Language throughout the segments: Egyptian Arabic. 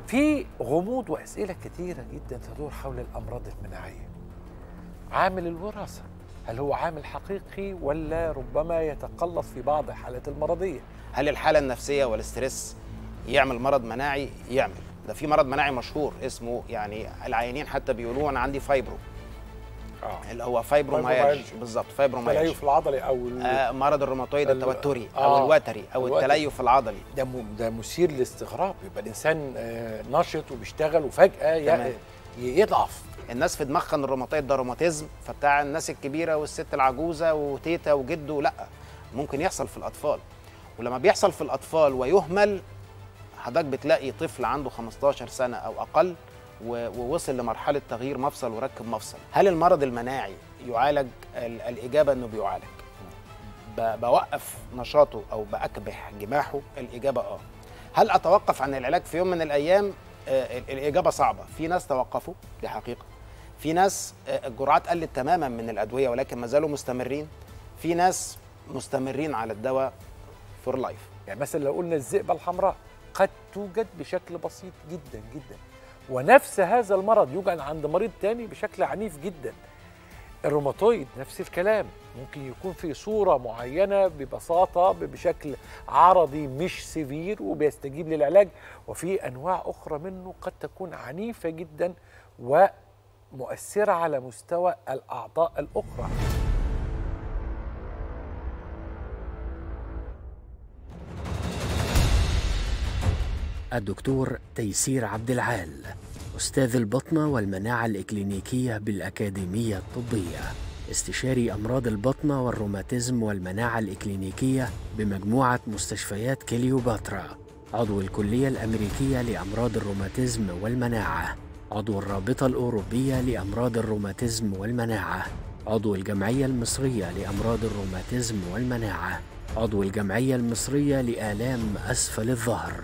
في غموض واسئله كثيره جدا تدور حول الامراض المناعيه عامل الوراثه هل هو عامل حقيقي ولا ربما يتقلص في بعض الحالات المرضيه هل الحاله النفسيه والاسترس يعمل مرض مناعي يعمل ده في مرض مناعي مشهور اسمه يعني العيانين حتى بيقولوا انا عندي فايبرو اه اللي هو فايبروميالجيا فايبروميالجيا. بالظبط فايبروميالجيا التليف العضلي او ال- آه مرض الروماتويد ال- التوتري آه، او الوتري او الوتري. التليف العضلي ده م- ده مثير للاستغراب يبقى الانسان آه، نشط وبيشتغل وفجاه ي- تمام. ي- يضعف الناس في دماغها ان الروماتويد ده روماتيزم فبتاع الناس الكبيره والست العجوزه وتيتا وجده لا ممكن يحصل في الاطفال ولما بيحصل في الاطفال ويهمل حضرتك بتلاقي طفل عنده 15 سنه او اقل و- ووصل لمرحله تغيير مفصل وركب مفصل هل المرض المناعي يعالج ال- الاجابه انه بيعالج ب- بوقف نشاطه او باكبح جماحه الاجابه اه هل اتوقف عن العلاج في يوم من الايام آه، ال- الاجابه صعبه في ناس توقفوا دي حقيقه في ناس آه، الجرعات قلت تماما من الادويه ولكن ما زالوا مستمرين في ناس مستمرين على الدواء فور لايف يعني مثلا لو قلنا الذئبه الحمراء قد توجد بشكل بسيط جدا جدا ونفس هذا المرض يوجد عند مريض تاني بشكل عنيف جدا الروماتويد نفس الكلام ممكن يكون في صورة معينة ببساطة ب- بشكل عرضي مش سيفير وبيستجيب للعلاج وفي أنواع أخرى منه قد تكون عنيفة جدا ومؤثرة على مستوى الأعضاء الأخرى الدكتور تيسير عبد العال أستاذ البطنة والمناعة الإكلينيكية بالأكاديمية الطبية استشاري أمراض البطنة والروماتيزم والمناعة الإكلينيكية بمجموعة مستشفيات كليوباترا عضو الكلية الأمريكية لأمراض الروماتيزم والمناعة عضو الرابطة الأوروبية لأمراض الروماتيزم والمناعة عضو الجمعية المصرية لأمراض الروماتيزم والمناعة عضو الجمعية المصرية لآلام أسفل الظهر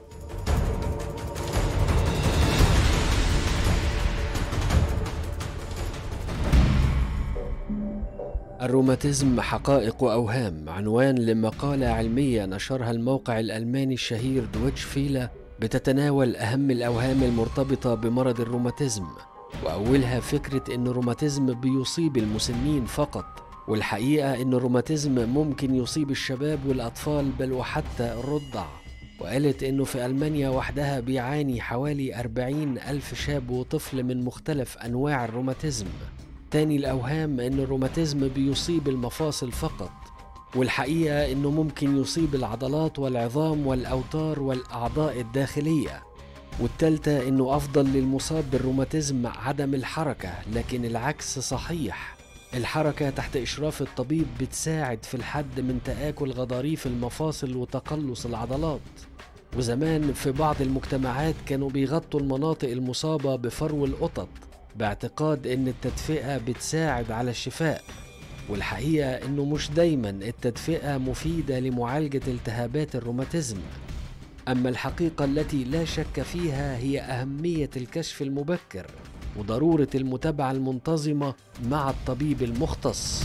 الروماتيزم حقائق وأوهام عنوان لمقالة علمية نشرها الموقع الألماني الشهير دويتش فيلا بتتناول أهم الأوهام المرتبطة بمرض الروماتيزم وأولها فكرة أن الروماتيزم بيصيب المسنين فقط والحقيقة أن الروماتيزم ممكن يصيب الشباب والأطفال بل وحتى الرضع وقالت أنه في ألمانيا وحدها بيعاني حوالي 40 ألف شاب وطفل من مختلف أنواع الروماتيزم تاني الأوهام أن الروماتيزم بيصيب المفاصل فقط والحقيقة أنه ممكن يصيب العضلات والعظام والأوتار والأعضاء الداخلية والتالتة أنه أفضل للمصاب بالروماتيزم عدم الحركة لكن العكس صحيح الحركة تحت إشراف الطبيب بتساعد في الحد من تآكل غضاريف المفاصل وتقلص العضلات وزمان في بعض المجتمعات كانوا بيغطوا المناطق المصابة بفرو القطط باعتقاد ان التدفئة بتساعد على الشفاء والحقيقة انه مش دايما التدفئة مفيدة لمعالجة التهابات الروماتيزم اما الحقيقة التي لا شك فيها هي اهمية الكشف المبكر وضرورة المتابعة المنتظمة مع الطبيب المختص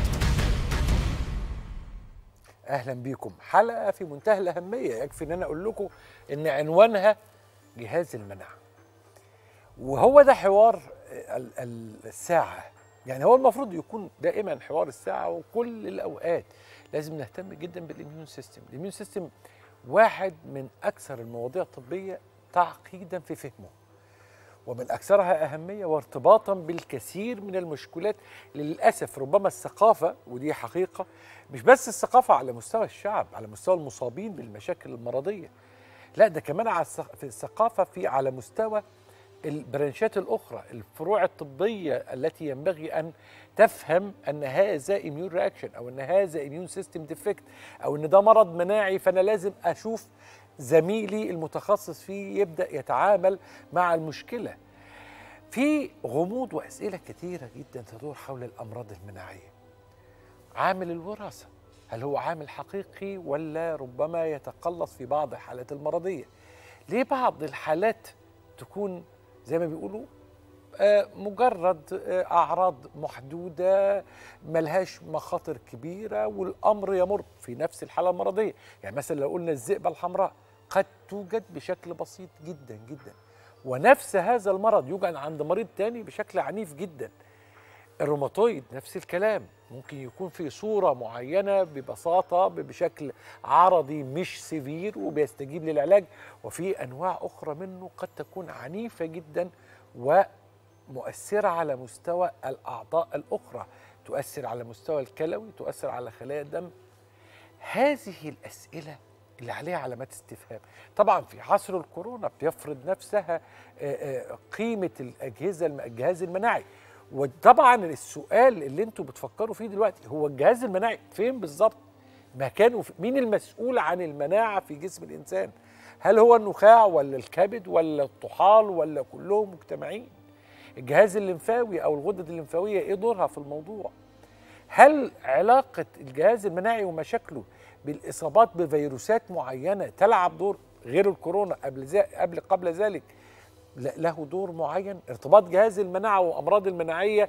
اهلا بيكم حلقه في منتهى الاهميه يكفي ان انا اقول لكم ان عنوانها جهاز المناعه وهو ده حوار ال- ال- الساعه يعني هو المفروض يكون دائما حوار الساعه وكل الاوقات لازم نهتم جدا بالاميون سيستم الاميون سيستم واحد من اكثر المواضيع الطبيه تعقيدا في فهمه ومن اكثرها اهميه وارتباطا بالكثير من المشكلات للاسف ربما الثقافه ودي حقيقه مش بس الثقافه على مستوى الشعب على مستوى المصابين بالمشاكل المرضيه لا ده كمان على الثق- في الثقافه في على مستوى البرانشات الاخرى الفروع الطبيه التي ينبغي ان تفهم ان هذا اميون رياكشن او ان هذا اميون سيستم ديفكت او ان ده مرض مناعي فانا لازم اشوف زميلي المتخصص فيه يبدا يتعامل مع المشكله في غموض واسئله كثيره جدا تدور حول الامراض المناعيه عامل الوراثه هل هو عامل حقيقي ولا ربما يتقلص في بعض الحالات المرضيه ليه بعض الحالات تكون زي ما بيقولوا آه، مجرد آه، اعراض محدوده ملهاش مخاطر كبيره والامر يمر في نفس الحاله المرضيه يعني مثلا لو قلنا الذئبه الحمراء قد توجد بشكل بسيط جدا جدا ونفس هذا المرض يوجد عند مريض تاني بشكل عنيف جدا الروماتويد نفس الكلام ممكن يكون في صورة معينة ببساطة بشكل عرضي مش سيفير وبيستجيب للعلاج وفي أنواع أخرى منه قد تكون عنيفة جدا ومؤثرة على مستوى الأعضاء الأخرى تؤثر على مستوى الكلوي تؤثر على خلايا الدم هذه الأسئلة اللي عليها علامات استفهام طبعا في عصر الكورونا بيفرض نفسها آه، آه، قيمة الأجهزة الم- الجهاز المناعي وطبعا السؤال اللي انتوا بتفكروا فيه دلوقتي هو الجهاز المناعي فين بالظبط مكانه في- مين المسؤول عن المناعة في جسم الإنسان هل هو النخاع ولا الكبد ولا الطحال ولا كلهم مجتمعين الجهاز الليمفاوي أو الغدد الليمفاوية إيه دورها في الموضوع هل علاقة الجهاز المناعي ومشاكله بالإصابات بفيروسات معينة تلعب دور غير الكورونا قبل زي قبل قبل ذلك ل- له دور معين ارتباط جهاز المناعة وأمراض المناعية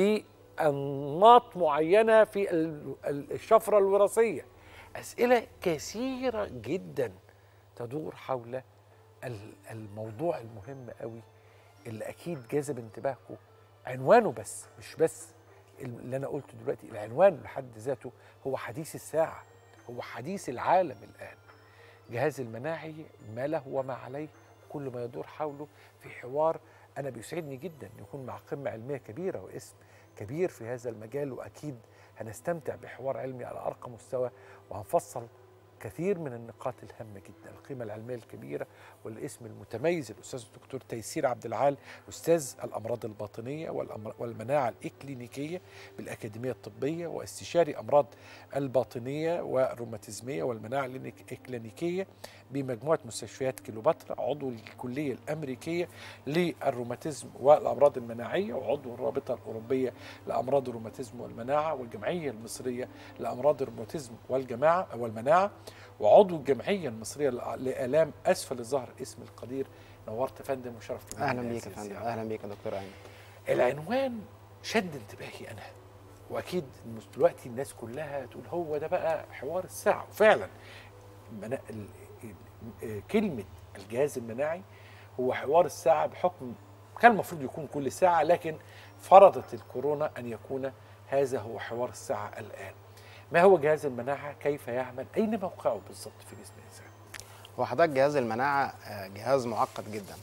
بأنماط معينة في ال- ال- الشفرة الوراثية أسئلة كثيرة جدا تدور حول ال- الموضوع المهم قوي اللي أكيد جذب انتباهكم عنوانه بس مش بس اللي أنا قلته دلوقتي العنوان بحد ذاته هو حديث الساعة هو حديث العالم الآن جهاز المناعي ما له وما عليه كل ما يدور حوله في حوار أنا بيسعدني جدا أن يكون مع قمة علمية كبيرة واسم كبير في هذا المجال وأكيد هنستمتع بحوار علمي على أرقى مستوى وهنفصل كثير من النقاط الهامة جدا القيمة العلمية الكبيرة والاسم المتميز الأستاذ الدكتور تيسير عبد العال أستاذ الأمراض الباطنية والأمر- والمناعة الإكلينيكية بالأكاديمية الطبية واستشاري أمراض الباطنية والروماتيزمية والمناعة الإكلينيكية بمجموعة مستشفيات كيلوباترا عضو الكلية الأمريكية للروماتيزم والأمراض المناعية وعضو الرابطة الأوروبية لأمراض الروماتيزم والمناعة والجمعية المصرية لأمراض الروماتيزم والجماعة والمناعة وعضو الجمعية المصرية لأ- لآلام أسفل الظهر اسم القدير نورت يا فندم وشرفت بيك اهلا يا بيك يا سيدي. فندم اهلا بيك يا دكتور ايمن العنوان شد انتباهي انا واكيد مس- دلوقتي الناس كلها تقول هو ده بقى حوار الساعه وفعلا منا... ال... ال... كلمه الجهاز المناعي هو حوار الساعه بحكم كان المفروض يكون كل ساعه لكن فرضت الكورونا ان يكون هذا هو حوار الساعه الان ما هو جهاز المناعه كيف يعمل اين موقعه بالضبط في جسم الانسان هو حضرتك جهاز المناعة آه، جهاز معقد جدا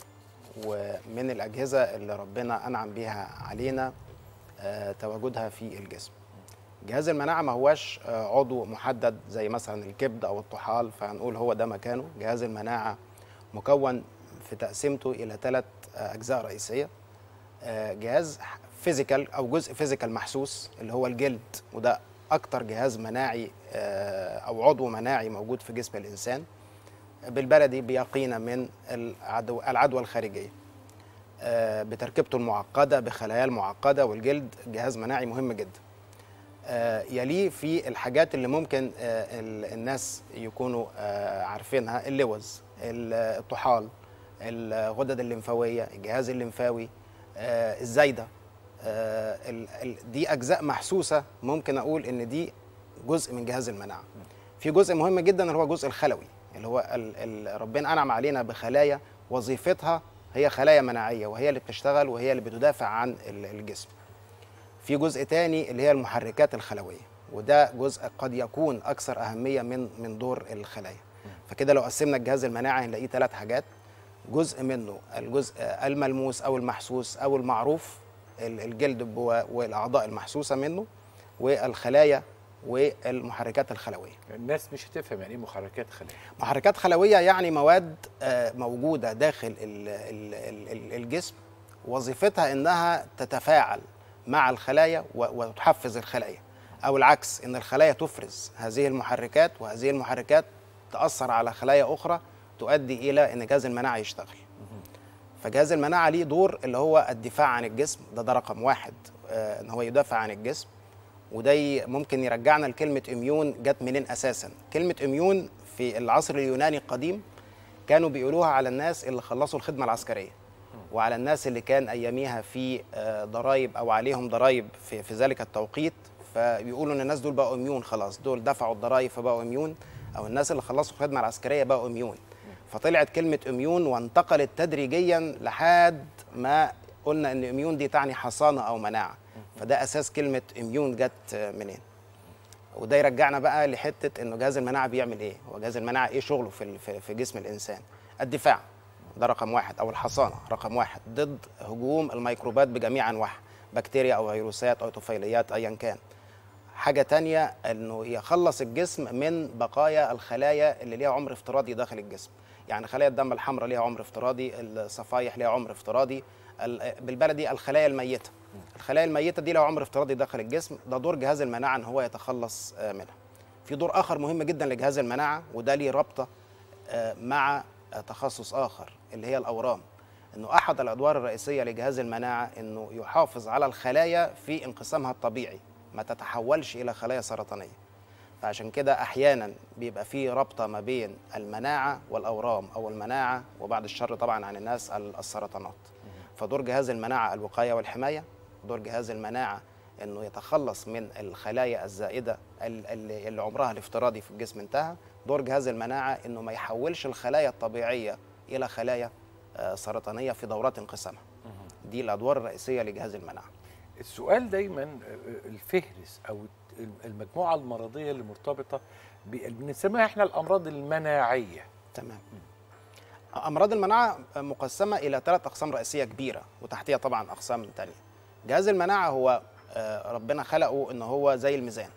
ومن الأجهزة اللي ربنا أنعم بيها علينا آه، تواجدها في الجسم جهاز المناعة ما هواش آه، عضو محدد زي مثلا الكبد أو الطحال فهنقول هو ده مكانه جهاز المناعة مكون في تقسيمته إلى ثلاث أجزاء رئيسية آه، جهاز فيزيكال أو جزء فيزيكال محسوس اللي هو الجلد وده أكتر جهاز مناعي آه، أو عضو مناعي موجود في جسم الإنسان بالبلدي بيقينا من العدو العدوى الخارجيه آه، بتركيبته المعقده بخلايا المعقده والجلد جهاز مناعي مهم جدا آه، يليه في الحاجات اللي ممكن آه، ال- الناس يكونوا آه، عارفينها اللوز ال- الطحال الغدد الليمفاويه الجهاز الليمفاوي آه، الزايده آه، ال- ال- دي اجزاء محسوسه ممكن اقول ان دي جزء من جهاز المناعه في جزء مهم جدا اللي هو الجزء الخلوي اللي هو ال ال ربنا انعم علينا بخلايا وظيفتها هي خلايا مناعيه وهي اللي بتشتغل وهي اللي بتدافع عن ال- الجسم في جزء تاني اللي هي المحركات الخلويه وده جزء قد يكون اكثر اهميه من من دور الخلايا فكده لو قسمنا الجهاز المناعي هنلاقيه ثلاث حاجات جزء منه الجزء الملموس او المحسوس او المعروف ال- الجلد بو- والاعضاء المحسوسه منه والخلايا والمحركات الخلويه الناس مش هتفهم يعني ايه محركات خلايا محركات خلويه يعني مواد آه، موجوده داخل ال- ال- ال- ال- الجسم وظيفتها انها تتفاعل مع الخلايا و- وتحفز الخلايا او العكس ان الخلايا تفرز هذه المحركات وهذه المحركات تاثر على خلايا اخرى تؤدي الى ان جهاز المناعه يشتغل فجهاز المناعه ليه دور اللي هو الدفاع عن الجسم ده ده رقم واحد آه، ان هو يدافع عن الجسم وده ي- ممكن يرجعنا لكلمه اميون جت منين اساسا كلمه اميون في العصر اليوناني القديم كانوا بيقولوها على الناس اللي خلصوا الخدمه العسكريه وعلى الناس اللي كان اياميها في آه، ضرائب او عليهم ضرائب في, في ذلك التوقيت فبيقولوا ان الناس دول بقوا اميون خلاص دول دفعوا الضرائب فبقوا اميون او الناس اللي خلصوا الخدمه العسكريه بقوا اميون فطلعت كلمه اميون وانتقلت تدريجيا لحد ما قلنا ان اميون دي تعني حصانه او مناعه فده اساس كلمه اميون جت منين وده يرجعنا بقى لحته انه جهاز المناعه بيعمل ايه هو جهاز المناعه ايه شغله في ال- في في جسم الانسان الدفاع ده رقم واحد او الحصانه رقم واحد ضد هجوم الميكروبات بجميع انواعها بكتيريا او فيروسات او طفيليات ايا كان حاجه تانية انه يخلص الجسم من بقايا الخلايا اللي ليها عمر افتراضي داخل الجسم يعني خلايا الدم الحمراء ليها عمر افتراضي الصفائح ليها عمر افتراضي ال- بالبلدي الخلايا الميته الخلايا الميته دي لها عمر افتراضي داخل الجسم ده دور جهاز المناعه ان هو يتخلص آه، منها في دور اخر مهم جدا لجهاز المناعه وده ليه رابطه آه، مع آه، تخصص اخر اللي هي الاورام انه احد الادوار الرئيسيه لجهاز المناعه انه يحافظ على الخلايا في انقسامها الطبيعي ما تتحولش الى خلايا سرطانيه فعشان كده احيانا بيبقى في رابطه ما بين المناعه والاورام او المناعه وبعد الشر طبعا عن الناس ال- السرطانات فدور جهاز المناعه الوقايه والحمايه دور جهاز المناعه انه يتخلص من الخلايا الزائده ال- اللي اللي عمرها الافتراضي في الجسم انتهى دور جهاز المناعه انه ما يحولش الخلايا الطبيعيه الى خلايا آه، سرطانيه في دورات انقسامها دي الادوار الرئيسيه لجهاز المناعه السؤال دايما آه، الفهرس او المجموعه المرضيه اللي مرتبطه ب- بنسميها احنا الامراض المناعيه تمام امراض المناعه مقسمه الى ثلاث اقسام رئيسيه كبيره وتحتها طبعا اقسام تانية جهاز المناعه هو آه، ربنا خلقه ان هو زي الميزان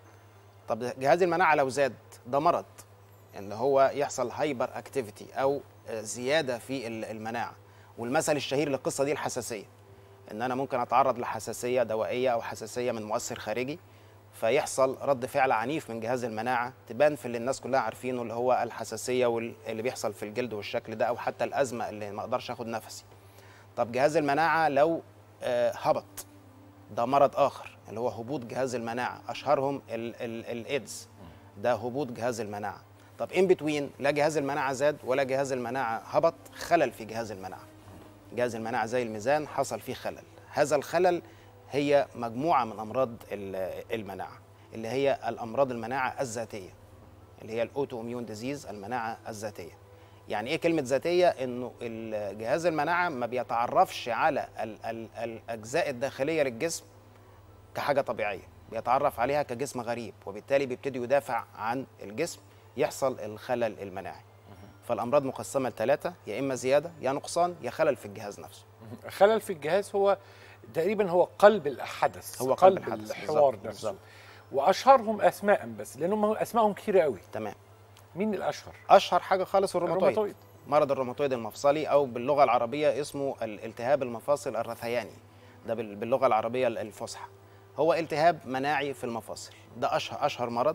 طب جهاز المناعه لو زاد ده مرض ان هو يحصل هايبر اكتيفيتي او آه، زياده في ال- المناعه والمثل الشهير للقصه دي الحساسيه ان انا ممكن اتعرض لحساسيه دوائيه او حساسيه من مؤثر خارجي فيحصل رد فعل عنيف من جهاز المناعه تبان في اللي الناس كلها عارفينه اللي هو الحساسيه واللي بيحصل في الجلد والشكل ده او حتى الازمه اللي ما اقدرش اخد نفسي طب جهاز المناعه لو آه، هبط ده مرض اخر اللي هو هبوط جهاز المناعه اشهرهم ال- ال- الايدز ده هبوط جهاز المناعه طب ان بتوين لا جهاز المناعه زاد ولا جهاز المناعه هبط خلل في جهاز المناعه جهاز المناعه زي الميزان حصل فيه خلل هذا الخلل هي مجموعه من امراض ال- المناعه اللي هي الامراض المناعه الذاتيه اللي هي الاوتو اميون ديزيز المناعه الذاتيه يعني ايه كلمه ذاتيه انه ال- جهاز المناعه ما بيتعرفش على ال ال الاجزاء الداخليه للجسم كحاجه طبيعيه بيتعرف عليها كجسم غريب وبالتالي بيبتدي يدافع عن الجسم يحصل الخلل المناعي فالامراض مقسمه لثلاثه يا اما زياده يا نقصان يا خلل في الجهاز نفسه خلل في الجهاز هو تقريبا هو قلب الحدث هو قلب, قلب الحدث، الحوار بالظبط، نفسه بالظبط. واشهرهم اسماء بس لانهم اسمائهم كتيره قوي تمام مين الاشهر اشهر حاجه خالص الروماتويد الروماتويد. مرض الروماتويد المفصلي او باللغه العربيه اسمه الالتهاب المفاصل الرثياني ده بال- باللغه العربيه الفصحى هو التهاب مناعي في المفاصل ده اشهر اشهر مرض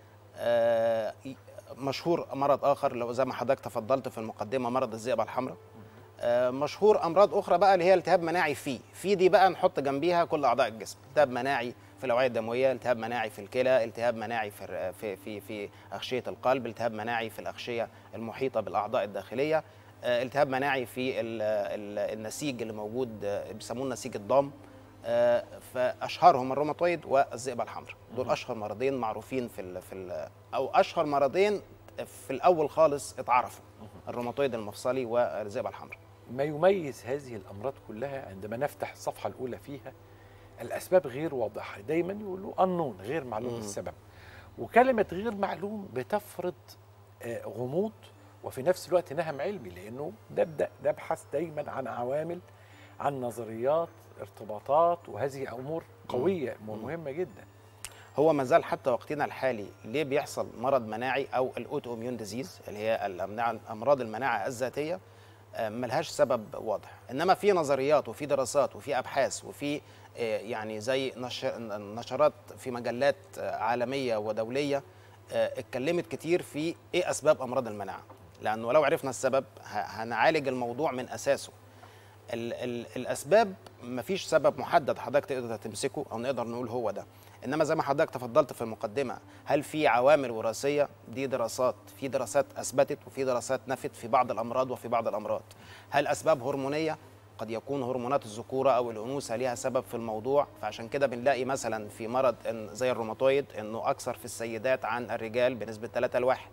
آه، مشهور مرض اخر لو زي ما حضرتك تفضلت في المقدمه مرض الذئبه الحمراء آه، مشهور امراض اخرى بقى اللي هي التهاب مناعي فيه في دي بقى نحط جنبيها كل اعضاء الجسم التهاب مناعي في الاوعيه الدمويه التهاب مناعي في الكلى التهاب مناعي في الر- في في في اغشيه القلب التهاب مناعي في الاغشيه المحيطه بالاعضاء الداخليه آه، التهاب مناعي في ال- ال- النسيج اللي موجود آه، بيسموه نسيج الضام آه، فاشهرهم الروماتويد والذئبه الحمراء دول اشهر مرضين معروفين في ال في ال او اشهر مرضين في الاول خالص اتعرفوا الروماتويد المفصلي والذئبه الحمراء ما يميز هذه الامراض كلها عندما نفتح الصفحه الاولى فيها الاسباب غير واضحه دايما يقولوا انون غير معلوم مم. السبب وكلمه غير معلوم بتفرض آه، غموض وفي نفس الوقت نهم علمي لانه نبدا نبحث دايما عن عوامل عن نظريات ارتباطات وهذه امور قويه ومهمه جدا هو ما زال حتى وقتنا الحالي ليه بيحصل مرض مناعي او الاوتو اميون ديزيز اللي هي الأمناع- امراض المناعه الذاتيه آه، ملهاش سبب واضح انما في نظريات وفي دراسات وفي ابحاث وفي آه، يعني زي نش- نشرات في مجلات آه، عالميه ودوليه آه، اتكلمت كتير في ايه اسباب امراض المناعه لانه لو عرفنا السبب ه- هنعالج الموضوع من اساسه ال ال الاسباب مفيش سبب محدد حضرتك تقدر تمسكه او نقدر نقول هو ده انما زي ما حضرتك تفضلت في المقدمه هل في عوامل وراثيه دي دراسات في دراسات اثبتت وفي دراسات نفت في بعض الامراض وفي بعض الامراض هل اسباب هرمونيه قد يكون هرمونات الذكوره او الانوثه ليها سبب في الموضوع فعشان كده بنلاقي مثلا في مرض إن زي الروماتويد انه اكثر في السيدات عن الرجال بنسبه 3 لواحد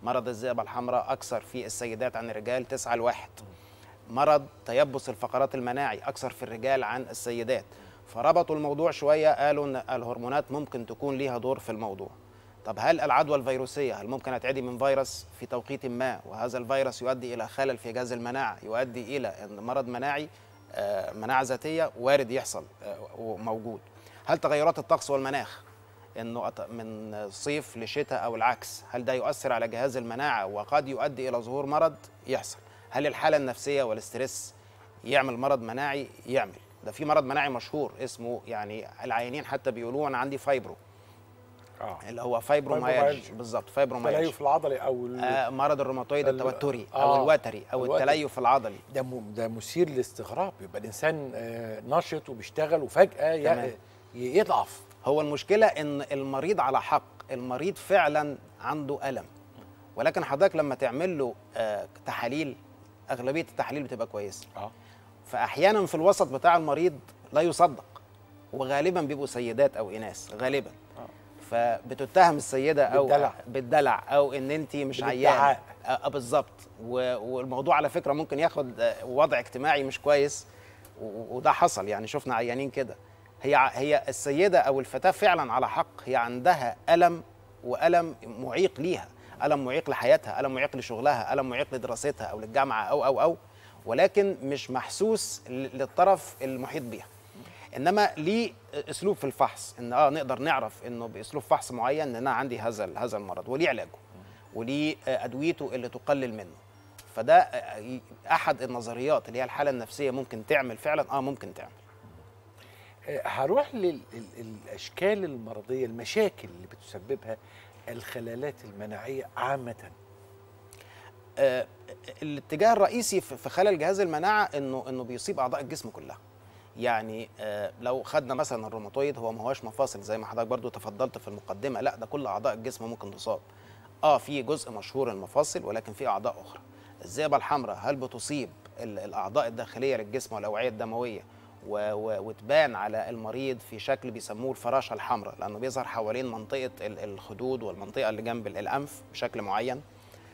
مرض الذئبه الحمراء اكثر في السيدات عن الرجال 9 لواحد مرض تيبس الفقرات المناعي اكثر في الرجال عن السيدات فربطوا الموضوع شويه قالوا ان الهرمونات ممكن تكون ليها دور في الموضوع طب هل العدوى الفيروسيه هل ممكن اتعدي من فيروس في توقيت ما وهذا الفيروس يؤدي الى خلل في جهاز المناعه يؤدي الى ان مرض مناعي آه، مناعه ذاتيه وارد يحصل آه، وموجود هل تغيرات الطقس والمناخ انه أت- من صيف لشتاء او العكس هل ده يؤثر على جهاز المناعه وقد يؤدي الى ظهور مرض يحصل هل الحاله النفسيه والاسترس يعمل مرض مناعي يعمل ده في مرض مناعي مشهور اسمه يعني العيانين حتى بيقولوا انا عندي فايبرو اه اللي هو فايبروميالجيا فايبروميالجيا. بالظبط فايبروميالجيا التليف العضلي او ال- آه مرض الروماتويد ال- التوتري آه، او الوتري او الوتري. التليف العضلي ده م- ده مثير للاستغراب يبقى الانسان آه، نشط وبيشتغل وفجاه ي- تمام. ي- يضعف هو المشكله ان المريض على حق المريض فعلا عنده الم ولكن حضرتك لما تعمل له آه تحاليل اغلبيه التحاليل بتبقى كويسه اه فاحيانا في الوسط بتاع المريض لا يصدق وغالبا بيبقوا سيدات او اناث غالبا فبتتهم السيده او بالدلع. بالدلع او ان انت مش بالادعاء. عيانه آه بالظبط و- والموضوع على فكره ممكن ياخد آه، وضع اجتماعي مش كويس و- وده حصل يعني شفنا عيانين كده هي ع- هي السيده او الفتاه فعلا على حق هي عندها الم والم معيق ليها الم معيق لحياتها الم معيق لشغلها الم معيق لدراستها او للجامعه او او او ولكن مش محسوس ل- للطرف المحيط بيها انما ليه اسلوب في الفحص ان اه نقدر نعرف انه باسلوب فحص معين ان انا عندي هذا ال- هذا المرض وليه علاجه وليه آه، ادويته اللي تقلل منه فده آه، ي- احد النظريات اللي هي الحاله النفسيه ممكن تعمل فعلا اه ممكن تعمل آه، هروح للاشكال المرضيه المشاكل اللي بتسببها الخلالات المناعيه عامه آه، الاتجاه الرئيسي في في خلل جهاز المناعه انه انه بيصيب اعضاء الجسم كلها يعني آه، لو خدنا مثلا الروماتويد هو ما هوش مفاصل زي ما حضرتك برضو تفضلت في المقدمه لا ده كل اعضاء الجسم ممكن تصاب اه في جزء مشهور المفاصل ولكن في اعضاء اخرى الذئبه الحمراء هل بتصيب ال- الاعضاء الداخليه للجسم والاوعيه الدمويه و- و- وتبان على المريض في شكل بيسموه الفراشه الحمراء لانه بيظهر حوالين منطقه ال- الخدود والمنطقه اللي جنب الانف بشكل معين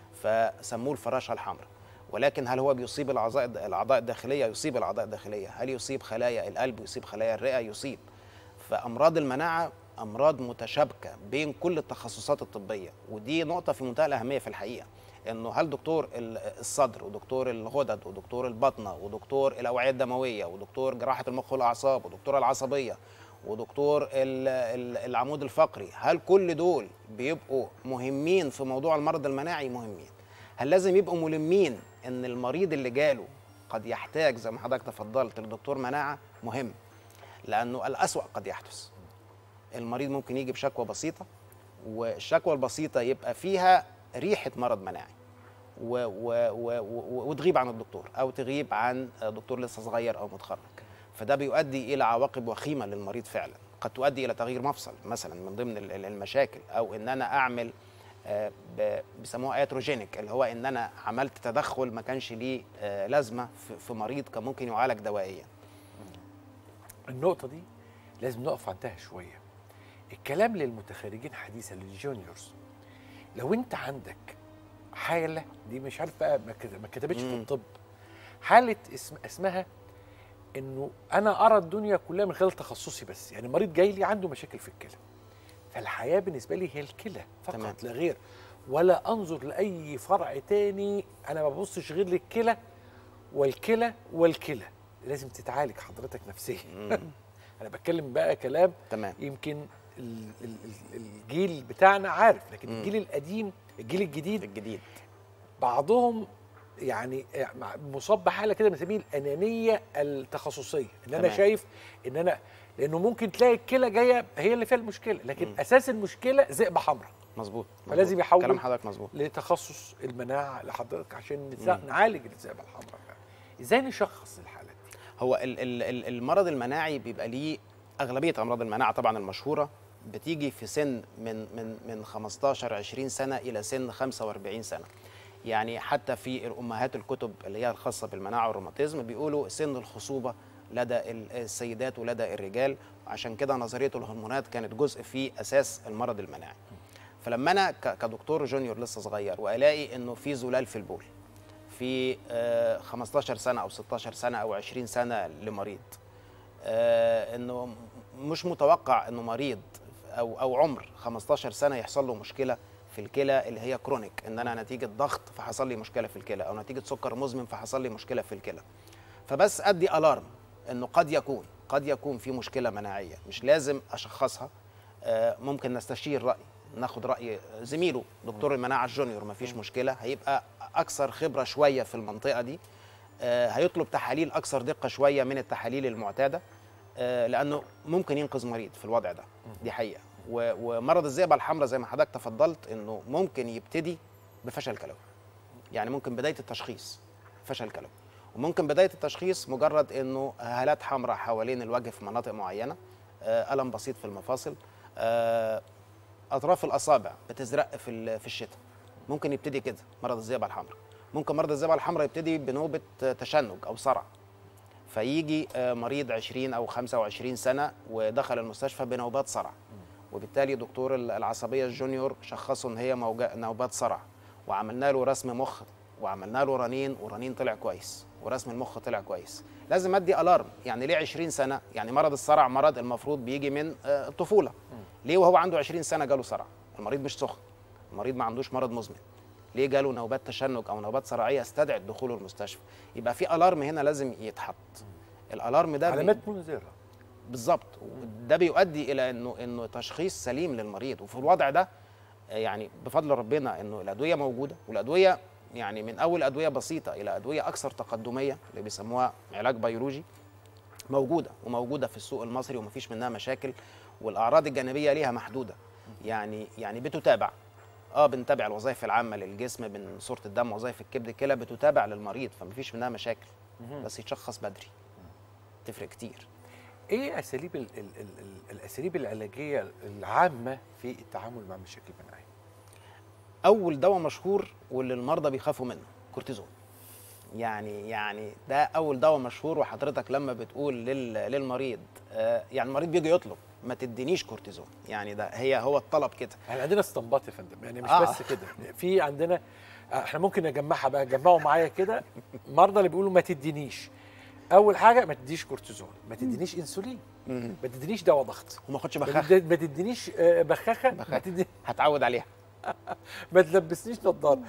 فسموه الفراشه الحمراء ولكن هل هو بيصيب الاعضاء الاعضاء الداخليه يصيب الاعضاء الداخليه هل يصيب خلايا القلب يصيب خلايا الرئه يصيب فامراض المناعه امراض متشابكه بين كل التخصصات الطبيه ودي نقطه في منتهى الاهميه في الحقيقه انه هل دكتور ال- الصدر ودكتور الغدد ودكتور البطنه ودكتور الاوعيه الدمويه ودكتور جراحه المخ والاعصاب ودكتور العصبيه ودكتور ال- ال- العمود الفقري هل كل دول بيبقوا مهمين في موضوع المرض المناعي مهمين هل لازم يبقوا ملمين ان المريض اللي جاله قد يحتاج زي ما حضرتك تفضلت لدكتور مناعه مهم لانه الاسوا قد يحدث المريض ممكن يجي بشكوى بسيطه والشكوى البسيطه يبقى فيها ريحه مرض مناعي و و و و وتغيب عن الدكتور او تغيب عن دكتور لسه صغير او متخرج فده بيؤدي الى عواقب وخيمه للمريض فعلا قد تؤدي الى تغيير مفصل مثلا من ضمن ال- ال- المشاكل او ان انا اعمل آه، ب- بيسموها اتروجينيك اللي هو ان انا عملت تدخل ما كانش ليه آه، لازمه في- في مريض كان ممكن يعالج دوائيا النقطه دي لازم نقف عندها شويه الكلام للمتخرجين حديثا للجونيورز لو انت عندك حاله دي مش عارف بقى ما كت- ما كتبتش في مم. الطب حاله اسم اسمها انه انا ارى الدنيا كلها من خلال تخصصي بس يعني مريض جاي لي عنده مشاكل في الكلى فالحياه بالنسبه لي هي الكلى فقط تمام. لا غير ولا انظر لاي فرع تاني انا ما ببصش غير للكلى والكلى والكلى لازم تتعالج حضرتك نفسيا انا بتكلم بقى كلام تمام يمكن ال- ال- ال- الجيل بتاعنا عارف لكن مم. الجيل القديم الجيل الجديد الجديد بعضهم يعني مع- مصاب بحاله كده بنسميه الانانيه التخصصيه ان انا تمام. شايف ان انا لانه ممكن تلاقي الكلى جايه هي اللي فيها المشكله لكن مم. اساس المشكله ذئبه حمراء مظبوط فلازم مظبوط. يحول كلام حضرتك مظبوط لتخصص المناعه لحضرتك عشان نسا- مم. نعالج الذئبه الحمراء ازاي نشخص الحالات دي هو ال- ال- ال- المرض المناعي بيبقى ليه اغلبيه امراض المناعه طبعا المشهوره بتيجي في سن من من من 15 20 سنه الى سن 45 سنه يعني حتى في الامهات الكتب اللي هي الخاصه بالمناعه والروماتيزم بيقولوا سن الخصوبه لدى ال- السيدات ولدى الرجال عشان كده نظريه الهرمونات كانت جزء في اساس المرض المناعي فلما انا ك- كدكتور جونيور لسه صغير والاقي انه في زلال في البول في آه، 15 سنه او 16 سنه او 20 سنه لمريض آه، انه م- مش متوقع انه مريض او او عمر 15 سنه يحصل له مشكله في الكلى اللي هي كرونيك ان انا نتيجه ضغط فحصل لي مشكله في الكلى او نتيجه سكر مزمن فحصل لي مشكله في الكلى فبس ادي الارم انه قد يكون قد يكون في مشكله مناعيه مش لازم اشخصها آه، ممكن نستشير راي ناخد راي زميله دكتور المناعه الجونيور ما فيش مشكله هيبقى اكثر خبره شويه في المنطقه دي آه، هيطلب تحاليل اكثر دقه شويه من التحاليل المعتاده آه، لانه ممكن ينقذ مريض في الوضع ده دي حقيقه و- ومرض الذئبه الحمراء زي ما حضرتك تفضلت انه ممكن يبتدي بفشل كلوي يعني ممكن بدايه التشخيص فشل كلوي وممكن بدايه التشخيص مجرد انه هالات حمراء حوالين الوجه في مناطق معينه آه، الم بسيط في المفاصل آه، اطراف الاصابع بتزرق في ال- في الشتاء ممكن يبتدي كده مرض الذئبه الحمراء ممكن مرض الذئبه الحمراء يبتدي بنوبه آه، تشنج او صرع فيجي آه، مريض 20 او 25 سنه ودخل المستشفى بنوبات صرع وبالتالي دكتور ال- العصبيه الجونيور شخصه ان هي موجة نوبات صرع وعملنا له رسم مخ وعملنا له رنين ورنين طلع كويس ورسم المخ طلع كويس لازم ادي الارم يعني ليه 20 سنه يعني مرض الصرع مرض المفروض بيجي من آه، الطفوله ليه وهو عنده 20 سنه جاله صرع المريض مش سخن المريض ما عندوش مرض مزمن ليه جاله نوبات تشنج او نوبات صرعيه استدعت دخوله المستشفى يبقى في الارم هنا لازم يتحط الالارم ده بي- علامات منذره بالظبط ده بيؤدي الى انه انه تشخيص سليم للمريض وفي الوضع ده آه، يعني بفضل ربنا انه الادويه موجوده والادويه يعني من اول ادويه بسيطه الى ادويه اكثر تقدميه اللي بيسموها علاج بيولوجي موجوده وموجوده في السوق المصري ومفيش منها مشاكل والاعراض الجانبيه ليها محدوده يعني يعني بتتابع اه بنتابع الوظائف العامه للجسم من صوره الدم وظائف الكبد كلى بتتابع للمريض فمفيش منها مشاكل بس يتشخص بدري تفرق كتير ايه اساليب ال ال ال ال الاساليب العلاجيه العامه في التعامل مع مشاكل المناعه اول دواء مشهور واللي المرضى بيخافوا منه كورتيزون يعني يعني ده اول دواء مشهور وحضرتك لما بتقول لل للمريض آه يعني المريض بيجي يطلب ما تدينيش كورتيزون يعني ده هي هو الطلب كده احنا عندنا استنباط يا فندم يعني مش آه. بس كده في عندنا آه، احنا ممكن نجمعها بقى جمعوا معايا كده مرضى اللي بيقولوا ما تدينيش اول حاجه ما تديش كورتيزون ما تدينيش انسولين مم. ما تدينيش دواء ضغط وما اخدش ما بخاخ تد- ما تدينيش آه، بخاخه ما, بخاخة. تدي... هتعود عليها ما تلبسنيش نظاره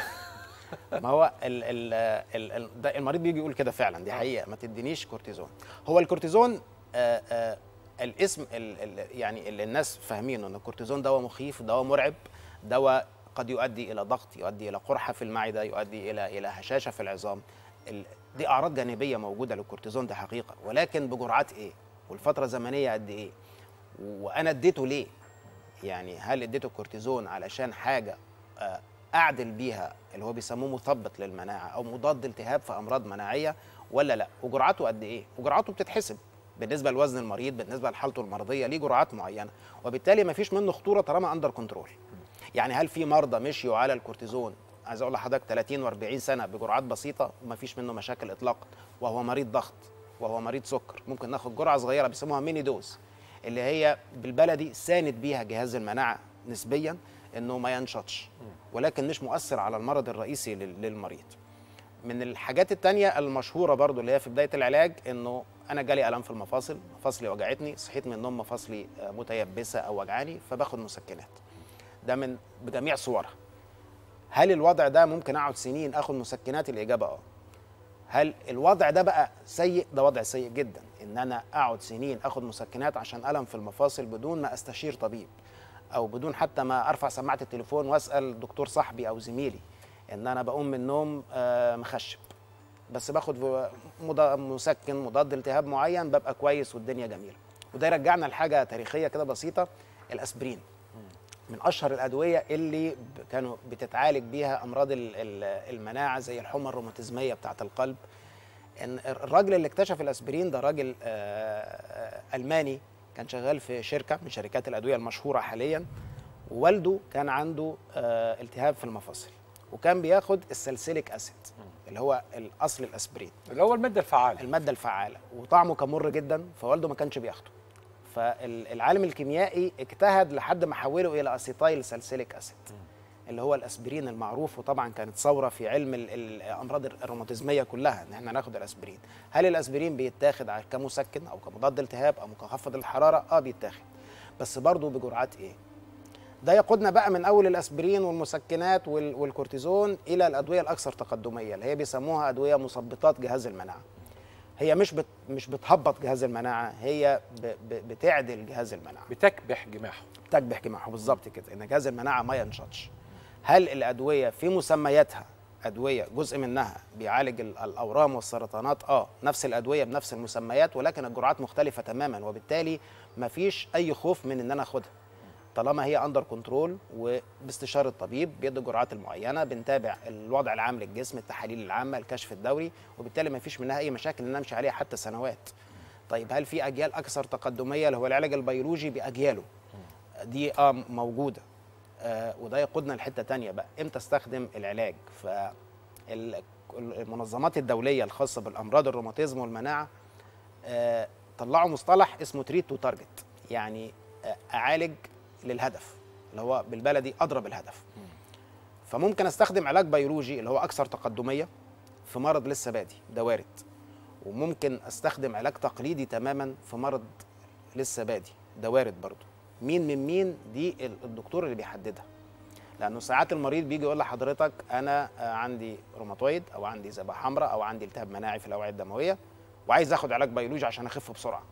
ما هو ال ال ال ال ده المريض بيجي يقول كده فعلا دي حقيقه ما تدينيش كورتيزون هو الكورتيزون آه آه الاسم ال ال يعني اللي الناس فاهمينه ان الكورتيزون دواء مخيف دواء مرعب دواء قد يؤدي الى ضغط يؤدي الى قرحه في المعده يؤدي الى الى هشاشه في العظام ال دي اعراض جانبيه موجوده للكورتيزون دي حقيقه ولكن بجرعات ايه والفتره زمنيه قد ايه وانا اديته ليه يعني هل اديته كورتيزون علشان حاجه آه، اعدل بيها اللي هو بيسموه مثبط للمناعه او مضاد التهاب في امراض مناعيه ولا لا وجرعاته قد ايه وجرعاته بتتحسب بالنسبه لوزن المريض بالنسبه لحالته المرضيه ليه جرعات معينه وبالتالي ما فيش منه خطوره طالما اندر كنترول يعني هل في مرضى مشيوا على الكورتيزون عايز اقول لحضرتك 30 و40 سنه بجرعات بسيطه وما فيش منه مشاكل اطلاقا وهو مريض ضغط وهو مريض سكر ممكن ناخد جرعه صغيره بيسموها ميني دوز اللي هي بالبلدي ساند بيها جهاز المناعه نسبيا انه ما ينشطش ولكن مش مؤثر على المرض الرئيسي لل- للمريض من الحاجات التانية المشهورة برضو اللي هي في بداية العلاج انه انا جالي الام في المفاصل مفاصلي وجعتني صحيت من النوم مفاصلي آه، متيبسة او وجعاني فباخد مسكنات ده من بجميع صورها هل الوضع ده ممكن اقعد سنين اخد مسكنات الاجابة اه هل الوضع ده بقى سيء ده وضع سيء جدا ان انا اقعد سنين اخد مسكنات عشان الم في المفاصل بدون ما استشير طبيب او بدون حتى ما ارفع سماعه التليفون واسال دكتور صاحبي او زميلي ان انا بقوم من النوم آه، مخشب بس باخد مضا- مسكن مضاد التهاب معين ببقى كويس والدنيا جميله وده يرجعنا لحاجه تاريخيه كده بسيطه الاسبرين من اشهر الادويه اللي ب- كانوا بتتعالج بيها امراض ال- ال- المناعه زي الحمى الروماتيزميه بتاعه القلب ان الراجل اللي اكتشف الاسبرين ده راجل آه، آه، الماني كان شغال في شركه من شركات الادويه المشهوره حاليا ووالده كان عنده آه، التهاب في المفاصل وكان بياخد السلسليك اسيد اللي هو الاصل الاسبرين اللي هو الماده الفعاله الماده الفعاله وطعمه كان مر جدا فوالده ما كانش بياخده فالعالم الكيميائي اجتهد لحد ما حوله الى اسيتايل سالسيليك اسيد اللي هو الاسبرين المعروف وطبعا كانت ثوره في علم ال- الامراض الروماتيزميه كلها ان احنا ناخد الاسبرين هل الاسبرين بيتاخد ع- كمسكن او كمضاد التهاب او مخفض الحراره اه بيتاخد بس برضه بجرعات ايه ده يقودنا بقى من اول الاسبرين والمسكنات وال- والكورتيزون الى الادويه الاكثر تقدميه اللي هي بيسموها ادويه مثبطات جهاز المناعه هي مش بت مش بتهبط جهاز المناعه هي ب ب بتعدل جهاز المناعه بتكبح جماحه تكبح جماحه بالظبط كده ان جهاز المناعه ما ينشطش هل الادويه في مسمياتها ادويه جزء منها بيعالج ال- الاورام والسرطانات اه نفس الادويه بنفس المسميات ولكن الجرعات مختلفه تماما وبالتالي ما فيش اي خوف من ان انا اخدها طالما هي اندر كنترول وباستشاره الطبيب بيدي الجرعات المعينه بنتابع الوضع العام للجسم التحاليل العامه الكشف الدوري وبالتالي ما فيش منها اي مشاكل ان نمشي عليها حتى سنوات طيب هل في اجيال اكثر تقدميه اللي هو العلاج البيولوجي باجياله دي اه موجوده آه وده يقودنا لحته تانية بقى امتى استخدم العلاج ف ال- المنظمات الدوليه الخاصه بالامراض الروماتيزم والمناعه آه طلعوا مصطلح اسمه تريت تو تارجت يعني آه اعالج للهدف اللي هو بالبلدي اضرب الهدف فممكن استخدم علاج بيولوجي اللي هو اكثر تقدميه في مرض لسه بادي ده وارد وممكن استخدم علاج تقليدي تماما في مرض لسه بادي ده وارد برضه مين من مين دي ال- الدكتور اللي بيحددها لانه ساعات المريض بيجي يقول لحضرتك انا آه، عندي روماتويد او عندي ذبحه حمراء او عندي التهاب مناعي في الاوعيه الدمويه وعايز اخد علاج بيولوجي عشان اخف بسرعه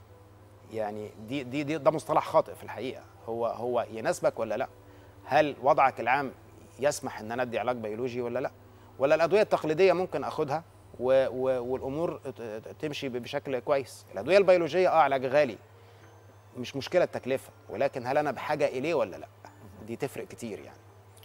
يعني دي دي, دي ده مصطلح خاطئ في الحقيقه هو هو يناسبك ولا لا هل وضعك العام يسمح ان انا ادي علاج بيولوجي ولا لا ولا الادويه التقليديه ممكن اخدها و و والامور ت- ت- تمشي ب- بشكل كويس الادويه البيولوجيه اه علاج غالي مش مشكله التكلفه ولكن هل انا بحاجه اليه ولا لا دي تفرق كتير يعني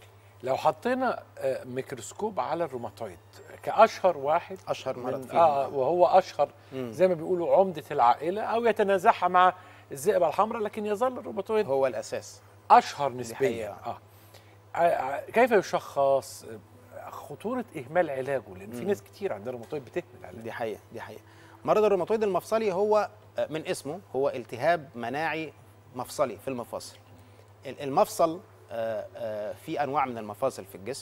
لو حطينا آه، ميكروسكوب على الروماتويد كاشهر واحد اشهر مرض من فيهم اه وهو اشهر مم. زي ما بيقولوا عمده العائله او يتنازعها مع الذئبه الحمراء لكن يظل الروماتويد هو الاساس اشهر نسبيا حقيقة. اه آه، آه، كيف يشخص آه، خطوره اهمال علاجه لان في مم. ناس كتير عندها روماتويد بتهمل علاجه دي حقيقه دي حقيقه مرض الروماتويد المفصلي هو آه، من اسمه هو التهاب مناعي مفصلي في المفاصل ال- المفصل آه، آه، في انواع من المفاصل في الجسم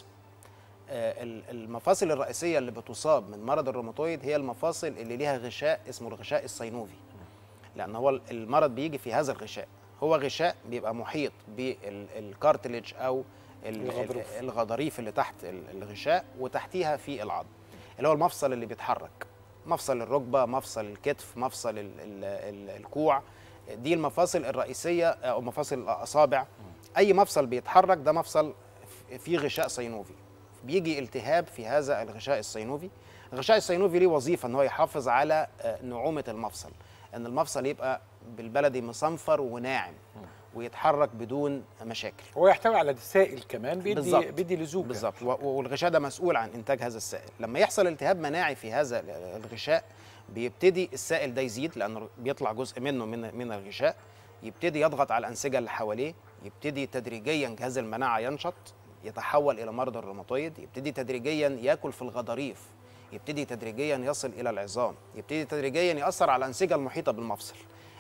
آه، ال- المفاصل الرئيسيه اللي بتصاب من مرض الروماتويد هي المفاصل اللي ليها غشاء اسمه الغشاء الصينوفي لان هو ال- المرض بيجي في هذا الغشاء هو غشاء بيبقى محيط بالكارتليج او ال- الغضروف. ال- الغضاريف اللي تحت ال- الغشاء وتحتيها في العظم اللي هو المفصل اللي بيتحرك مفصل الركبه مفصل الكتف مفصل ال ال ال الكوع دي المفاصل الرئيسيه او مفاصل الاصابع اي مفصل بيتحرك ده مفصل فيه غشاء صينوفي بيجي التهاب في هذا الغشاء الصينوفي الغشاء الصينوفي ليه وظيفه ان هو يحافظ على آه، نعومه المفصل ان المفصل يبقى بالبلدي مصنفر وناعم ويتحرك بدون مشاكل هو يحتوي على سائل كمان بيدي بالظبط. بيدي لزوجه بالظبط و- والغشاء ده مسؤول عن انتاج هذا السائل لما يحصل التهاب مناعي في هذا ال- الغشاء بيبتدي السائل ده يزيد لانه بيطلع جزء منه من من الغشاء يبتدي يضغط على الانسجه اللي حواليه يبتدي تدريجيا جهاز المناعه ينشط يتحول الى مرض الروماتويد يبتدي تدريجيا ياكل في الغضاريف يبتدي تدريجيا يصل الى العظام يبتدي تدريجيا ياثر على الانسجه المحيطه بالمفصل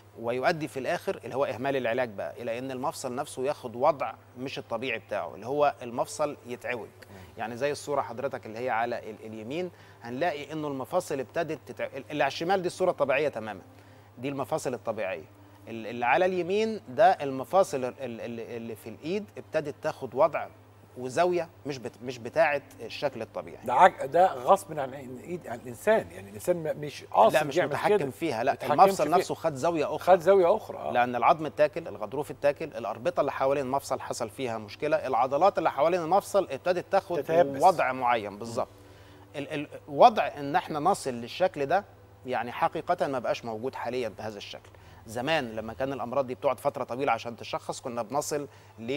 ويؤدي في الاخر اللي هو اهمال العلاج بقى الى ان المفصل نفسه ياخد وضع مش الطبيعي بتاعه اللي هو المفصل يتعوج يعني زي الصوره حضرتك اللي هي على ال- اليمين هنلاقي انه المفاصل ابتدت تتع... اللي على الشمال دي الصوره الطبيعيه تماما دي المفاصل الطبيعيه ال- اللي على اليمين ده المفاصل ال- ال- اللي في الايد ابتدت تاخد وضع وزاويه مش بت... مش بتاعه الشكل الطبيعي ده عج... ده غصب عن ايد عن الانسان يعني الانسان م- مش قاصد لا مش يعمل متحكم كده. فيها لا متحكمش المفصل فيها. نفسه خد زاويه اخرى خد زاويه اخرى آه. لان العظم اتاكل الغضروف اتاكل الاربطه اللي حوالين المفصل حصل فيها مشكله العضلات اللي حوالين المفصل ابتدت تاخد تتيبس. وضع معين بالظبط ال- الوضع ان احنا نصل للشكل ده يعني حقيقه ما بقاش موجود حاليا بهذا الشكل زمان لما كان الامراض دي بتقعد فتره طويله عشان تشخص كنا بنصل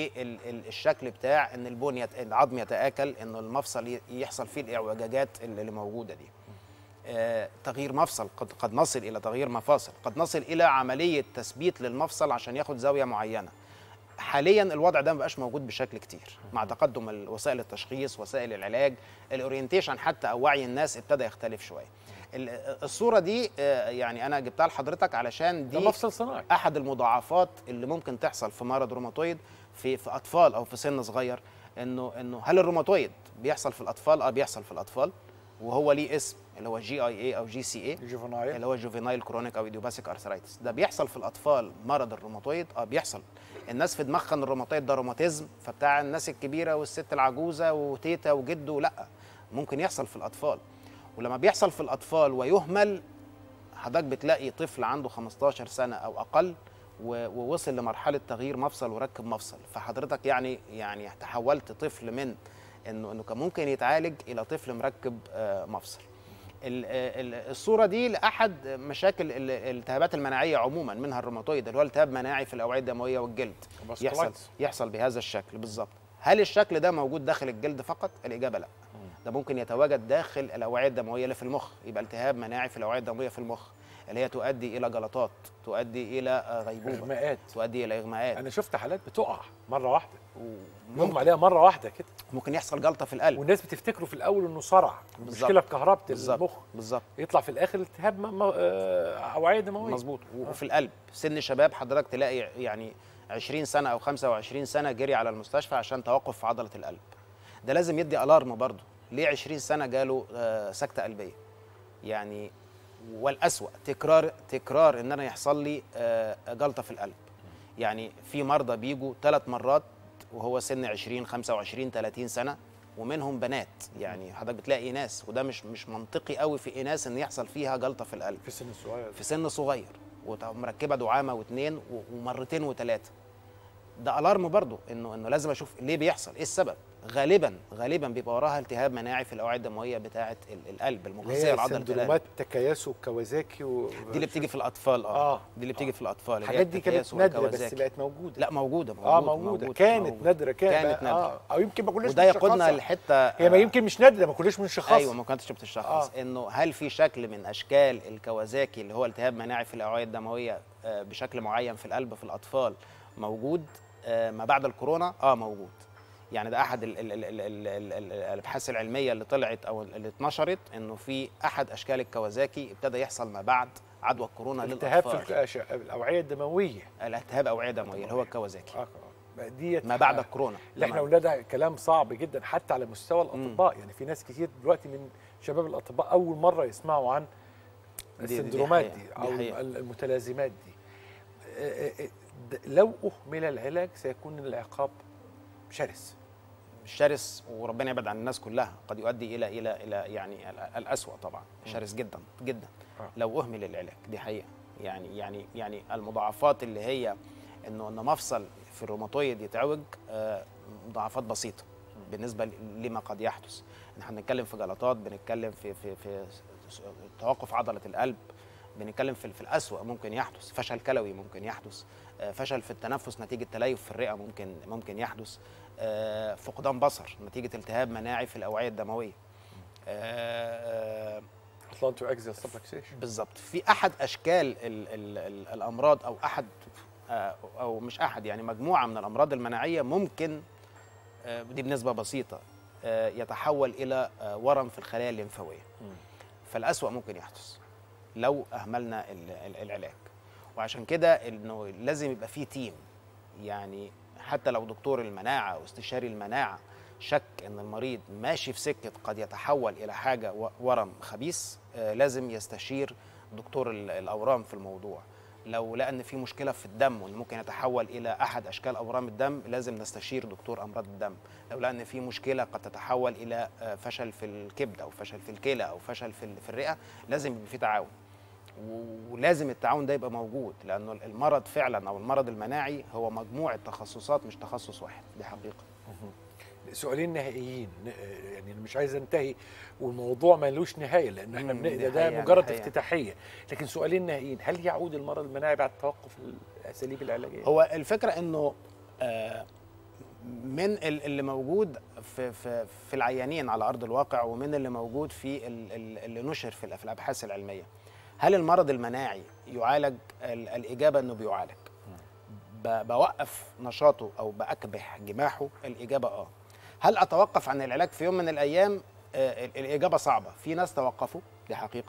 للشكل بتاع ان البون يت... العظم يتاكل ان المفصل ي- يحصل فيه الاعوجاجات اللي اللي موجوده دي آه، تغيير مفصل قد قد نصل الى تغيير مفاصل قد نصل الى عمليه تثبيت للمفصل عشان ياخد زاويه معينه حاليا الوضع ده مبقاش موجود بشكل كتير مع تقدم ال- وسائل التشخيص وسائل العلاج الاورينتيشن حتى او وعي الناس ابتدى يختلف شويه ال- الصوره دي آه، يعني انا جبتها لحضرتك علشان ده دي مفصل صناعي احد المضاعفات اللي ممكن تحصل في مرض روماتويد في في اطفال او في سن صغير انه انه هل الروماتويد بيحصل في الاطفال اه بيحصل في الاطفال وهو ليه اسم اللي هو جي اي اي او جي سي اي جوفنايل اللي هو جوفينايل كرونيك او ايديوباثيك ارثرايتس ده بيحصل في الاطفال مرض الروماتويد اه بيحصل الناس في دماغها ان الروماتويد ده روماتيزم فبتاع الناس الكبيره والست العجوزه وتيتا وجده لا ممكن يحصل في الاطفال ولما بيحصل في الاطفال ويهمل حضرتك بتلاقي طفل عنده 15 سنه او اقل و- ووصل لمرحله تغيير مفصل وركب مفصل فحضرتك يعني يعني تحولت طفل من انه انه كان ممكن يتعالج الى طفل مركب آه، مفصل ال- ال- الصوره دي لاحد مشاكل ال- الالتهابات المناعيه عموما منها الروماتويد اللي هو التهاب مناعي في الاوعيه الدمويه والجلد يحصل يحصل بهذا الشكل بالظبط هل الشكل ده موجود داخل الجلد فقط الاجابه لا ده ممكن يتواجد داخل الاوعيه الدمويه اللي في المخ يبقى التهاب مناعي في الاوعيه الدمويه في المخ اللي هي تؤدي الى جلطات تؤدي الى آه، غيبوبه اغماءات تؤدي الى اغماءات انا شفت حالات بتقع مره واحده يغمى ممكن, عليها مره واحده كده ممكن يحصل جلطه في القلب والناس بتفتكره في الاول انه صرع بالظبط. مشكله في كهربة بالظبط المخ بالظبط يطلع في الاخر التهاب م- م- آه، اوعيه دمويه مظبوط وفي القلب سن شباب حضرتك تلاقي يعني 20 سنه او 25 سنه جري على المستشفى عشان توقف في عضله القلب ده لازم يدي الارم برضه ليه 20 سنه جاله آه، سكته قلبيه يعني والاسوا تكرار تكرار ان انا يحصل لي آه، جلطه في القلب يعني في مرضى بيجوا ثلاث مرات وهو سن 20 25 30 سنه ومنهم بنات يعني حضرتك بتلاقي ناس وده مش مش منطقي قوي في اناث ان يحصل فيها جلطه في القلب في السن الصغير في سن صغير ومركبه دعامه واثنين و- ومرتين وثلاثه ده الارم برضو انه انه لازم اشوف ليه بيحصل ايه السبب غالبا غالبا بيبقى وراها التهاب مناعي في الاوعيه الدمويه بتاعه ال- القلب اللي المغذيه هي لعضله القلب سندرومات تكياسو كوازاكي و... دي اللي بتيجي في الاطفال اه, اه دي اللي بتيجي في الاطفال اللي هي الحاجات دي كانت التكياس نادره بس والكوازاكي. بقت موجوده لا موجوده موجوده اه موجوده كانت موجودة. نادره كانت, كانت نادرة. آه. او يمكن ما كناش وده يقودنا بنشخصها. لحته هي ما يمكن مش نادره ما كناش بنشخصها ايوه ما كنتش بتشخص آه. آه. انه هل في شكل من اشكال الكوازاكي اللي هو التهاب مناعي في الاوعيه الدمويه آه، بشكل معين في القلب في الاطفال موجود آه، ما بعد الكورونا اه موجود يعني ده احد ال- ال- ال- ال- ال- ال- ال- الابحاث العلميه اللي طلعت او اللي اتنشرت انه في احد اشكال الكوازاكي ابتدى يحصل ما بعد عدوى الكورونا التهاب في للاطفال الك- الاوعيه الدمويه الالتهاب اوعيه دمويه اللي هو الكوازاكي آه. ديت ما بعد الكورونا اللي احنا لما- قلناه ده كلام صعب جدا حتى على مستوى الاطباء يعني في ناس كتير دلوقتي من شباب الاطباء اول مره يسمعوا عن دي- دي السندرومات حقيقة، دي, دي او حقيقة. المتلازمات دي آه، آه، آه، د- لو اهمل العلاج سيكون العقاب شرس شرس وربنا يبعد عن الناس كلها قد يؤدي الى الى الى يعني ال- الاسوأ طبعا شرس جدا جدا آه. لو اهمل العلاج دي حقيقه يعني يعني يعني المضاعفات اللي هي انه ان مفصل في الروماتويد يتعوج آه، مضاعفات بسيطه بالنسبه ل- لما قد يحدث احنا بنتكلم في جلطات بنتكلم في في في س- توقف عضله القلب بنتكلم في في الاسوأ ممكن يحدث فشل كلوي ممكن يحدث آه، فشل في التنفس نتيجه تليف في الرئه ممكن ممكن يحدث آه، فقدان بصر نتيجه التهاب مناعي في الاوعيه الدمويه آه، آه، اتلانتو اكزيال سبلكسيشن بالظبط في احد اشكال ال ال ال الامراض او احد آه، او مش احد يعني مجموعه من الامراض المناعيه ممكن آه، دي بنسبه بسيطه آه، يتحول الى آه، ورم في الخلايا الليمفاويه فالأسوأ ممكن يحدث لو أهملنا ال- ال- العلاج وعشان كده إنه لازم يبقى فيه تيم يعني حتى لو دكتور المناعة أو استشاري المناعة شك إن المريض ماشي في سكة قد يتحول إلى حاجة و- ورم خبيث آه، لازم يستشير دكتور ال- الأورام في الموضوع لو لقى ان في مشكله في الدم وان ممكن يتحول الى احد اشكال اورام الدم لازم نستشير دكتور امراض الدم لو لقى ان في مشكله قد تتحول الى آه، فشل في الكبد او فشل في الكلى او فشل في ال- في الرئه لازم يبقى في تعاون و- ولازم التعاون ده يبقى موجود لانه المرض فعلا او المرض المناعي هو مجموعه تخصصات مش تخصص واحد دي حقيقه سؤالين نهائيين ن- يعني أنا مش عايز انتهي والموضوع ملوش نهايه لان احنا مم، بن... دي ده حقيقة، مجرد دي حقيقة. افتتاحيه لكن سؤالين نهائيين هل يعود المرض المناعي بعد توقف الاساليب العلاجيه؟ هو الفكره انه آه، من ال- اللي موجود في في في العيانين على ارض الواقع ومن اللي موجود في ال- ال- اللي نشر في ال- في الابحاث العلميه هل المرض المناعي يعالج ال- الاجابه انه بيعالج ب- بوقف نشاطه او باكبح جماحه الاجابه اه هل اتوقف عن العلاج في يوم من الايام آه، ال- الاجابه صعبه في ناس توقفوا دي حقيقه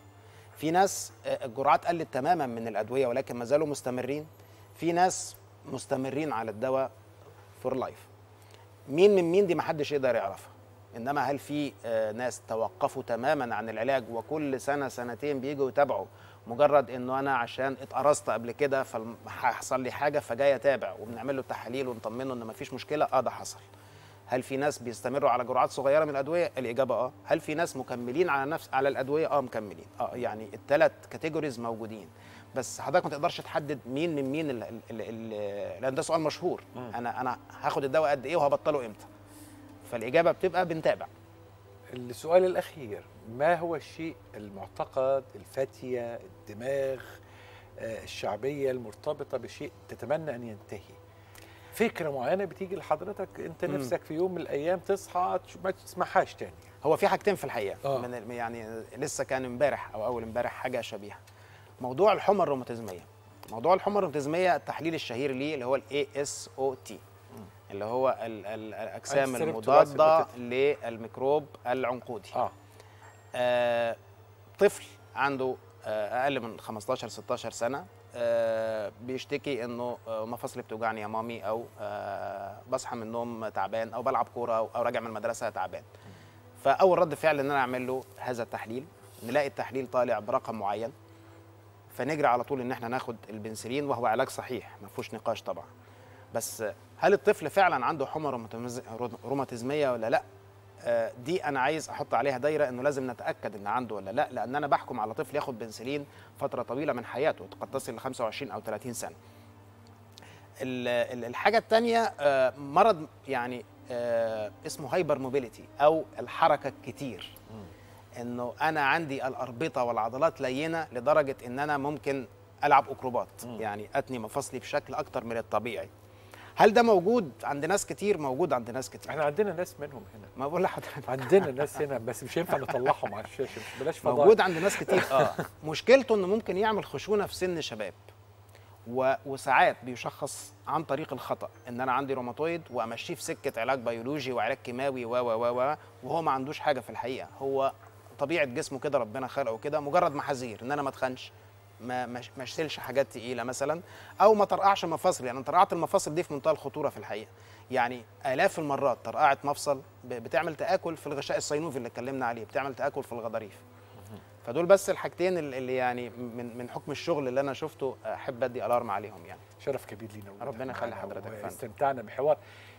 في ناس آه، الجرعات قلت تماما من الادويه ولكن ما زالوا مستمرين في ناس مستمرين على الدواء فور لايف مين من مين دي محدش يقدر يعرفها انما هل في آه، ناس توقفوا تماما عن العلاج وكل سنه سنتين بيجوا يتابعوا مجرد انه انا عشان اتقرصت قبل كده فحصل لي حاجه فجاي اتابع وبنعمل له تحاليل ونطمنه ان مفيش مشكله اه ده حصل هل في ناس بيستمروا على جرعات صغيره من الادويه الاجابه اه هل في ناس مكملين على نفس على الادويه اه مكملين اه يعني الثلاث كاتيجوريز موجودين بس حضرتك ما تقدرش تحدد مين من مين ال- ال- ال- لان ده سؤال مشهور انا انا هاخد الدواء قد ايه وهبطله امتى فالاجابه بتبقى بنتابع السؤال الأخير ما هو الشيء المعتقد الفتية الدماغ آه، الشعبية المرتبطة بشيء تتمنى أن ينتهي فكرة معينة بتيجي لحضرتك أنت مم. نفسك في يوم من الأيام تصحى تش- ما تسمعهاش تاني هو في حاجتين في الحقيقه آه. من ال- يعني لسه كان امبارح او اول امبارح حاجه شبيهه موضوع الحمى الروماتيزميه موضوع الحمى الروماتيزميه التحليل الشهير ليه اللي هو الاي اس او تي اللي هو ال- ال- الاجسام Antistreptolysis المضاده Bacteria. للميكروب العنقودي آه آه، طفل عنده آه، اقل من 15 16 سنه آه، بيشتكي انه آه، مفاصلي بتوجعني يا مامي او آه، بصحى من النوم تعبان او بلعب كوره او أو راجع من المدرسه تعبان فاول رد فعل ان انا اعمل له هذا التحليل نلاقي التحليل طالع برقم معين فنجري على طول ان احنا ناخد البنسلين وهو علاج صحيح ما فيهوش نقاش طبعا بس هل الطفل فعلا عنده حمى روماتيزم- روماتيزميه ولا لا آه، دي انا عايز احط عليها دايره انه لازم نتاكد ان عنده ولا لا لان انا بحكم على طفل ياخد بنسلين فتره طويله من حياته قد تصل ل 25 او 30 سنه ال- ال- الحاجه الثانيه مرض يعني آه، اسمه هايبر موبيليتي او الحركه الكتير انه انا عندي الاربطه والعضلات لينه لدرجه ان انا ممكن العب اكروبات يعني اتني مفاصلي بشكل اكتر من الطبيعي هل ده موجود عند ناس كتير موجود عند ناس كتير احنا عندنا ناس منهم هنا ما بقول لحضرتك عندنا ناس هنا بس مش هينفع نطلعهم على الشاشة مش بلاش فضايح موجود عند ناس كتير اه مشكلته انه ممكن يعمل خشونه في سن شباب و... وساعات بيشخص عن طريق الخطا ان انا عندي روماتويد وامشيه في سكه علاج بيولوجي وعلاج كيماوي و و و و وهو ما عندوش حاجه في الحقيقه هو طبيعه جسمه كده ربنا خلقه كده مجرد محاذير ان انا ما اتخنش ما ما ما اشيلش حاجات تقيله مثلا او ما طرقعش مفاصل يعني طرقعه المفاصل دي في منتهى الخطوره في الحقيقه يعني الاف المرات طرقعه مفصل ب- بتعمل تاكل في الغشاء الصينوفي اللي اتكلمنا عليه بتعمل تاكل في الغضاريف فدول بس الحاجتين اللي اللي يعني من من حكم الشغل اللي انا شفته احب ادي الارم عليهم يعني شرف كبير لينا وجودك ربنا يخلي معانا حضرتك يا فندم. واستمتعنا بحوار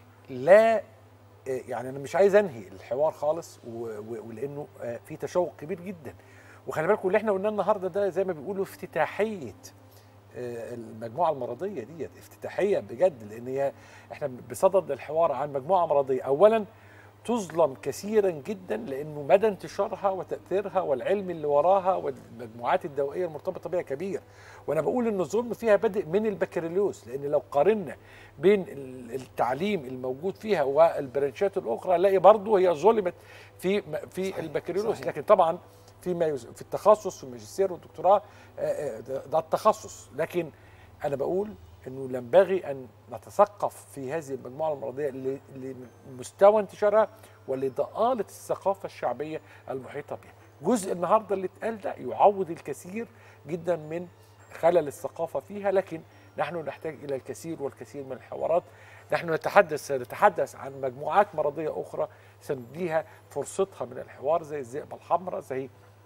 لا يعني انا مش عايز انهي الحوار خالص و- و- ولانه آه، في تشوق كبير جدا وخلي بالكم اللي احنا قلناه النهارده ده زي ما بيقولوا افتتاحيه آه، المجموعه المرضيه ديت افتتاحيه بجد لان هي احنا بصدد الحوار عن مجموعه مرضيه اولا تظلم كثيرا جدا لانه مدى انتشارها وتاثيرها والعلم اللي وراها والمجموعات الدوائيه المرتبطه بها كبير وانا بقول ان الظلم فيها بادئ من البكالوريوس لان لو قارنا بين ال- التعليم الموجود فيها والبرانشات الاخرى نلاقي برضه هي ظلمت في في البكالوريوس صحيح. لكن طبعا فيما يز- في التخصص في الماجستير والدكتوراه آه، آه، ده ده التخصص لكن انا بقول انه ينبغي ان نتثقف في هذه المجموعه المرضيه ل- لمستوى انتشارها ولضآلة الثقافه الشعبيه المحيطه بها. جزء النهارده اللي اتقال ده يعوض الكثير جدا من خلل الثقافه فيها لكن نحن نحتاج الى الكثير والكثير من الحوارات نحن نتحدث سنتحدث عن مجموعات مرضيه اخرى سنديها فرصتها من الحوار زي الذئبه الحمراء زي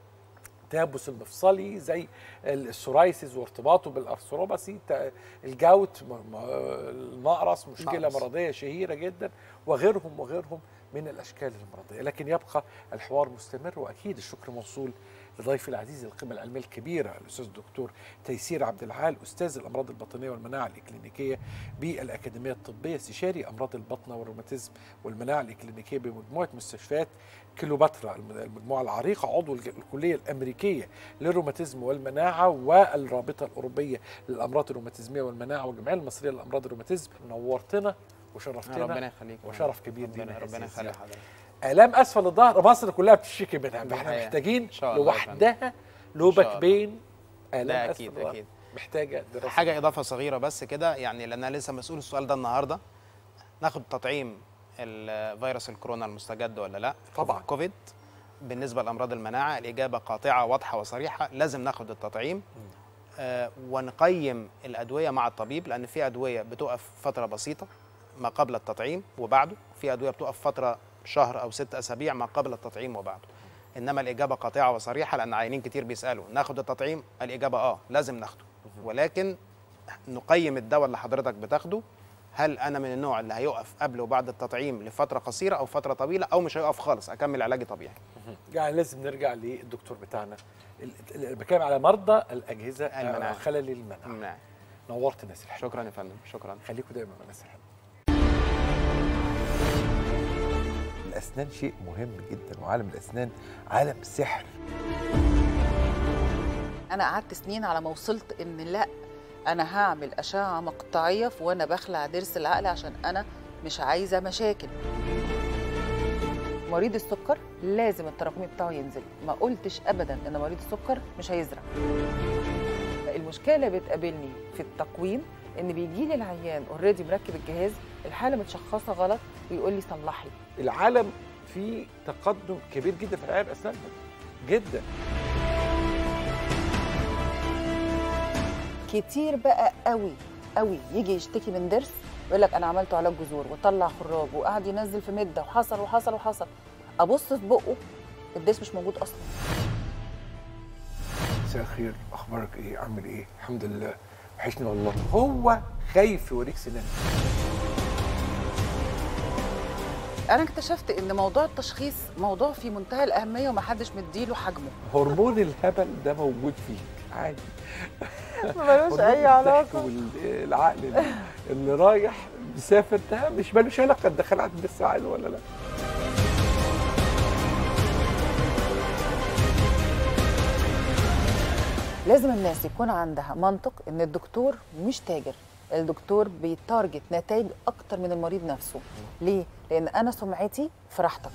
التيبس المفصلي زي السورايسيس وارتباطه بالارثروباسي تا- الجوت م- م- النقرس مشكله نقرس. مرضيه شهيره جدا وغيرهم وغيرهم من الاشكال المرضيه لكن يبقى الحوار مستمر واكيد الشكر موصول لضيفي العزيز القيمه العلميه الكبيره الاستاذ الدكتور تيسير عبد العال استاذ الامراض الباطنيه والمناعه الاكلينيكيه بالاكاديميه الطبيه استشاري امراض البطنه والروماتيزم والمناعه الاكلينيكيه بمجموعه مستشفيات كيلوباترا الم- المجموعه العريقه عضو الج- الكليه الامريكيه للروماتيزم والمناعه والرابطه الاوروبيه للامراض الروماتيزميه والمناعه والجمعيه المصريه للامراض الروماتيزم نورتنا وشرفتنا ربنا يخليك وشرف كبير ربنا, لينا ربنا هذه يخلي الزيارة. حضرتك الام اسفل الظهر مصر كلها بتشتكي منها دي احنا حقيقة. محتاجين إن شاء الله يا فندم. لوحدها لوبك الله. بين الام ده اسفل اكيد الظهر اكيد محتاجه دراسه حاجه اضافه صغيره بس كده يعني لان انا لسه مسؤول السؤال ده النهارده ناخد تطعيم ال- فيروس الكورونا المستجد ولا لا طبعاً. كوفيد بالنسبه لامراض المناعه الاجابه قاطعه واضحه وصريحه لازم ناخد التطعيم آه ونقيم الادويه مع الطبيب لان في ادويه بتقف فتره بسيطه ما قبل التطعيم وبعده في ادويه بتقف فتره شهر او ست اسابيع ما قبل التطعيم وبعده انما الاجابه قاطعه وصريحه لان عيانين كتير بيسالوا ناخد التطعيم الاجابه اه لازم ناخده ولكن نقيم الدواء اللي حضرتك بتاخده هل انا من النوع اللي هيقف قبل وبعد التطعيم لفتره قصيره او فتره طويله او مش هيقف خالص اكمل علاجي طبيعي يعني لازم نرجع للدكتور بتاعنا ال- ال- بتكلم على مرضى الاجهزه المناعة. آه، خلل المناعه نعم. نورت ناس الحلوه شكرا يا فندم شكرا خليكم دايما مع ناس الحلوه الاسنان شيء مهم جدا وعالم الاسنان عالم سحر انا قعدت سنين على ما وصلت ان لا انا هعمل اشعه مقطعيه في وانا بخلع ضرس العقل عشان انا مش عايزه مشاكل مريض السكر لازم التراكمي بتاعه ينزل ما قلتش ابدا ان مريض السكر مش هيزرع المشكله اللي بتقابلني في التقويم ان بيجي لي العيان اوريدي مركب الجهاز الحاله متشخصه غلط ويقول لي صلحي العالم فيه تقدم كبير جدا في العنايه بالاسنان جدا كتير بقى قوي قوي يجي يشتكي من ضرس يقول لك انا عملت علاج جذور وطلع خراج وقعد ينزل في مده وحصل وحصل وحصل ابص في بقه الضرس مش موجود اصلا مساء الخير اخبارك ايه عامل ايه الحمد لله وحشني والله هو خايف يوريك سنان انا اكتشفت ان موضوع التشخيص موضوع في منتهى الاهميه ومحدش مديله حجمه هرمون الهبل ده موجود فيك عادي ملوش هرمون الضحك والعقل اللي- اللي رايح مسافر ده مش مالوش علاقه تدخل عند الساعه ولا لا لازم الناس يكون عندها منطق ان الدكتور مش تاجر الدكتور بيتارجت نتائج اكتر من المريض نفسه ليه لان انا سمعتي في راحتك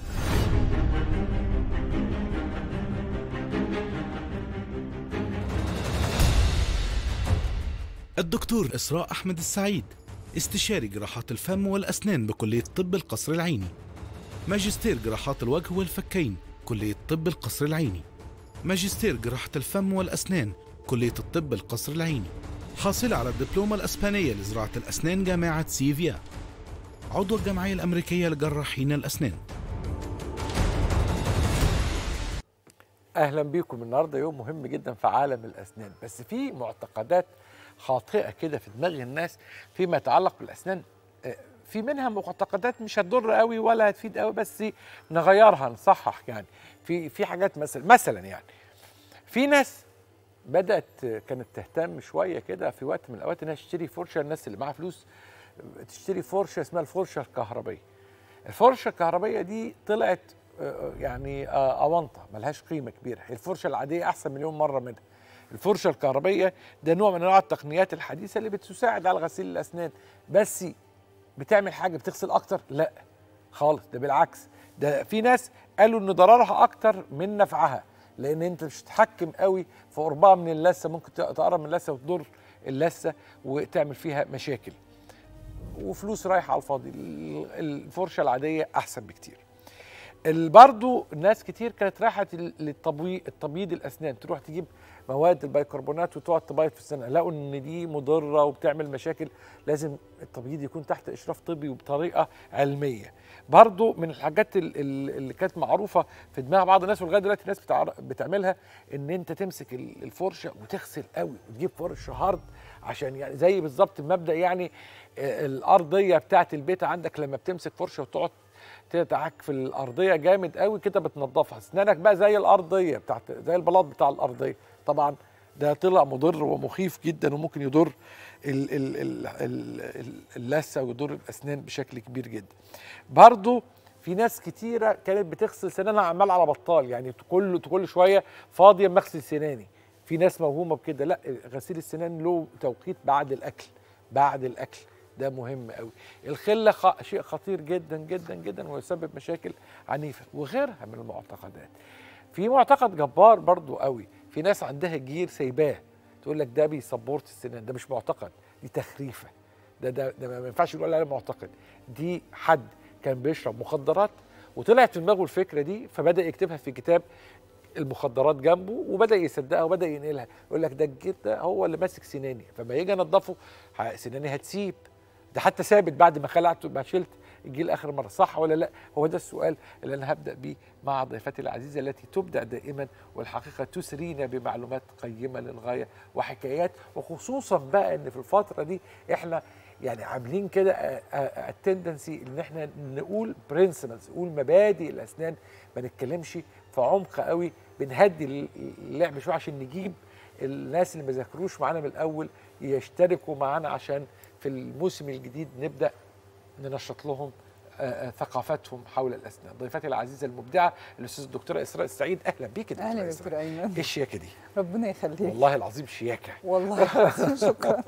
الدكتور إسراء أحمد السعيد استشاري جراحات الفم والأسنان بكلية طب القصر العيني ماجستير جراحات الوجه والفكين كلية طب القصر العيني ماجستير جراحة الفم والأسنان كلية الطب القصر العيني حاصلة على الدبلومة الأسبانية لزراعة الأسنان جامعة سيفيا عضو الجمعية الأمريكية لجراحين الأسنان اهلا بيكم النهارده يوم مهم جدا في عالم الاسنان بس في معتقدات خاطئه كده في دماغ الناس فيما يتعلق بالاسنان آه، في منها معتقدات مش هتضر قوي ولا هتفيد قوي بس نغيرها نصحح يعني في في حاجات مثلا مثلا يعني في ناس بدات آه، كانت تهتم شويه كده في وقت من الاوقات انها تشتري فرشه الناس اللي معاها فلوس آه، تشتري فرشه اسمها الفرشه الكهربيه الفرشه الكهربيه دي طلعت آه، يعني آه، اونطه ملهاش قيمه كبيره الفرشه العاديه احسن مليون مره منها الفرشه الكهربيه ده نوع من انواع التقنيات الحديثه اللي بتساعد على غسيل الاسنان بس بتعمل حاجه بتغسل اكتر لا خالص ده بالعكس ده في ناس قالوا ان ضررها اكتر من نفعها لان انت مش هتتحكم قوي في قربها من اللثه ممكن تقرب من اللثه وتضر اللثه وتعمل فيها مشاكل وفلوس رايحه على الفاضي ال- الفرشه العاديه احسن بكتير ال- برضو ناس كتير كانت رايحه للتبويض التبييض الاسنان تروح تجيب مواد البيكربونات وتقعد تبيض في السنه لقوا ان دي مضره وبتعمل مشاكل لازم التبييض يكون تحت اشراف طبي وبطريقه علميه برضو من الحاجات ال- ال- اللي كانت معروفه في دماغ بعض الناس ولغايه دلوقتي الناس بتعر- بتعملها ان انت تمسك ال- الفرشه وتغسل قوي وتجيب فرشه هارد عشان يعني زي بالظبط المبدا يعني آه، الارضيه بتاعت البيت عندك لما بتمسك فرشه وتقعد تدعك في الارضيه جامد قوي كده بتنضفها اسنانك بقى زي الارضيه بتاعت زي البلاط بتاع الارضيه طبعا ده طلع مضر ومخيف جدا وممكن يضر ال- ال- ال- ال- ال- اللثه ويضر الاسنان بشكل كبير جدا برضو في ناس كتيره كانت بتغسل سنانها عمال على بطال يعني كل كل شويه فاضيه اما اغسل سناني في ناس موهومه بكده لا غسيل السنان له توقيت بعد الاكل بعد الاكل ده مهم قوي الخله خ... شيء خطير جدا جدا جدا ويسبب مشاكل عنيفه وغيرها من المعتقدات في معتقد جبار برضو قوي في ناس عندها جير سايباه تقول لك ده بيسبورت السنان ده مش معتقد دي تخريفه ده ده, ده ما ينفعش نقول عليه معتقد دي حد كان بيشرب مخدرات وطلعت في دماغه الفكره دي فبدا يكتبها في كتاب المخدرات جنبه وبدا يصدقها وبدا ينقلها يقول لك ده الجد ده هو اللي ماسك سناني فما يجي انضفه ه- سناني هتسيب ده حتى ثابت بعد ما خلعته ما شلت الجيل اخر مره صح ولا لا هو ده السؤال اللي انا هبدا بيه مع ضيفتي العزيزه التي تبدع دائما والحقيقه تسرينا بمعلومات قيمه للغايه وحكايات وخصوصا بقى ان في الفتره دي احنا يعني عاملين كده التندنسي ان احنا نقول برنسبلز نقول مبادئ الاسنان ما نتكلمش في عمق قوي بنهدي اللعب شويه عشان نجيب الناس اللي ما ذاكروش معانا من الاول يشتركوا معانا عشان في الموسم الجديد نبدا ننشط لهم آه، آه، ثقافتهم حول الاسنان ضيفتي العزيزه المبدعه الاستاذ الدكتوره اسراء السعيد اهلا بيك يا دكتورة اهلا يا إسراء. دكتور ايمن ايه الشياكه دي ربنا يخليك والله العظيم شياكه والله العظيم شكرا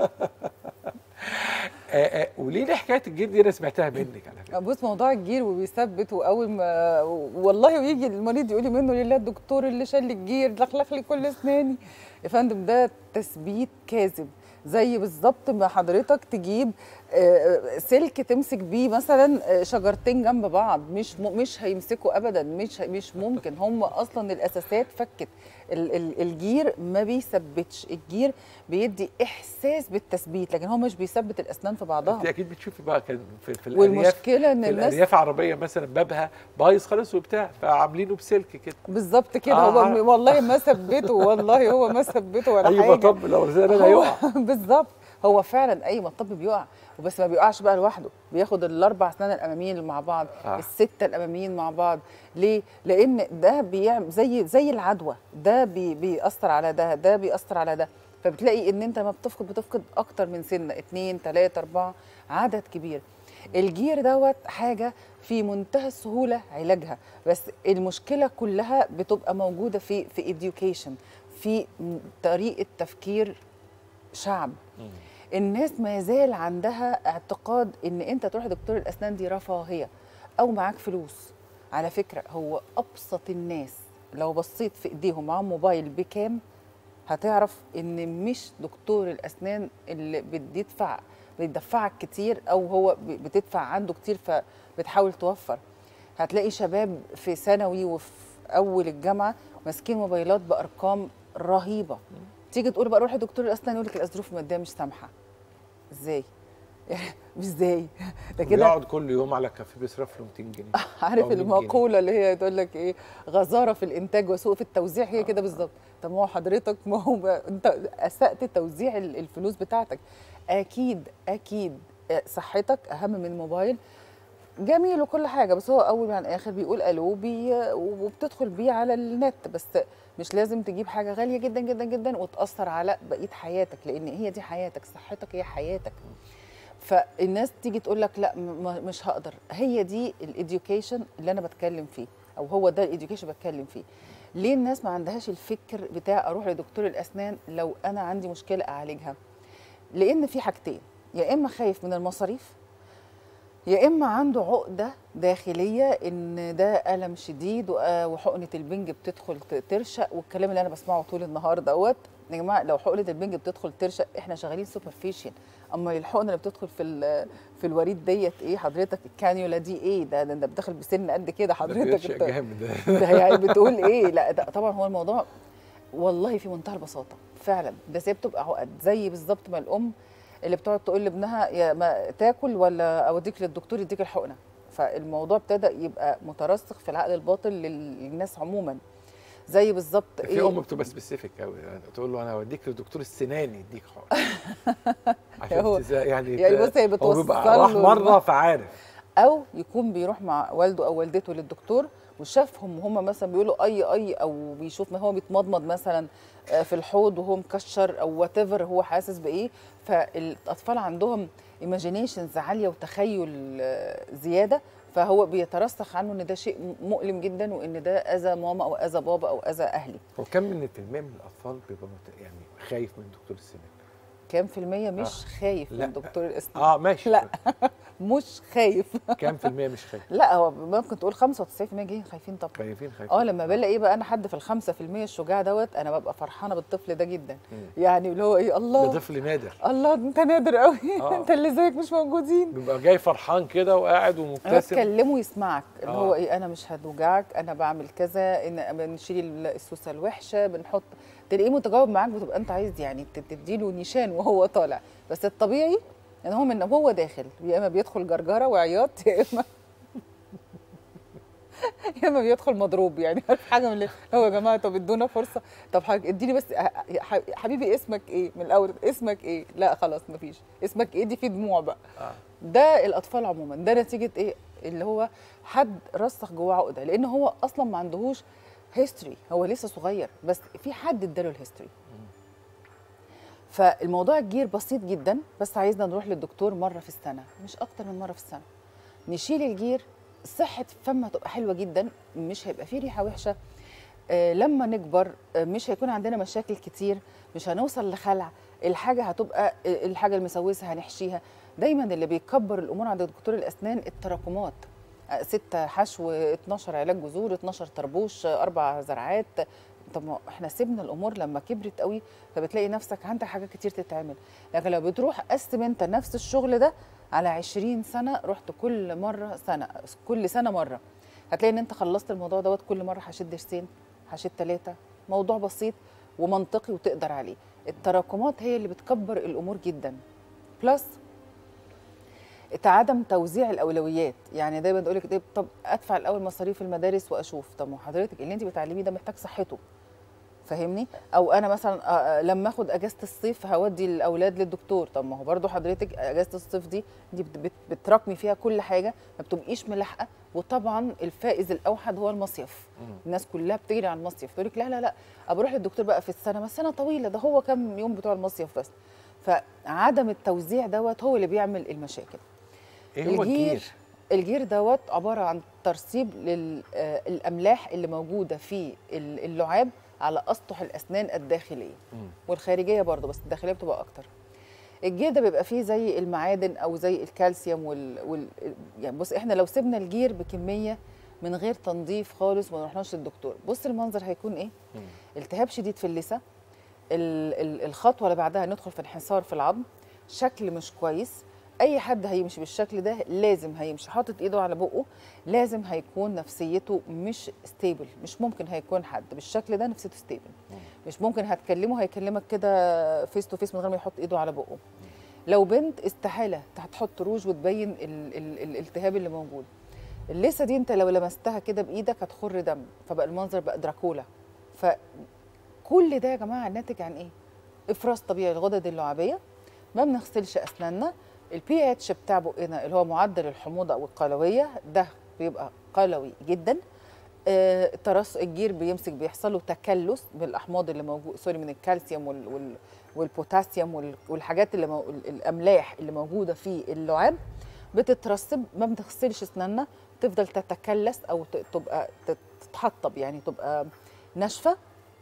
آه، آه، وليه ليه حكايه الجير دي انا سمعتها منك على فكره بص موضوع الجير وبيثبت واول ما والله ويجي المريض يقول لي منه لله الدكتور اللي شال لي الجير لخلخ لي كل اسناني يا فندم ده تثبيت كاذب زي بالظبط ما حضرتك تجيب آه، سلك تمسك بيه مثلا آه، شجرتين جنب بعض مش م- مش هيمسكوا ابدا مش مش ممكن هم اصلا الاساسات فكت ال- ال- الجير ما بيثبتش الجير بيدي احساس بالتثبيت لكن هو مش بيثبت الاسنان في بعضها انت اكيد بتشوفي بقى كان في, في الارياف والمشكله ان في الناس الارياف عربيه مثلا بابها بايظ خالص وبتاع فعاملينه بسلك كده بالظبط كده آه. هو م- والله ما ثبته والله هو ما ثبته ولا اي حاجه مطب لو رزقنا هو- يقع بالظبط هو فعلا اي مطب بيقع وبس ما بيقعش بقى لوحده بياخد الاربع اسنان الاماميين مع بعض آه. آه. السته الاماميين مع بعض ليه لان ده بيعمل زي زي العدوى ده بي بيأثر على ده ده بيأثر على ده فبتلاقي ان انت ما بتفقد بتفقد اكتر من سنه اتنين تلاته اربعه عدد كبير الجير دوت حاجه في منتهى السهوله علاجها بس المشكله كلها بتبقى موجوده في في education في م- طريقه تفكير شعب الناس ما زال عندها اعتقاد ان انت تروح دكتور الاسنان دي رفاهيه او معاك فلوس على فكره هو ابسط الناس لو بصيت في ايديهم معاهم موبايل بكام هتعرف ان مش دكتور الاسنان اللي بتدفع بيدفعك كتير او هو ب- بتدفع عنده كتير فبتحاول توفر هتلاقي شباب في ثانوي وفي اول الجامعه ماسكين موبايلات بارقام رهيبه تيجي تقول بقى روح لدكتور الاسنان يقول لك الظروف الماديه مش سامحه ازاي مش ازاي ده كده بيقعد كل يوم على كافيه بيصرف له 200 جنيه عارف أو 100 جنيه. المقوله اللي هي تقول لك ايه غزاره في الانتاج وسوء في التوزيع هي كده بالظبط طب ما هو حضرتك ما هو بقى انت اسأت توزيع ال- الفلوس بتاعتك اكيد اكيد آه، صحتك اهم من الموبايل جميل وكل حاجه بس هو اول عن اخر بيقول الو بي وبتدخل بيه على النت بس مش لازم تجيب حاجه غاليه جدا جدا جدا وتاثر على بقيه حياتك لان هي دي حياتك صحتك هي حياتك فالناس تيجي تقول لك لا م- م- مش هقدر هي دي الاديوكيشن اللي انا بتكلم فيه او هو ده الاديوكيشن بتكلم فيه ليه الناس ما عندهاش الفكر بتاع اروح لدكتور الاسنان لو انا عندي مشكله اعالجها لان في حاجتين يا اما خايف من المصاريف يا اما عنده عقده داخليه ان ده الم شديد وآ- وحقنه البنج بتدخل ت- ترشق والكلام اللي انا بسمعه طول النهار دوت يا جماعه لو حقنه البنج بتدخل ترشق احنا شغالين سوبرفيشن اما الحقنه اللي بتدخل في ال- في الوريد ديت ايه حضرتك الكانيولا دي ايه ده ده انت بتدخل بسن قد كده حضرتك شيء انت- جامد ده ده يعني بتقول ايه لا ده طبعا هو الموضوع والله في منتهى البساطه فعلا بس هي بتبقى عقد زي بالظبط ما الام اللي بتقعد تقول لابنها يا ما تاكل ولا اوديك للدكتور يديك الحقنه فالموضوع ابتدى يبقى مترسخ في العقل الباطن لل- للناس عموما زي بالظبط في ام بتبقى سبيسيفيك قوي يعني تقول له انا هوديك لدكتور السنان يديك حقن عشان هو- تزا- يعني يعني ت- بص هي هو بتوصل بيبقى راح له مره فعارف او يكون بيروح مع والده او والدته للدكتور وشافهم وهم مثلا بيقولوا اي اي او بيشوف ما هو بيتمضمض مثلا آه، في الحوض وهو مكشر او وات هو حاسس بايه فالاطفال عندهم ايماجينيشنز عاليه وتخيل آه، زياده فهو بيترسخ عنه ان ده شيء مؤلم جدا وان ده اذى ماما او اذى بابا او اذى اهلي هو كم من المية من الاطفال بيبقى مت- يعني خايف من دكتور السنان كام في المية مش خايف لا. من دكتور الاسنان اه ماشي لا. مش خايف كام في المية مش خايف لا هو ممكن تقول 95% جايين خايفين طبعا خايفين خايفين اه لما بلاقي بقى انا حد في الخمسة في المية الشجاع دوت انا ببقى فرحانه بالطفل ده جدا مم. يعني اللي هو ايه ده الله طفل نادر الله انت نادر قوي آه. انت اللي زيك مش موجودين بيبقى جاي فرحان كده وقاعد هو ومبتسم تكلمه يسمعك اللي آه. هو ايه انا مش هتوجعك انا بعمل كذا ان بنشيل السوسه الوحشه بنحط تلاقيه متجاوب معاك بتبقى انت عايز يعني ت- تديله نيشان وهو طالع بس الطبيعي ان هو من هو داخل يا اما بيدخل جرجره وعياط يا اما يا اما بيدخل مضروب يعني عارف حاجه من اللي هو يا جماعه طب ادونا فرصه طب حاجة اديني بس ح- ح- حبيبي اسمك ايه من الاول اسمك ايه لا خلاص مفيش اسمك ايه دي في دموع بقى آه. ده الاطفال عموما ده نتيجه ايه اللي هو حد رسخ جواه عقده لان هو اصلا ما عندهوش هيستوري هو لسه صغير بس في حد اداله الهيستوري فالموضوع الجير بسيط جدا بس عايزنا نروح للدكتور مره في السنه مش اكتر من مره في السنه نشيل الجير صحه الفم هتبقى حلوه جدا مش هيبقى فيه ريحه وحشه آه، لما نكبر آه، مش هيكون عندنا مشاكل كتير مش هنوصل لخلع الحاجه هتبقى آه، الحاجه المسوسه هنحشيها دايما اللي بيكبر الامور عند دكتور الاسنان التراكمات آه، ستة حشو 12 علاج جذور 12 طربوش آه، اربع زرعات طب ما احنا سيبنا الامور لما كبرت قوي فبتلاقي نفسك عندك حاجات كتير تتعمل لكن لو بتروح قسم انت نفس الشغل ده على 20 سنه رحت كل مره سنه كل سنه مره هتلاقي ان انت خلصت الموضوع دوت كل مره هشد درسين هشد ثلاثه موضوع بسيط ومنطقي وتقدر عليه التراكمات هي اللي بتكبر الامور جدا بلس عدم توزيع الاولويات يعني دايما تقول لك طب ادفع الاول مصاريف المدارس واشوف طب ما حضرتك اللي انت بتعلميه ده محتاج صحته فاهمني او انا مثلا آه، آه، لما اخد اجازه الصيف هودي الاولاد للدكتور طب ما هو برضو حضرتك اجازه الصيف دي دي بت- بت- بتراكمي فيها كل حاجه ما بتبقيش ملاحقه وطبعا الفائز الاوحد هو المصيف الناس كلها بتجري على المصيف تقول لك لا لا لا بروح للدكتور بقى في السنه ما السنه طويله ده هو كام يوم بتوع المصيف بس فعدم التوزيع دوت هو اللي بيعمل المشاكل ايه هو الجير الجير دوت عباره عن ترسيب للاملاح اللي موجوده في ال- اللعاب على اسطح الاسنان الداخليه مم. والخارجيه برضه بس الداخليه بتبقى اكتر الجير ده بيبقى فيه زي المعادن او زي الكالسيوم وال, وال... يعني بص احنا لو سيبنا الجير بكميه من غير تنظيف خالص وما رحناش للدكتور بص المنظر هيكون ايه مم. التهاب شديد في اللثه ال- ال- الخطوه اللي بعدها ندخل في انحسار في العظم شكل مش كويس اي حد هيمشي بالشكل ده لازم هيمشي حاطط ايده على بقه لازم هيكون نفسيته مش ستيبل مش ممكن هيكون حد بالشكل ده نفسيته ستيبل مش ممكن هتكلمه هيكلمك كده فيس تو فيس من غير ما يحط ايده على بقه لو بنت استحاله هتحط روج وتبين ال- ال- الالتهاب اللي موجود اللثه دي انت لو لمستها كده بايدك هتخر دم فبقى المنظر بقى دراكولا فكل ده يا جماعه ناتج عن ايه افراز طبيعي الغدد اللعابيه ما بنغسلش اسناننا البي اتش بتاع بقنا اللي هو معدل الحموضه او القلويه ده بيبقى قلوي جدا آه، ترس الجير بيمسك بيحصل له تكلس بالاحماض اللي موجود سوري من الكالسيوم وال وال والبوتاسيوم وال- والحاجات اللي مو... الاملاح اللي موجوده في اللعاب بتترسب ما بنغسلش اسناننا تفضل تتكلس او ت- تبقى تت- تتحطب يعني تبقى ناشفه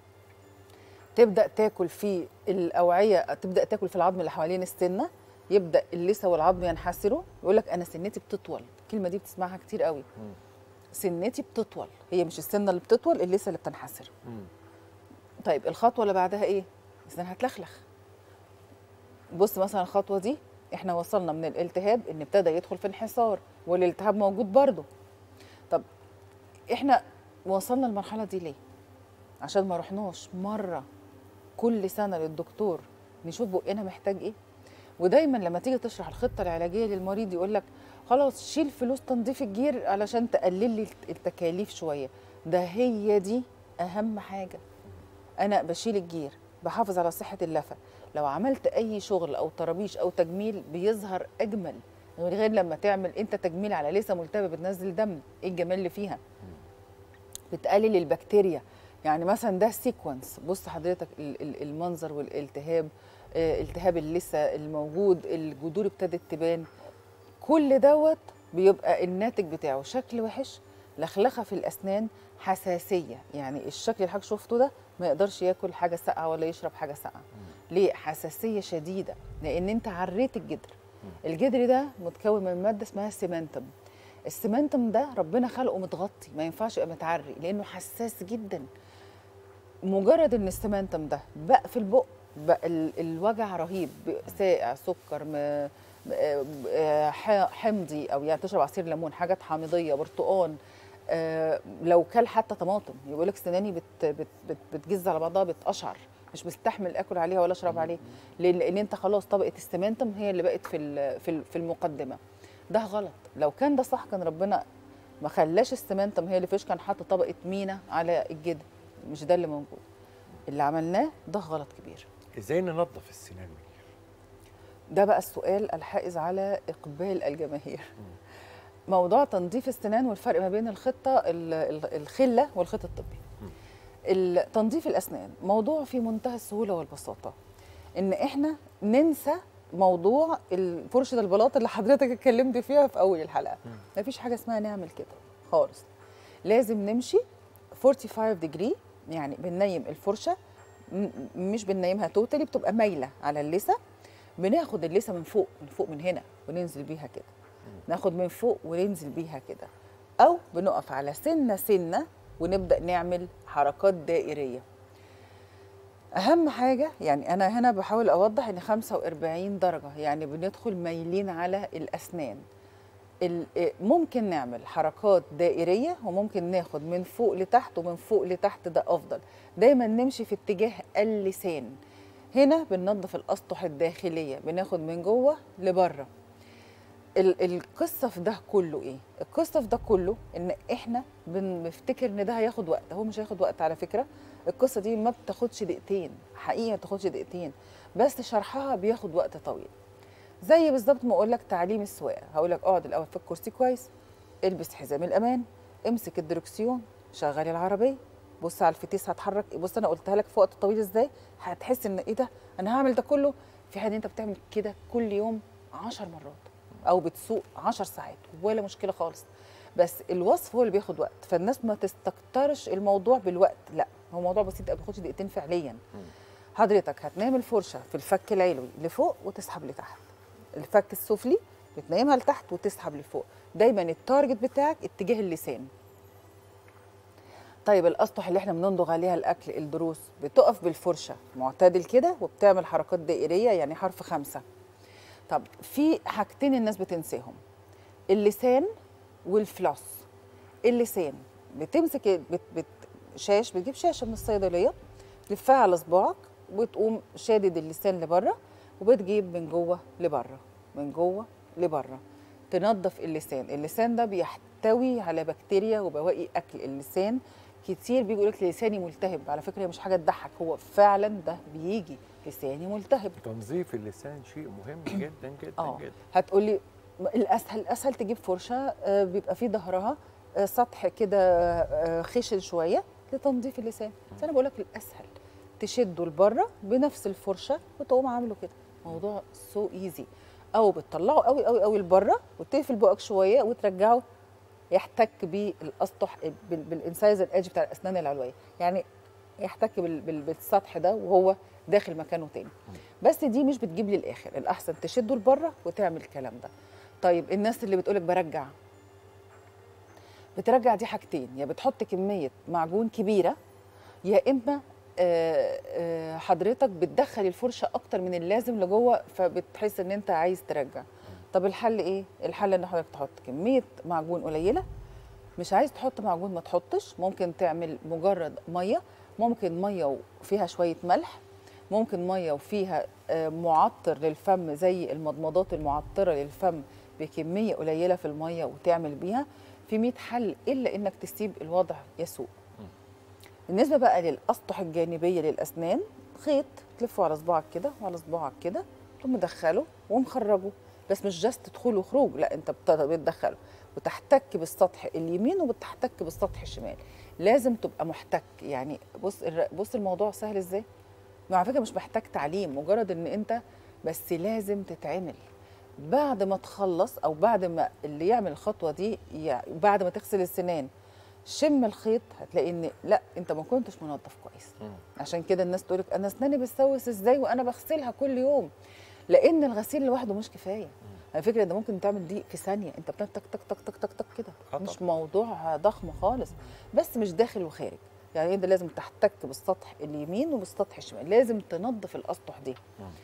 تبدا تاكل في الاوعيه تبدا تاكل في العظم اللي حوالين السنه يبدا اللثه والعظم ينحسروا يقول لك انا سنتي بتطول الكلمه دي بتسمعها كتير قوي سنتي بتطول هي مش السنه اللي بتطول اللثه اللي بتنحسر مم. طيب الخطوه اللي بعدها ايه السنه هتلخلخ بص مثلا الخطوه دي احنا وصلنا من الالتهاب ان ابتدى يدخل في انحسار والالتهاب موجود برضه طب احنا وصلنا المرحله دي ليه عشان ما رحناش مره كل سنه للدكتور نشوف بقنا محتاج ايه ودايما لما تيجي تشرح الخطه العلاجيه للمريض يقول لك خلاص شيل فلوس تنظيف الجير علشان تقلل لي التكاليف شويه ده هي دي اهم حاجه انا بشيل الجير بحافظ على صحه اللثه لو عملت اي شغل او طرابيش او تجميل بيظهر اجمل من غير لما تعمل انت تجميل على لثه ملتهبه بتنزل دم ايه الجمال اللي فيها بتقلل البكتيريا يعني مثلا ده سيكونس بص حضرتك ال- ال- المنظر والالتهاب آه، التهاب اللثه الموجود الجذور ابتدت تبان كل دوت بيبقى الناتج بتاعه شكل وحش لخلخه في الاسنان حساسيه يعني الشكل اللي حضرتك شفته ده ما يقدرش ياكل حاجه ساقعه ولا يشرب حاجه ساقعه ليه حساسيه شديده لان انت عريت الجدر الجدر ده متكون من ماده اسمها سيمنتم السيمنتم ده ربنا خلقه متغطي ما ينفعش يبقى متعري لانه حساس جدا مجرد ان السيمنتم ده بقى في البق بقى ال- الوجع رهيب ساقع سكر م- م- آه، ح- حمضي او يعني تشرب عصير ليمون حاجات حامضيه برتقان آه، لو كل حتى طماطم يقول لك سناني بت بت بت بتجز على بعضها بتقشعر مش مستحمل اكل عليها ولا اشرب عليه لان لان انت خلاص طبقه السمنتم هي اللي بقت في ال- في ال- في المقدمه ده غلط لو كان ده صح كان ربنا ما خلاش السمنتم هي اللي فيش كان حاطط طبقه مينا على الجدر مش ده اللي موجود اللي عملناه ده غلط كبير ازاي ننظف السنان منير ده بقى السؤال الحائز على اقبال الجماهير موضوع تنظيف السنان والفرق ما بين الخطه ال- ال- الخله والخط الطبي ال- تنظيف الاسنان موضوع في منتهى السهوله والبساطه ان احنا ننسى موضوع ال- فرشه البلاط اللي حضرتك اتكلمت فيها في اول الحلقه مفيش حاجه اسمها نعمل كده خالص لازم نمشي 45 ديجري يعني بننيم الفرشه م- مش بننيمها توتالي بتبقى مايله على اللثه بناخد اللثه من فوق من فوق من هنا وننزل بيها كده ناخد من فوق وننزل بيها كده او بنقف على سنه سنه ونبدا نعمل حركات دائريه اهم حاجه يعني انا هنا بحاول اوضح ان 45 درجه يعني بندخل مايلين على الاسنان ال- إيه، ممكن نعمل حركات دائريه وممكن ناخد من فوق لتحت ومن فوق لتحت ده افضل دايما نمشي في اتجاه اللسان هنا بننظف الاسطح الداخليه بناخد من جوه لبره ال- القصه في ده كله ايه القصه في ده كله ان احنا بنفتكر ان ده هياخد وقت هو مش هياخد وقت على فكره القصه دي ما بتاخدش دقيقتين حقيقه ما بتاخدش دقيقتين بس شرحها بياخد وقت طويل زي بالظبط ما اقول لك تعليم السواقه هقول لك اقعد الاول في الكرسي كويس البس حزام الامان امسك الدركسيون شغل العربيه بص على الفتيس هتحرك بص انا قلتها لك في وقت طويل ازاي هتحس ان ايه ده انا هعمل ده كله في حين انت بتعمل كده كل يوم عشر مرات او بتسوق عشر ساعات ولا مشكله خالص بس الوصف هو اللي بياخد وقت فالناس ما تستكترش الموضوع بالوقت لا هو موضوع بسيط ما بياخدش دقيقتين فعليا حضرتك هتنام الفرشه في الفك العلوي لفوق وتسحب لتحت الفك السفلي بتنيمها لتحت وتسحب لفوق دايما التارجت بتاعك اتجاه اللسان طيب الاسطح اللي احنا بنندغ عليها الاكل الضروس بتقف بالفرشه معتدل كده وبتعمل حركات دائريه يعني حرف خمسه طب في حاجتين الناس بتنساهم اللسان والفلوس اللسان بتمسك بت بت شاش بتجيب شاشه من الصيدليه تلفها على صباعك وتقوم شادد اللسان لبره وبتجيب من جوه لبره من جوه لبره تنظف اللسان اللسان ده بيحتوي على بكتيريا وبواقي اكل اللسان كتير بيجي يقول لك لساني ملتهب على فكره هي مش حاجه تضحك هو فعلا ده بيجي لساني ملتهب تنظيف اللسان شيء مهم جدا جدا اه جدا هتقولي م- الاسهل الاسهل تجيب فرشه آه، بيبقى فيه ظهرها آه، سطح كده آه، خشن شويه لتنظيف اللسان بس انا بقول لك الاسهل تشده لبره بنفس الفرشه وتقوم عامله كده موضوع سو ايزي او بتطلعه قوي قوي قوي لبره وتقفل بقك شويه وترجعه يحتك بالاسطح بال- بالانسايزر ايدج بتاع الاسنان العلويه يعني يحتك بال- بال- بالسطح ده وهو داخل مكانه تاني بس دي مش بتجيب لي الاخر الاحسن تشده لبره وتعمل الكلام ده طيب الناس اللي بتقولك برجع بترجع دي حاجتين يا بتحط كميه معجون كبيره يا اما آه، آه، حضرتك بتدخل الفرشه اكتر من اللازم لجوه فبتحس ان انت عايز ترجع طب الحل ايه الحل ان حضرتك تحط كميه معجون قليله مش عايز تحط معجون ما تحطش ممكن تعمل مجرد ميه ممكن ميه وفيها شويه ملح ممكن ميه وفيها آه، معطر للفم زي المضمضات المعطره للفم بكميه قليله في الميه وتعمل بيها في 100 حل الا انك تسيب الوضع يسوء بالنسبه بقى للاسطح الجانبيه للاسنان خيط تلفه على صباعك كده وعلى صباعك كده تقوم مدخله ومخرجه بس مش جاست دخول وخروج لا انت بت- بتدخله وتحتك بالسطح اليمين وبتحتك بالسطح الشمال لازم تبقى محتك يعني بص الر- بص الموضوع سهل ازاي على فكره مش محتاج تعليم مجرد ان انت بس لازم تتعمل بعد ما تخلص او بعد ما اللي يعمل الخطوه دي يع- بعد ما تغسل السنان شم الخيط هتلاقي ان لا انت ما كنتش منظف كويس عشان كده الناس تقولك انا اسناني بتسوس ازاي وانا بغسلها كل يوم لان الغسيل لوحده مش كفايه على فكره ده ممكن تعمل دي في ثانيه انت بتعمل تك تك تك تك تك تك كده آه مش طبعاً. موضوع ضخم خالص بس مش داخل وخارج يعني انت لازم تحتك بالسطح اليمين وبالسطح الشمال لازم تنظف الاسطح دي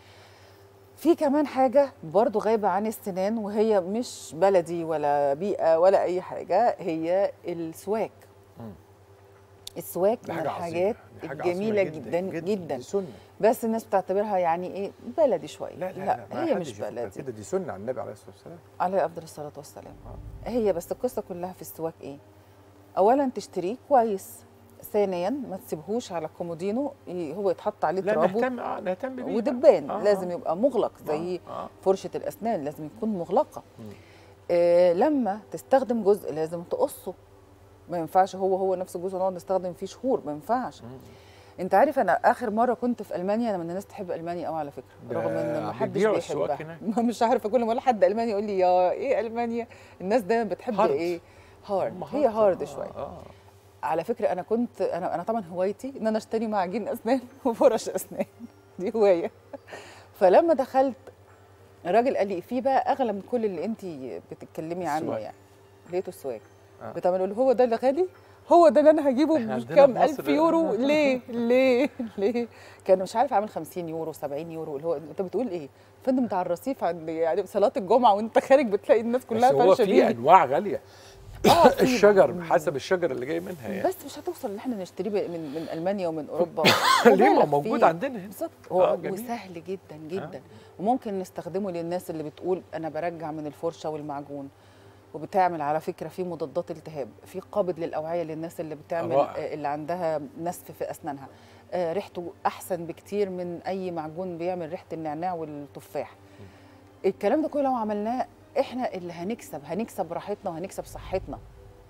في كمان حاجة برضو غايبة عن السنان وهي مش بلدي ولا بيئة ولا أي حاجة هي السواك مم. السواك دي من حاجة عظيمة. الحاجات دي حاجة عظيمة الجميلة جدا جدا, دي سنه بس الناس بتعتبرها يعني ايه بلدي شوية لا لا, لا, ما هي حدش مش يفكر بلدي كده دي سنه على النبي عليه الصلاه والسلام عليه افضل الصلاه والسلام هي بس القصه كلها في السواك ايه اولا تشتريه كويس ثانيا ما تسيبهوش على كومودينو ي- هو يتحط عليه لا ترابه نهتم اه نهتم بيه ودبان آه، لازم آه. يبقى مغلق زي آه، آه. فرشه الاسنان لازم يكون مغلقه مم. آه لما تستخدم جزء لازم تقصه ما ينفعش هو هو نفس الجزء نقعد نستخدم فيه شهور ما ينفعش مم. انت عارف انا اخر مره كنت في المانيا انا من الناس تحب المانيا قوي على فكره ده رغم ان ما حدش بيبيعوا السواك بيحبها هناك. مش عارفه كل ما اقول لحد المانيا يقول لي يا ايه المانيا الناس دايما بتحب هارد. ايه هارد هم هي هارد آه، شويه اه على فكره انا كنت انا انا طبعا هوايتي ان انا اشتري معاجين اسنان وفرش اسنان دي هوايه فلما دخلت الراجل قال لي في بقى اغلى من كل اللي انت بتتكلمي عنه السواك. يعني لقيته السواك آه. بتعمل له هو ده اللي غالي هو ده اللي انا هجيبه إحنا عندنا بكام في مصر- الف يورو ليه ليه ليه كان مش عارف عامل 50 يورو 70 يورو اللي هو انت بتقول ايه فندم بتاع الرصيف عند يعني صلاه الجمعه وانت خارج بتلاقي الناس بس كلها هو فرشه في بيه انواع غاليه آه، في- الشجر حسب الشجر اللي جاي منها يعني بس مش هتوصل ان احنا نشتريه ب- من من المانيا ومن اوروبا ليه ما مبالغ موجود فيه. عندنا هنا بالظبط هو آه، جميل. وسهل جدا جدا وممكن نستخدمه للناس اللي بتقول انا برجع من الفرشه والمعجون وبتعمل على فكره في مضادات التهاب في قابض للاوعيه للناس اللي بتعمل رائع. آه، اللي عندها نسف في اسنانها آه، ريحته احسن بكتير من اي معجون بيعمل ريحه النعناع والتفاح الكلام ده كله لو عملناه احنا اللي هنكسب هنكسب راحتنا وهنكسب صحتنا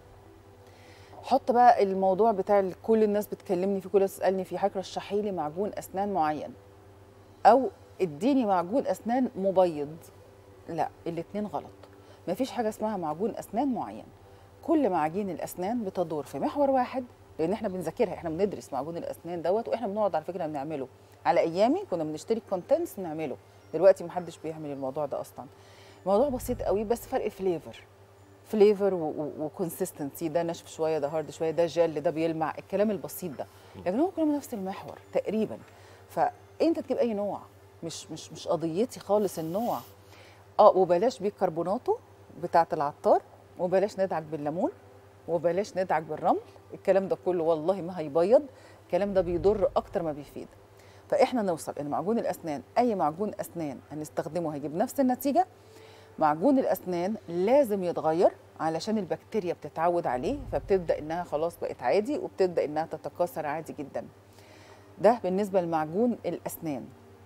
حط بقى الموضوع بتاع ال- كل الناس بتكلمني فيه كل الناس تسالني فيه حضرتك رشحي لي معجون اسنان معين او اديني معجون اسنان مبيض لا الاتنين غلط مفيش حاجه اسمها معجون اسنان معين كل معاجين الاسنان بتدور في محور واحد لان احنا بنذاكرها احنا بندرس معجون الاسنان دوت واحنا بنقعد على فكره بنعمله على ايامي كنا بنشتري كونتنتس نعمله دلوقتي محدش بيعمل الموضوع ده اصلا الموضوع بسيط قوي بس فرق فليفر فليفر وكونسيستنسي ده ناشف شويه ده هارد شويه ده جل ده بيلمع الكلام البسيط ده لكن هو كلهم نفس المحور تقريبا فانت تجيب اي نوع مش مش مش قضيتي خالص النوع اه وبلاش بيكربوناتو بتاعه العطار وبلاش ندعك بالليمون وبلاش ندعك بالرمل الكلام ده كله والله ما هيبيض الكلام ده بيضر اكتر ما بيفيد فاحنا نوصل ان معجون الاسنان اي معجون اسنان هنستخدمه هيجيب نفس النتيجه معجون الاسنان لازم يتغير علشان البكتيريا بتتعود عليه فبتبدا انها خلاص بقت عادي وبتبدا انها تتكاثر عادي جدا ده بالنسبه لمعجون الاسنان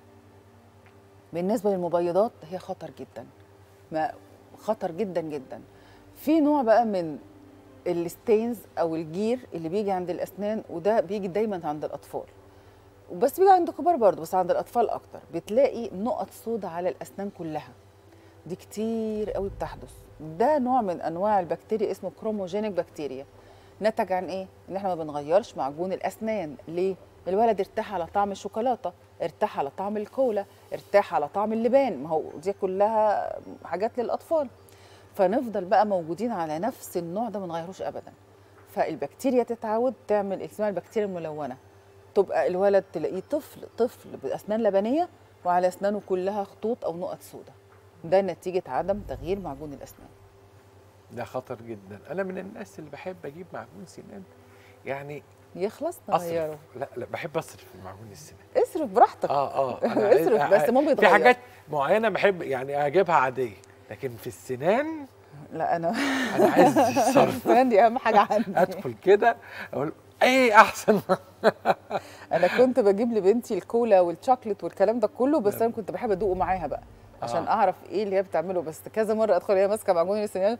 بالنسبه للمبيضات هي خطر جدا ما خطر جدا جدا في نوع بقى من الستينز او الجير اللي بيجي عند الاسنان وده بيجي دايما عند الاطفال وبس بيجي عند الكبار برضه بس عند الاطفال اكتر بتلاقي نقط سودا على الاسنان كلها دي كتير قوي بتحدث ده نوع من انواع البكتيريا اسمه كروموجينيك بكتيريا نتج عن ايه ان احنا ما بنغيرش معجون الاسنان ليه الولد ارتاح على طعم الشوكولاته ارتاح على طعم الكولا ارتاح على طعم اللبان ما هو دي كلها حاجات للاطفال فنفضل بقى موجودين على نفس النوع ده ما نغيروش ابدا فالبكتيريا تتعود تعمل اسمها البكتيريا الملونه تبقى الولد تلاقيه طفل طفل باسنان لبنيه وعلى اسنانه كلها خطوط او نقط سوداء ده نتيجه عدم تغيير معجون الاسنان ده خطر جدا انا من الناس اللي بحب اجيب معجون سنان يعني يخلص اصرف نغيره لا لا بحب اصرف في معجون السنان اصرف براحتك اه اه أنا عايز- اصرف بس مو في بيتغير حاجات معينه بحب يعني اجيبها عاديه لكن في السنان لا انا انا عايز الصرف السنان دي اهم حاجه عندي ادخل كده اقول ايه احسن انا كنت بجيب لبنتي الكولا والشوكليت والكلام ده كله بس انا كنت بحب ادوقه معاها بقى عشان آه. اعرف ايه اللي هي بتعمله بس كذا مره ادخل هي ماسكه معجون السنان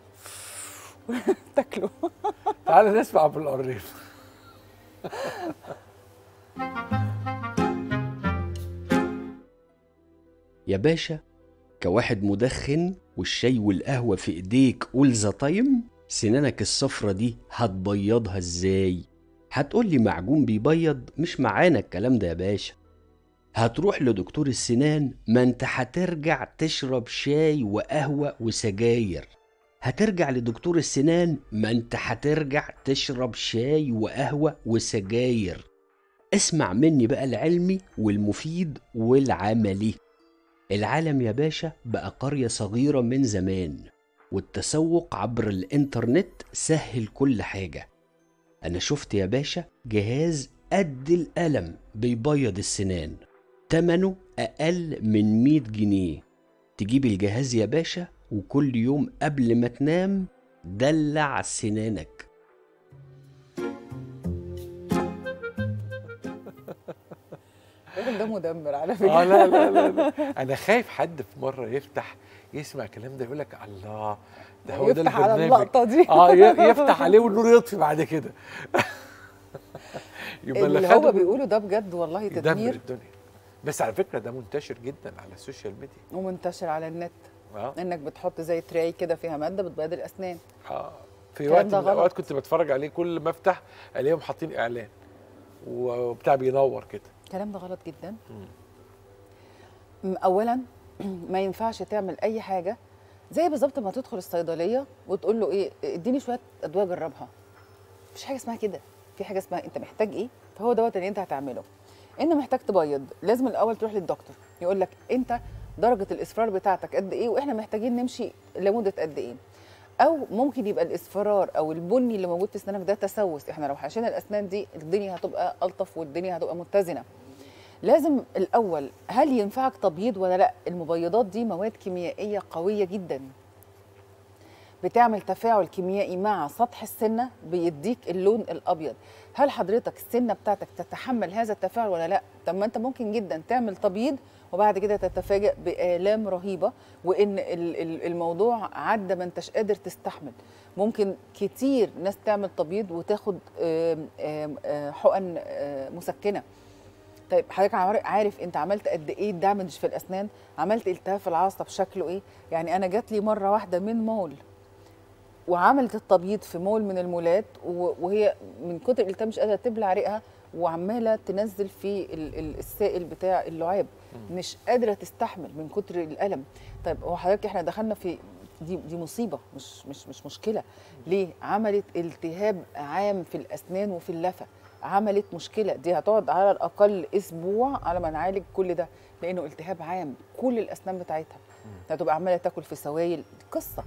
تاكله تعالى نسمع ابو القريف يا باشا كواحد مدخن والشاي والقهوة في ايديك all the تايم سنانك الصفرة دي هتبيضها ازاي؟ هتقولي معجون بيبيض مش معانا الكلام ده يا باشا هتروح لدكتور السنان ما انت هترجع تشرب شاي وقهوة وسجاير هترجع لدكتور السنان ما انت هترجع تشرب شاي وقهوة وسجاير اسمع مني بقى العلمي والمفيد والعملي العالم يا باشا بقى قرية صغيرة من زمان والتسوق عبر الانترنت سهل كل حاجة أنا شفت يا باشا جهاز قد القلم بيبيض السنان تمنه أقل من 100 جنيه تجيب الجهاز يا باشا وكل يوم قبل ما تنام دلع سنانك الراجل ده مدمر على فكره اه لا لا لا, لا. انا خايف حد في مره يفتح يسمع الكلام ده يقول لك الله ده هو ده يفتح على البرنامج اللقطه دي اه ي- يفتح عليه والنور يطفي بعد كده يبقى اللي خده هو بيقوله ده بجد والله يدمر تدمير الدنيا بس على فكره ده منتشر جدا على السوشيال ميديا ومنتشر على النت اه انك بتحط زي تراي كده فيها ماده بتبيض الاسنان اه في الكلام وقت ده من الاوقات غلط. كنت بتفرج عليه كل ما افتح الاقيهم حاطين اعلان وبتاع بينور كده الكلام ده غلط جدا م- اولا ما ينفعش تعمل اي حاجه زي بالظبط ما تدخل الصيدليه وتقول له ايه اديني شويه ادويه اجربها مفيش حاجه اسمها كده في حاجه اسمها انت محتاج ايه فهو دوت اللي انت هتعمله انت محتاج تبيض لازم الاول تروح للدكتور يقول لك انت درجه الاصفرار بتاعتك قد ايه واحنا محتاجين نمشي لمده قد ايه او ممكن يبقى الاصفرار او البني اللي موجود في اسنانك ده تسوس احنا لو حشينا الاسنان دي الدنيا هتبقى الطف والدنيا هتبقى متزنه لازم الاول هل ينفعك تبييض ولا لا المبيضات دي مواد كيميائيه قويه جدا بتعمل تفاعل كيميائي مع سطح السنه بيديك اللون الابيض هل حضرتك السنه بتاعتك تتحمل هذا التفاعل ولا لا طب ما انت ممكن جدا تعمل تبييض وبعد كده تتفاجئ بالام رهيبه وان ال- ال- الموضوع عدى ما انتش قادر تستحمل ممكن كتير ناس تعمل تبييض وتاخد آم، آم، آه، حقن آه، مسكنه طيب حضرتك عار- عارف انت عملت قد ايه دامج في الاسنان عملت التهاب في العصب شكله ايه يعني انا جات لي مره واحده من مول وعملت التبييض في مول من المولات و- وهي من كتر الالتهاب مش قادره تبلع ريقها وعماله تنزل في ال- ال- السائل بتاع اللعاب مش قادره تستحمل من كتر الالم طيب هو حضرتك احنا دخلنا في دي دي مصيبه مش مش مش مشكله ليه عملت التهاب عام في الاسنان وفي اللثه عملت مشكله دي هتقعد على الاقل اسبوع على ما نعالج كل ده لانه التهاب عام كل الاسنان بتاعتها هتبقى عماله تاكل في سوائل قصه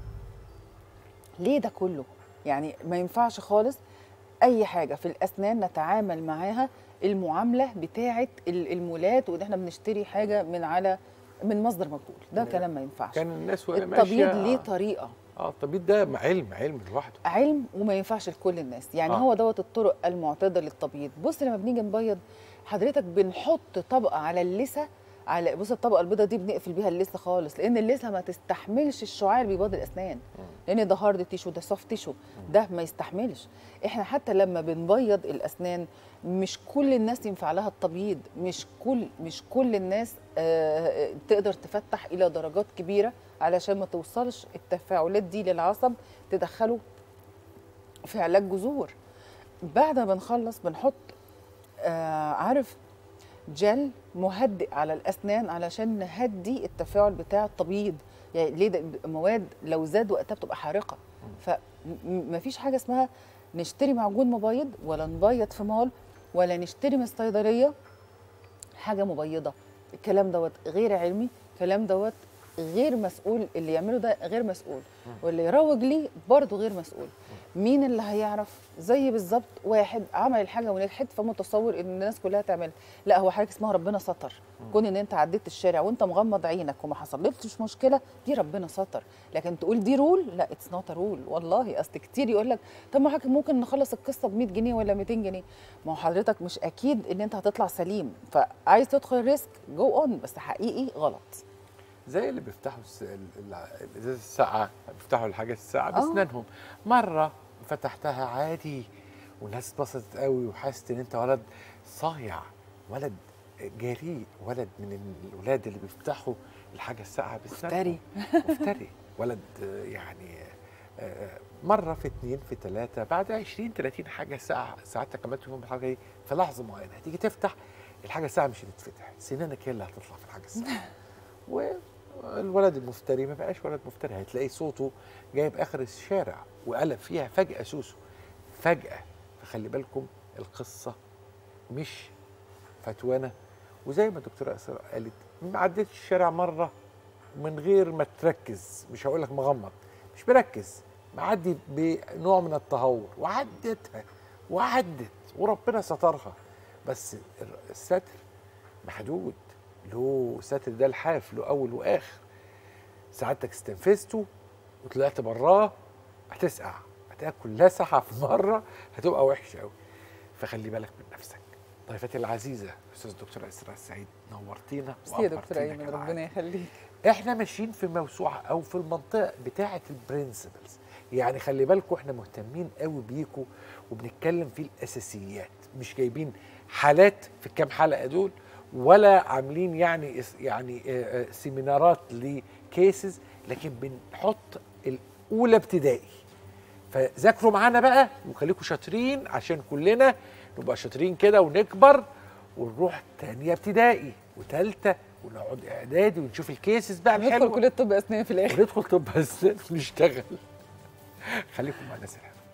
ليه ده كله يعني ما ينفعش خالص اي حاجه في الاسنان نتعامل معاها المعامله بتاعه ال- المولات وان احنا بنشتري حاجه من على من مصدر مجهول ده كلام ما ينفعش كان الناس وهي التبييض ماشية- ليه طريقه اه التبييض ده علم علم لوحده علم وما ينفعش لكل الناس يعني آه. آه. هو دوت الطرق المعتاده للتبييض بص لما بنيجي نبيض حضرتك بنحط طبقه على اللثه على بص الطبقه البيضاء دي بنقفل بيها اللثه خالص لان اللثه ما تستحملش الشعاع اللي بيبيض الاسنان لان ده هارد تيشو ده سوفت تيشو ده ما يستحملش احنا حتى لما بنبيض الاسنان مش كل الناس ينفع لها التبييض مش كل مش كل الناس آه، تقدر تفتح الى درجات كبيره علشان ما توصلش التفاعلات دي للعصب تدخله في علاج جذور بعد ما بنخلص بنحط آه عارف جل مهدئ على الاسنان علشان نهدي التفاعل بتاع التبييض يعني ليه ده مواد لو زاد وقتها بتبقى حارقه فمفيش حاجه اسمها نشتري معجون مبيض ولا نبيض في مول ولا نشتري من الصيدليه حاجه مبيضه الكلام دوت غير علمي الكلام دوت غير مسؤول اللي يعمله ده غير مسؤول واللي يروج ليه برضه غير مسؤول مين اللي هيعرف زي بالظبط واحد عمل الحاجه ونجحت فمتصور ان الناس كلها تعمل لا هو حاجه اسمها ربنا ستر كون ان انت عديت الشارع وانت مغمض عينك وما حصلتش مشكله دي ربنا ستر لكن تقول دي رول لا اتس نوت رول والله اصل كتير يقول لك طب ما حضرتك ممكن نخلص القصه ب 100 جنيه ولا 200 جنيه ما هو حضرتك مش اكيد ان انت هتطلع سليم فعايز تدخل ريسك جو اون بس حقيقي غلط زي اللي بيفتحوا الس- ال- ال- الازازه الساقعه بيفتحوا الحاجه الساقعه آه. باسنانهم مره فتحتها عادي والناس اتبسطت قوي وحست ان انت ولد صايع ولد جريء ولد من الولاد اللي بيفتحوا الحاجه الساقعه باسنانهم مفتري. مفتري ولد آه، يعني آه، مره في اتنين في ثلاثه بعد 20 30 حاجه ساعه ساعتك عملت فيهم الحاجه دي في لحظه معينه هتيجي تفتح الحاجه الساعه مش هتتفتح سنانك هي اللي هتطلع في الحاجه الساعه والولد المفتري ما بقاش ولد مفتري هتلاقي صوته جايب اخر الشارع وقلب فيها فجاه سوسو فجاه فخلي بالكم القصه مش فتوانه وزي ما الدكتوره اسراء قالت ما عدتش الشارع مره من غير ما تركز مش هقول لك مغمض مش مركز معدي بنوع من التهور وعدتها وعدت وربنا سترها بس الستر محدود له ستر ده الحاف له اول واخر سعادتك استنفذته وطلعت براه هتسقع هتاكل لسعه في مره هتبقى وحشه قوي فخلي بالك من نفسك ضيفتي العزيزه استاذ الدكتوره اسراء السعيد نورتينا ميرسي يا دكتور وأبهرتينا ايمن كالعادة. ربنا يخليك احنا ماشيين في موسوعه او في المنطقه بتاعه البرنسبلز يعني خلي بالكم احنا مهتمين قوي بيكم وبنتكلم في الاساسيات مش جايبين حالات في الكام حلقه دول ولا عاملين يعني اس- يعني آه، آه، سيمينارات لكيسز لكن بنحط الاولى ابتدائي فذاكروا معانا بقى وخليكم شاطرين عشان كلنا نبقى شاطرين كده ونكبر ونروح تانية ابتدائي وتالتة ونقعد اعدادي ونشوف الكيسز بقى ندخل الحلوه كليه طب اسنان في الاخر وندخل طب اسنان ونشتغل خليكم مع الناس الحلوه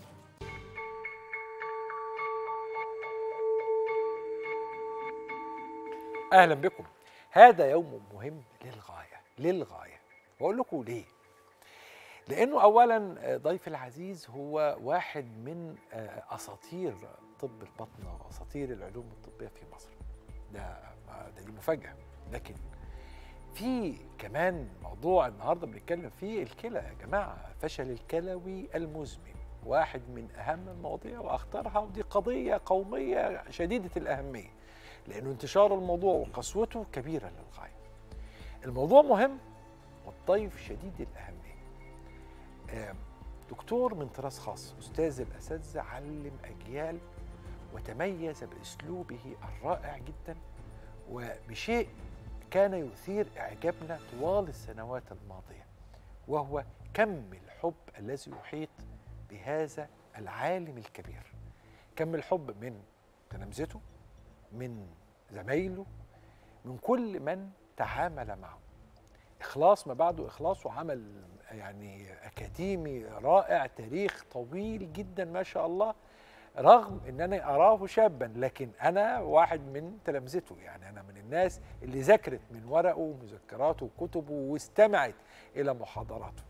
اهلا بكم هذا يوم مهم للغايه للغايه واقول لكم ليه لانه اولا ضيف العزيز هو واحد من اساطير طب البطنه واساطير العلوم الطبيه في مصر ده ده دي مفاجاه لكن في كمان موضوع النهارده بنتكلم فيه الكلى يا جماعه فشل الكلوي المزمن واحد من اهم المواضيع واخطرها ودي قضيه قوميه شديده الاهميه لانه انتشار الموضوع وقسوته كبيره للغايه. الموضوع مهم والضيف شديد الاهميه. آم، دكتور من طراز خاص استاذ الاساتذه علم اجيال وتميز باسلوبه الرائع جدا وبشيء كان يثير اعجابنا طوال السنوات الماضيه وهو كم الحب الذي يحيط بهذا العالم الكبير كم الحب من تلامذته من زمايله من كل من تعامل معه اخلاص ما بعده اخلاص وعمل يعني اكاديمي رائع تاريخ طويل جدا ما شاء الله رغم ان انا اراه شابا لكن انا واحد من تلامذته يعني انا من الناس اللي ذاكرت من ورقه ومذكراته وكتبه واستمعت الى محاضراته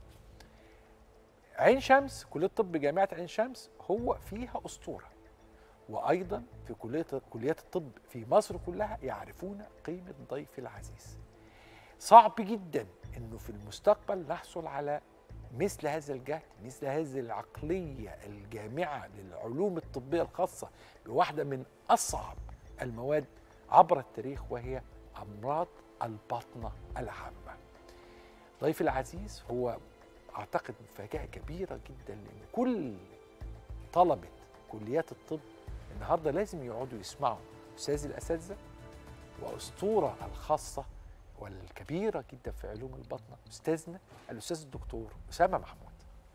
عين شمس كليه طب جامعه عين شمس هو فيها اسطوره وايضا في كليه كليات الطب في مصر كلها يعرفون قيمه ضيف العزيز صعب جدا انه في المستقبل نحصل على مثل هذا الجهد مثل هذه العقليه الجامعه للعلوم الطبيه الخاصه بواحده من اصعب المواد عبر التاريخ وهي امراض البطنه العامه ضيف العزيز هو اعتقد مفاجاه كبيره جدا لان كل طلبه كليات الطب النهارده لازم يقعدوا يسمعوا استاذ الاساتذه واسطوره الخاصه والكبيره جدا في علوم البطنه استاذنا الاستاذ الدكتور اسامه محمود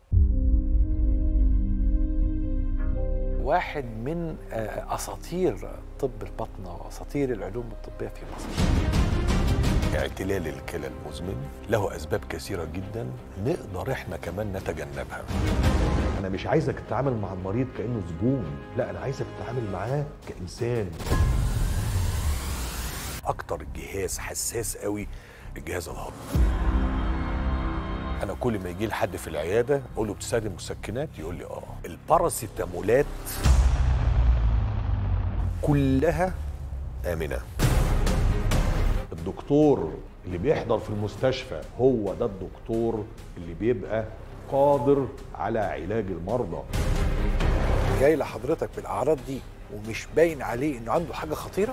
واحد من آه، اساطير طب البطنه واساطير العلوم الطبيه في مصر اعتلال الكلى المزمن له اسباب كثيره جدا نقدر احنا كمان نتجنبها انا مش عايزك تتعامل مع المريض كانه زبون لا انا عايزك تتعامل معاه كانسان اكتر جهاز حساس قوي الجهاز الهضمي انا كل ما يجي لي حد في العياده اقول له بتستخدم مسكنات يقول لي اه الباراسيتامولات كلها امنه الدكتور اللي بيحضر في المستشفى هو ده الدكتور اللي بيبقى قادر على علاج المرضى جاي لحضرتك بالاعراض دي ومش باين عليه انه عنده حاجه خطيره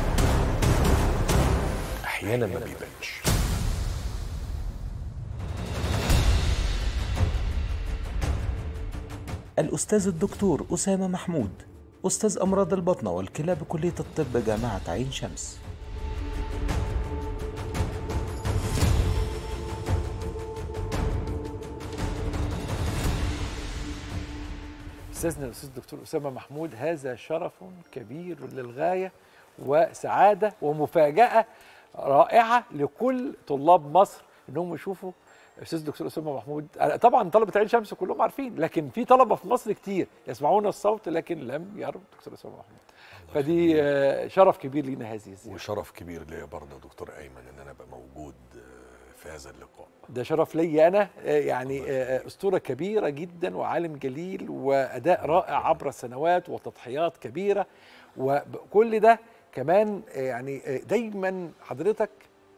احيانا ما بيبانش الأستاذ الدكتور أسامة محمود أستاذ أمراض البطنة والكلى بكلية الطب جامعة عين شمس استاذنا الاستاذ الدكتور اسامه محمود هذا شرف كبير للغايه وسعاده ومفاجاه رائعه لكل طلاب مصر انهم يشوفوا استاذ دكتور اسامه محمود أنا طبعا طلبه عين شمس كلهم عارفين لكن في طلبه في مصر كتير يسمعون الصوت لكن لم يروا دكتور اسامه محمود فدي آه، شرف كبير لينا هذه الزياره وشرف كبير ليا برضه يا دكتور ايمن ان انا ابقى موجود آه، في هذا اللقاء ده شرف ليا انا آه، يعني آه، اسطوره كبيره جدا وعالم جليل واداء رائع عبر السنوات وتضحيات كبيره وكل ده كمان آه، يعني آه، دايما حضرتك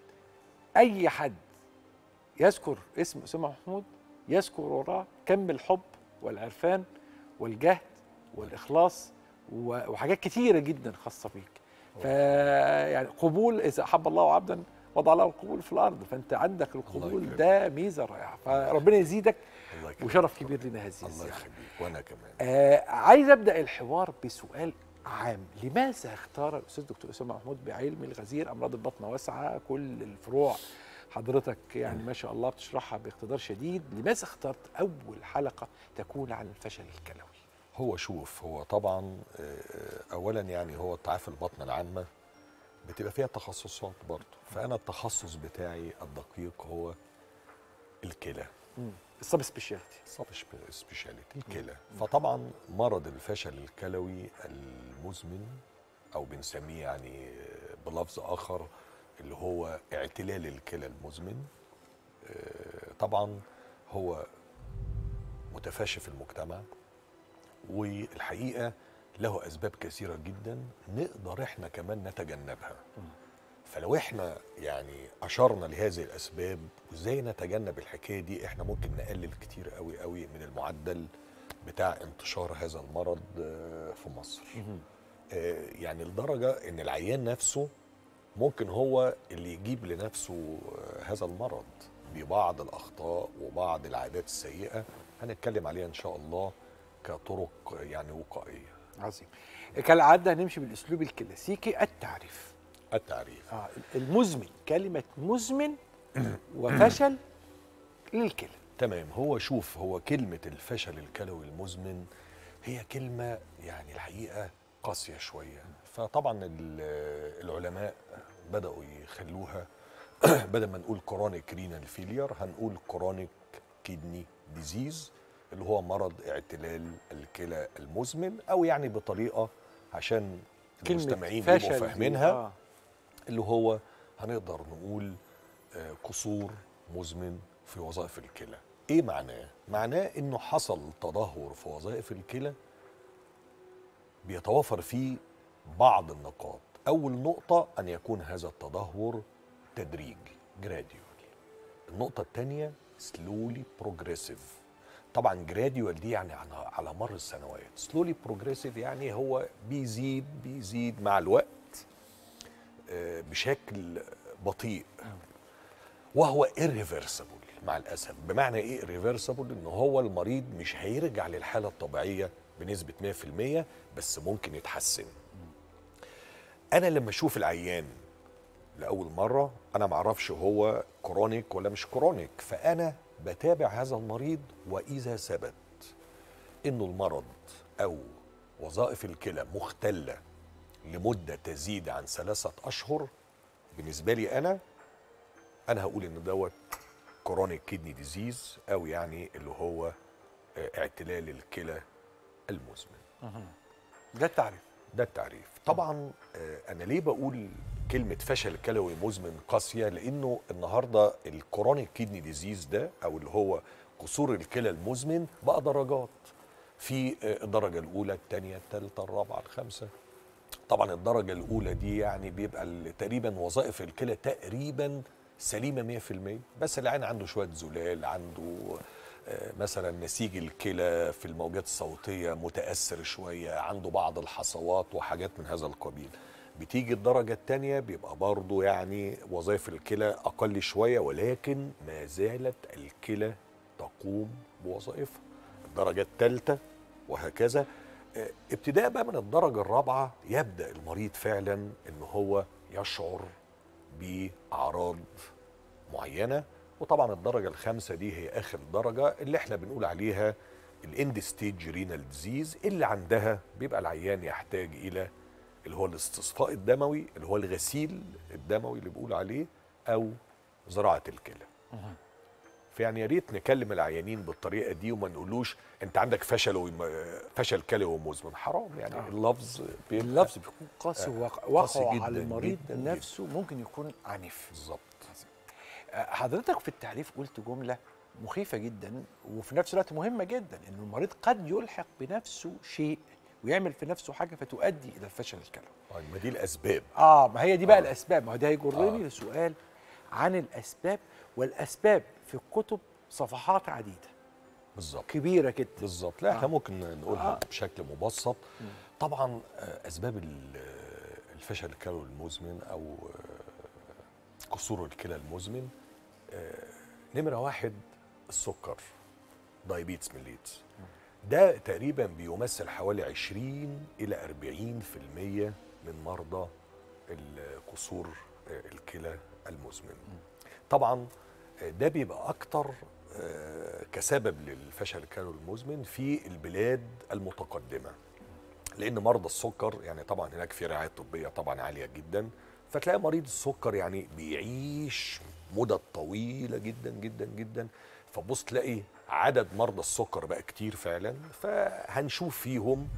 اي حد يذكر اسم اسامه محمود يذكر وراه كم الحب والعرفان والجهد والاخلاص و- وحاجات كتيره جدا خاصه بيك ف يعني قبول اذا احب الله عبدا وضع له القبول في الارض فانت عندك القبول يكرمك. ده ميزه رائعه فربنا يزيدك الله يكرمك. وشرف كبير لنا هذه الله الزياره يخليك وانا كمان آه عايز ابدا الحوار بسؤال عام لماذا اختار الاستاذ دكتور اسامه محمود بعلم الغزير امراض البطن واسعه كل الفروع حضرتك يعني ما شاء الله بتشرحها باقتدار شديد لماذا اخترت اول حلقه تكون عن الفشل الكلوي هو شوف هو طبعا آه، اولا يعني هو تعافي البطن العامه بتبقى فيها تخصصات برضه فانا التخصص بتاعي الدقيق هو الكلى السب سبيشاليتي سب سبيشاليتي الكلى فطبعا مرض الفشل الكلوي المزمن او بنسميه يعني بلفظ اخر اللي هو اعتلال الكلى المزمن آه، طبعا هو متفاشي في المجتمع والحقيقه له اسباب كثيره جدا نقدر احنا كمان نتجنبها فلو احنا يعني اشرنا لهذه الاسباب وازاي نتجنب الحكايه دي احنا ممكن نقلل كتير قوي قوي من المعدل بتاع انتشار هذا المرض آه، في مصر آه، يعني لدرجه ان العيان نفسه ممكن هو اللي يجيب لنفسه آه، هذا المرض ببعض الاخطاء وبعض العادات السيئه هنتكلم عليها ان شاء الله كطرق يعني وقائيه عظيم كالعاده هنمشي بالاسلوب الكلاسيكي التعريف التعريف آه المزمن كلمه مزمن وفشل للكلى تمام هو شوف هو كلمة الفشل الكلوي المزمن هي كلمة يعني الحقيقة قاسية شوية فطبعا ال- العلماء بدأوا يخلوها بدل ما نقول كرونيك رينال فيلير هنقول كرونيك كيدني ديزيز اللي هو مرض اعتلال الكلى المزمن او يعني بطريقة عشان كلمة المستمعين فشل يبقوا دي، فاهمينها آه. اللي هو هنقدر نقول آه، قصور مزمن في وظائف الكلى ايه معناه معناه انه حصل تدهور في وظائف الكلى بيتوافر فيه بعض النقاط اول نقطه ان يكون هذا التدهور تدريجي جراديوال النقطه الثانيه سلولي بروجريسيف طبعا جراديوال دي يعني على على مر السنوات سلولي بروجريسيف يعني هو بيزيد بيزيد مع الوقت آه، بشكل بطيء وهو irreversible مع الاسف بمعنى ايه irreversible ان هو المريض مش هيرجع للحاله الطبيعيه بنسبه 100% بس ممكن يتحسن انا لما اشوف العيان لاول مره انا معرفش هو كرونيك ولا مش كرونيك فانا بتابع هذا المريض واذا ثبت انه المرض او وظائف الكلى مختله لمده تزيد عن ثلاثه اشهر بالنسبه لي انا انا هقول ان دوت كرونيك كيدني ديزيز او يعني اللي هو آه، اعتلال الكلى المزمن ده التعريف ده التعريف طبعا آه، انا ليه بقول كلمه فشل كلوي مزمن قاسيه لانه النهارده الكرونيك كيدني ديزيز ده او اللي هو قصور الكلى المزمن بقى درجات في آه، الدرجه الاولى الثانيه الثالثه الرابعه الخامسه طبعا الدرجه الاولى دي يعني بيبقى ال- تقريبا وظائف الكلى تقريبا سليمه 100% بس العين عنده شويه زلال عنده آه، مثلا نسيج الكلى في الموجات الصوتيه متاثر شويه عنده بعض الحصوات وحاجات من هذا القبيل بتيجي الدرجه الثانيه بيبقى برضه يعني وظائف الكلى اقل شويه ولكن ما زالت الكلى تقوم بوظائفها الدرجه الثالثه وهكذا آه، ابتداء بقى من الدرجه الرابعه يبدا المريض فعلا ان هو يشعر باعراض معينه وطبعا الدرجه الخامسه دي هي اخر درجه اللي احنا بنقول عليها الاند ستيج رينال ديزيز اللي عندها بيبقى العيان يحتاج الى اللي هو الاستصفاء الدموي اللي هو الغسيل الدموي اللي بيقول عليه او زراعه الكلى فيعني يا ريت نكلم العيانين بالطريقه دي وما نقولوش انت عندك فشل وم... فشل كلوي مزمن حرام يعني آه. اللفظ بيبقى اللفظ بيكون قاسي وواقع قاسي وقعه جداً على المريض جداً نفسه ممكن يكون عنيف بالظبط آه، حضرتك في التعريف قلت جمله مخيفه جدا وفي نفس الوقت مهمه جدا ان المريض قد يلحق بنفسه شيء ويعمل في نفسه حاجه فتؤدي الى الفشل الكلوي طيب ما دي الاسباب اه ما هي دي بقى آه. الاسباب ما هو ده هيجرني آه. لسؤال عن الاسباب والاسباب في الكتب صفحات عديده بالظبط كبيره جدا بالظبط لا احنا آه. ممكن نقولها آه. بشكل مبسط طبعا آه، اسباب ال- الفشل الكلوي المزمن او آه، كسور الكلى المزمن آه، نمره واحد السكر دايبيتس ميليتس ده تقريبا بيمثل حوالي 20 الى 40% من مرضى الكسور آه، الكلى المزمن طبعا آه، ده بيبقى اكتر آه، كسبب للفشل الكلوي المزمن في البلاد المتقدمه لان مرضى السكر يعني طبعا هناك في رعايه طبيه طبعا عاليه جدا فتلاقي مريض السكر يعني بيعيش مدة طويلة جدا جدا جدا فبص تلاقي عدد مرضى السكر بقى كتير فعلا فهنشوف فيهم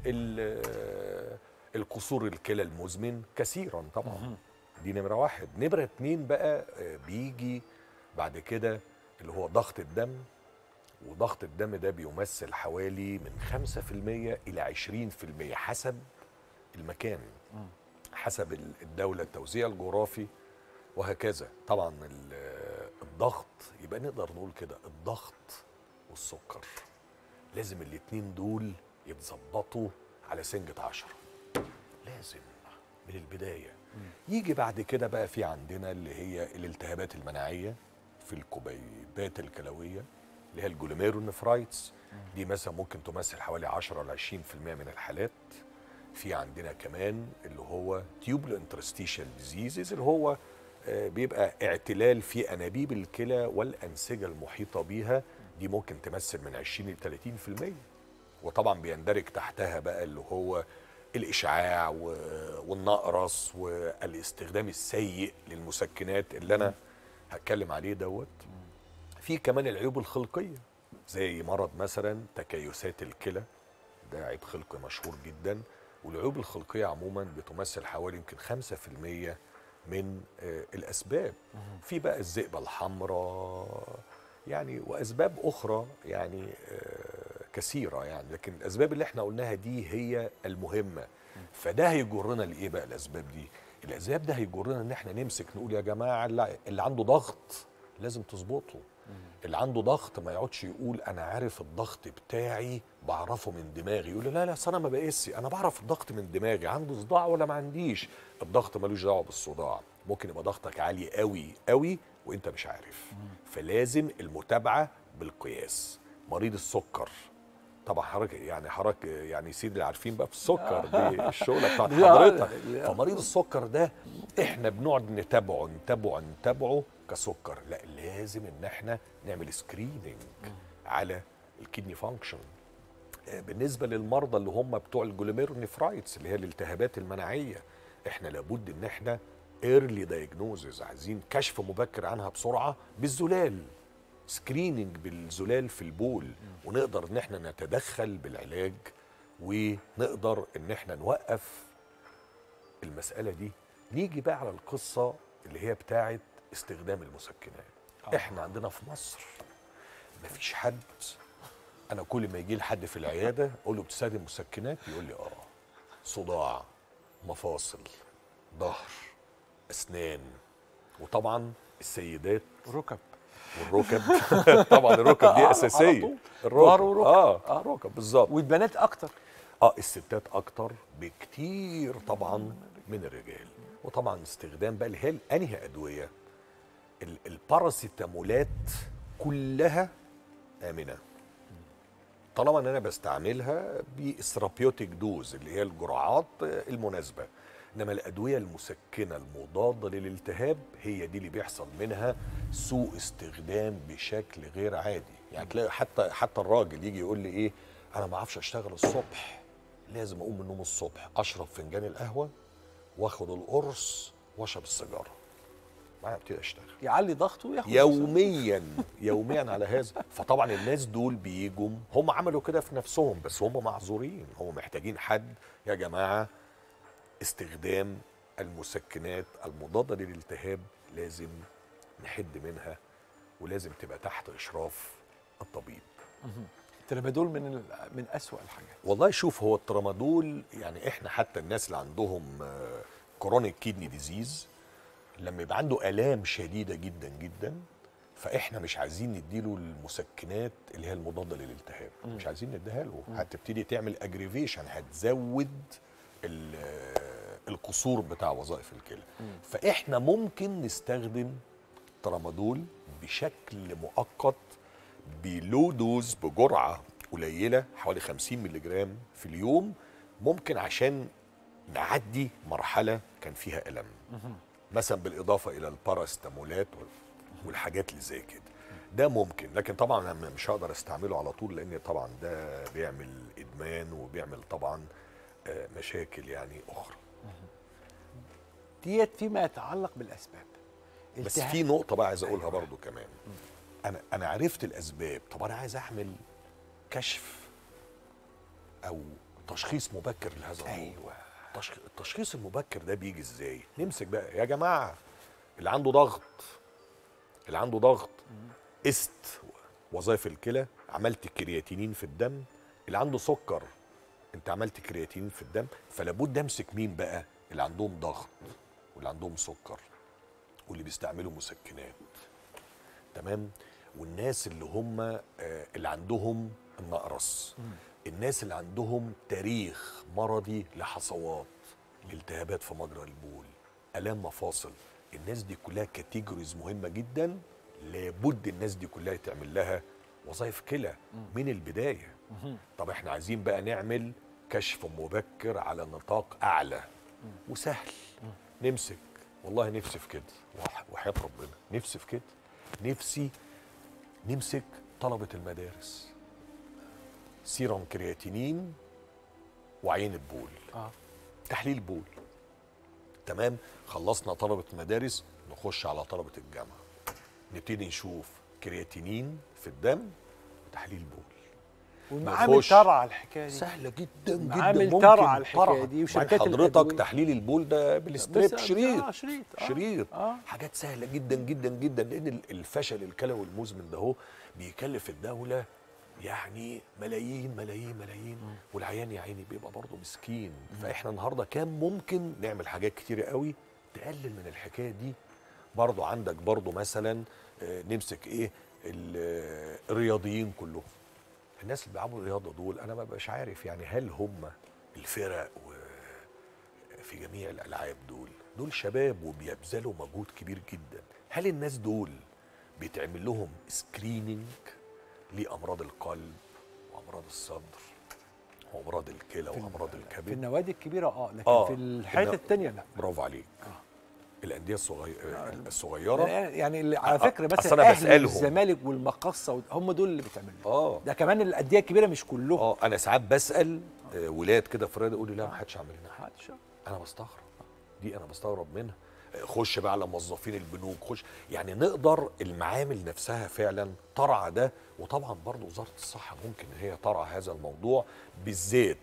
ال- الكسور الكلى المزمن كثيرا طبعا دي نمرة واحد نمرة اتنين بقى آه، بيجي بعد كده اللي هو ضغط الدم وضغط الدم ده بيمثل حوالي من 5% إلى 20% حسب المكان حسب ال- الدولة التوزيع الجغرافي وهكذا طبعا ال- الضغط يبقى نقدر نقول كده الضغط والسكر لازم الاتنين دول يتظبطوا على سنجة عشرة لازم من البداية يجي بعد كده بقى في عندنا اللي هي الالتهابات المناعية في الكبيبات الكلوية اللي هي الجلوميرونفرايتس دي مثلا ممكن تمثل حوالي 10 ل 20% من الحالات في عندنا كمان اللي هو تيوبل انترستيشال ديزيزز اللي هو آه، بيبقى اعتلال في انابيب الكلى والانسجه المحيطه بيها دي ممكن تمثل من 20 ل 30% وطبعا بيندرج تحتها بقى اللي هو الاشعاع و- والنقرس والاستخدام السيء للمسكنات اللي انا هتكلم عليه دوت في كمان العيوب الخلقيه زي مرض مثلا تكيسات الكلى ده عيب خلقي مشهور جدا والعيوب الخلقيه عموما بتمثل حوالي يمكن 5% من آه، الاسباب في بقى الذئبه الحمراء يعني واسباب اخرى يعني آه، كثيره يعني لكن الاسباب اللي احنا قلناها دي هي المهمه فده هيجرنا لايه بقى الاسباب دي الاسباب ده هيجرنا ان احنا نمسك نقول يا جماعه اللي اللي عنده ضغط لازم تظبطه اللي عنده ضغط ما يقعدش يقول انا عارف الضغط بتاعي بعرفه من دماغي يقول لي لا لا أصل انا ما بقيسي انا بعرف الضغط من دماغي عنده صداع ولا ما عنديش الضغط ملوش دعوه بالصداع ممكن يبقى ضغطك عالي قوي قوي وانت مش عارف فلازم المتابعه بالقياس مريض السكر طبعا حضرتك يعني حضرتك يعني سيدي اللي عارفين بقى في السكر دي الشغله بتاعت لا، حضرتك لا. فمريض السكر ده احنا بنقعد نتابعه نتابعه نتابعه كسكر لا لازم ان احنا نعمل سكريننج على الكدني فانكشن بالنسبه للمرضى اللي هم بتوع الجلوميرونيفرايتس اللي هي الالتهابات المناعيه احنا لابد ان احنا ايرلي دايجنوزز عايزين كشف مبكر عنها بسرعه بالزلال سكريننج بالزلال في البول ونقدر ان احنا نتدخل بالعلاج ونقدر ان احنا نوقف المساله دي نيجي بقى على القصه اللي هي بتاعه استخدام المسكنات احنا عندنا في مصر مفيش حد انا كل ما يجي لي حد في العياده اقول له بتستخدم مسكنات يقول لي اه صداع مفاصل ظهر اسنان وطبعا السيدات ركب والركب طبعا الركب دي على اساسيه طول. الركب ظهر وركب. اه آه. ركب بالظبط والبنات اكتر اه الستات اكتر بكتير طبعا من الرجال وطبعا استخدام بقى اللي هي انهي ادويه ال- الباراسيتامولات كلها امنه طالما ان انا بستعملها باسترابيوتيك دوز اللي هي الجرعات المناسبه انما الادويه المسكنه المضاده للالتهاب هي دي اللي بيحصل منها سوء استخدام بشكل غير عادي يعني تلاقي حتى حتى الراجل يجي يقول لي ايه انا ما اعرفش اشتغل الصبح لازم اقوم من النوم الصبح اشرب فنجان القهوه واخد القرص واشرب السيجاره معايا ابتدي اشتغل يعلي ضغطه وياخد يوميا يوميا على هذا فطبعا الناس دول بيجوا هم عملوا كده في نفسهم بس هم معذورين هم محتاجين حد يا جماعه استخدام المسكنات المضاده للالتهاب لازم نحد منها ولازم تبقى تحت اشراف الطبيب الترامادول من ال- من اسوأ الحاجات والله شوف هو الترامادول يعني احنا حتى الناس اللي عندهم كرونيك كيدني ديزيز لما يبقى عنده الام شديده جدا جدا فاحنا مش عايزين نديله المسكنات اللي هي المضاده للالتهاب مش عايزين نديها له هتبتدي تعمل اجريفيشن هتزود ال- القصور بتاع وظائف الكلى فاحنا ممكن نستخدم ترامادول بشكل مؤقت بلو دوز بجرعه قليله حوالي 50 مللي جرام في اليوم ممكن عشان نعدي مرحله كان فيها الم مثلا بالاضافه الى الباراستامولات وال- والحاجات اللي زي كده ده ممكن لكن طبعا انا مش هقدر استعمله على طول لان طبعا ده بيعمل ادمان وبيعمل طبعا آه، مشاكل يعني اخرى ديت فيما يتعلق بالاسباب بس التهاب- في نقطه بقى عايز اقولها برضو كمان انا انا عرفت الاسباب طب انا عايز اعمل كشف او تشخيص مبكر لهذا الموضوع ايوه التشخ- التشخيص المبكر ده بيجي ازاي نمسك بقى يا جماعه اللي عنده ضغط اللي عنده ضغط قست وظائف الكلى عملت كرياتينين في الدم اللي عنده سكر انت عملت كرياتينين في الدم فلابد امسك مين بقى اللي عندهم ضغط واللي عندهم سكر واللي بيستعملوا مسكنات تمام والناس اللي هم آه، اللي عندهم النقرس الناس اللي عندهم تاريخ مرضي لحصوات التهابات في مجرى البول الام مفاصل الناس دي كلها كاتيجوريز مهمه جدا لابد الناس دي كلها يتعمل لها وظائف كلى من البدايه طب احنا عايزين بقى نعمل كشف مبكر على نطاق اعلى وسهل نمسك والله نفسي في كده وح- وحياه ربنا نفسي في كده نفسي نمسك طلبه المدارس سيرم كرياتينين وعين البول اه تحليل بول تمام خلصنا طلبة مدارس نخش على طلبة الجامعة نبتدي نشوف كرياتينين في الدم وتحليل بول والمعامل نخش. ترى على الحكايه دي سهلة جدا جدا معامل ممكن ترى على الحكاية طرح. دي وبعدين وشركات حضرتك الأدوية. تحليل البول ده بالستريب بس- شريط آه، شريط آه. شريط آه. حاجات سهله جدا جدا جدا لان ال- الفشل الكلوي المزمن ده هو بيكلف الدوله يعني ملايين ملايين ملايين والعيان يا عيني بيبقى برضه مسكين فاحنا النهارده كان ممكن نعمل حاجات كتيره قوي تقلل من الحكايه دي برضه عندك برضه مثلا آه، نمسك ايه ال- آه، الرياضيين كلهم الناس اللي بيلعبوا الرياضه دول انا ما بقاش عارف يعني هل هم الفرق و في جميع الالعاب دول دول شباب وبيبذلوا مجهود كبير جدا هل الناس دول بيتعمل لهم سكريننج لامراض القلب وامراض الصدر وامراض الكلى وامراض في الكبد النوادي الكبيره اه لكن آه. في الحته النو- الثانيه لا برافو عليك الانديه الصغيره الصغيره يعني اللي على آه، فكره أصل مثلا أنا اهلي بسألهم. والزمالك والمقصه هم دول اللي بتعمل اه ده كمان الانديه الكبيره مش كلهم اه انا ساعات بسال آه، ولاد كده في الرياضه يقول لي لا ما حدش عامل لنا حاجه محدش. انا بستغرب دي انا بستغرب منها خش بقى على موظفين البنوك خش يعني نقدر المعامل نفسها فعلا ترعى ده وطبعا برضو وزاره الصحه ممكن ان هي ترعى هذا الموضوع بالذات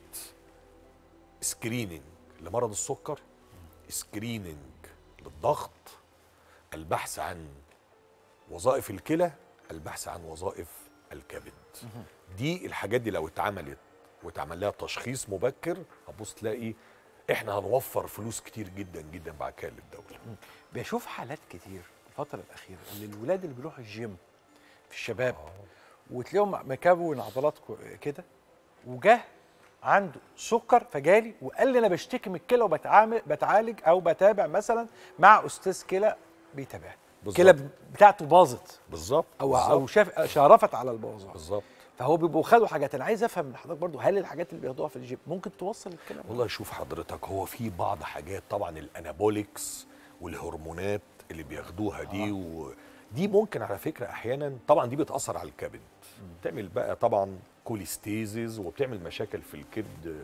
سكريننج لمرض السكر سكريننج للضغط البحث عن وظائف الكلى البحث عن وظائف الكبد دي الحاجات دي لو اتعملت واتعمل لها تشخيص مبكر هتبص تلاقي احنا هنوفر فلوس كتير جدا جدا بعد كده للدوله بشوف حالات كتير الفتره الاخيره ان الولاد اللي بيروحوا الجيم في الشباب وتلاقيهم مكون عضلات كو- كده وجه عنده سكر فجالي وقال لي انا بشتكي من الكلى وبتعامل بتعالج او بتابع مثلا مع استاذ كلى بيتابعني بالظبط. الكلى بتاعته باظت بالظبط او او بالظبط شاف شرفت على البوظان بالظبط فهو بيبقوا خدوا حاجات انا عايز افهم من حضرتك برضو هل الحاجات اللي بياخدوها في الجيم ممكن توصل الكلام والله شوف حضرتك هو في بعض حاجات طبعا الانابوليكس والهرمونات اللي بياخدوها دي ودي ممكن على فكره احيانا طبعا دي بتاثر على الكبد بتعمل بقى طبعا كوليستيزز وبتعمل مشاكل في الكبد آه،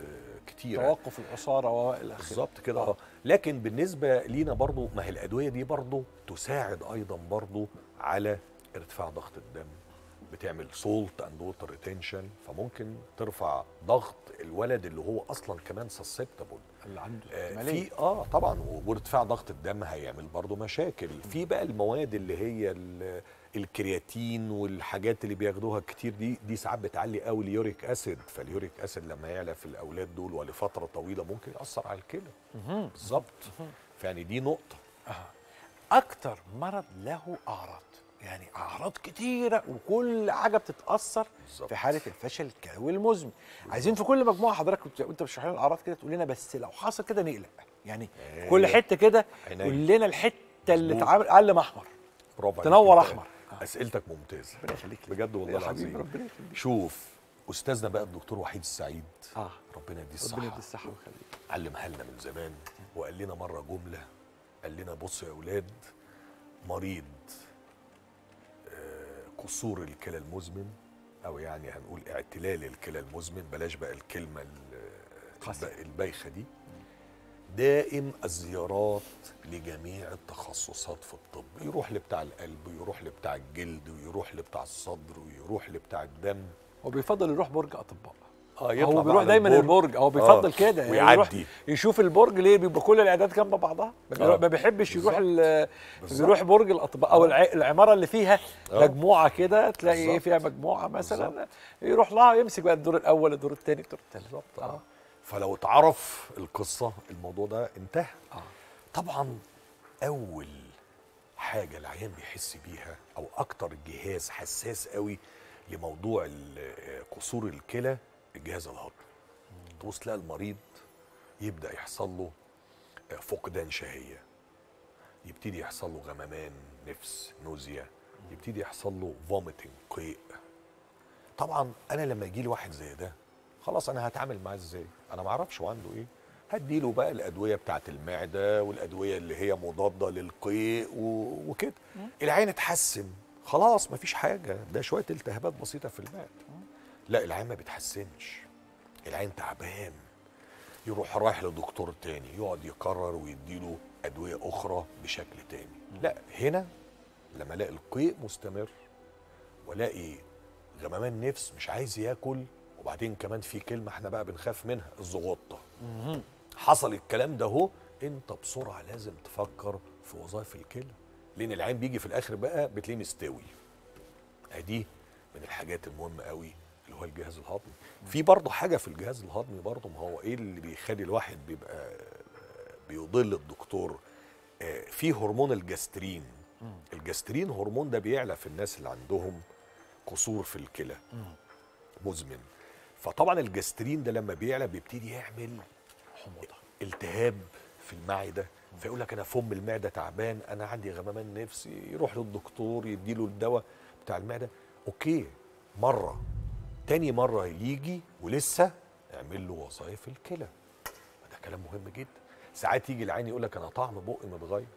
كتيره توقف العصاره والى اخره بالظبط كده اه لكن بالنسبه لينا برضو ما هي الادويه دي برضو تساعد ايضا برضو على ارتفاع ضغط الدم بتعمل سولت اند ووتر ريتنشن فممكن ترفع ضغط الولد اللي هو اصلا كمان سسبتبل اللي عنده آه، احتماليه في اه طبعا وارتفاع ضغط الدم هيعمل برضو مشاكل في بقى المواد اللي هي ال- الكرياتين والحاجات اللي بياخدوها كتير دي دي ساعات بتعلي قوي اليوريك اسيد فاليوريك اسيد لما يعلى في الاولاد دول ولفتره طويله ممكن ياثر على الكلى بالظبط فيعني دي نقطه اكتر مرض له اعراض يعني اعراض كتيره وكل حاجه بتتاثر بالظبط. في حاله الفشل الكلوي المزمن عايزين في كل مجموعه حضرتك وانت- وانت بتشرح لنا الاعراض كده تقول لنا بس لو حصل كده نقلق يعني في كل حته كده عينيا. قول لنا الحته اللي مظبوط. اتعامل علم احمر برافو عليك تنور أنت. احمر اسئلتك ممتازه ربنا يخليك بجد والله يا حبيبي العظيم ربنا يخليك شوف استاذنا بقى الدكتور وحيد السعيد اه ربنا يديه ربنا يدي الصحه الصحه ويخليك علمها لنا من زمان وقال لنا مره جمله قال لنا بصوا يا اولاد مريض آه، قصور الكلى المزمن او يعني هنقول اعتلال الكلى المزمن بلاش بقى الكلمه ال- قاسية. الب- البايخه دي دائم الزيارات لجميع التخصصات في الطب يروح لبتاع القلب ويروح لبتاع الجلد ويروح لبتاع الصدر ويروح لبتاع الدم هو بيفضل يروح برج اطباء اه هو بقى بيروح على دايما البرج هو بيفضل آه، كده يعني يروح ويعدي يشوف البرج ليه بيبقى كل الاعداد جنب بعضها ما بيروح- آه. ما بيحبش يروح ال- بالظبط. بيروح برج الاطباء او الع- العماره اللي فيها آه. مجموعه كده تلاقي ايه بالظبط. فيها مجموعه مثلا يروح لها يمسك بقى الدور الاول الدور الثاني الدور الثالث بالظبط اه فلو اتعرف القصه الموضوع ده انتهى آه. طبعا اول حاجه العيان بيحس بيها او اكتر جهاز حساس قوي لموضوع ال- قصور الكلى الجهاز الهضمي تبص تلاقي المريض يبدا يحصل له فقدان شهيه يبتدي يحصل له غممان نفس نوزيا يبتدي يحصل له فوميتنج قيء طبعا انا لما يجي لي واحد زي ده خلاص انا هتعامل معاه ازاي انا ما اعرفش هو عنده ايه هديله بقى الادويه بتاعه المعده والادويه اللي هي مضاده للقيء و... وكده العين اتحسن خلاص مفيش حاجه ده شويه التهابات بسيطه في المعده لا العين ما بتحسنش العين تعبان يروح رايح لدكتور تاني يقعد يكرر ويديله ادويه اخرى بشكل تاني لا هنا لما الاقي القيء مستمر والاقي غمامان نفس مش عايز ياكل وبعدين كمان في كلمه احنا بقى بنخاف منها الزغطه حصل الكلام ده اهو انت بسرعه لازم تفكر في وظائف الكلى لان العين بيجي في الاخر بقى بتلاقيه مستوي ادي من الحاجات المهمه قوي اللي هو الجهاز الهضمي في برضه حاجه في الجهاز الهضمي برضه ما هو ايه اللي بيخلي الواحد بيبقى بيضل الدكتور آه، في هرمون الجسترين الجسترين هرمون ده بيعلى في الناس اللي عندهم قصور في الكلى مزمن فطبعا الجسترين ده لما بيعلى بيبتدي يعمل حموضه التهاب في المعده فيقول لك انا فم المعده تعبان انا عندي غمامان نفسي يروح للدكتور يديله الدواء بتاع المعده اوكي مره تاني مره يجي ولسه يعمل له وظائف الكلى ده كلام مهم جدا ساعات يجي العين يقول لك انا طعم بقي متغير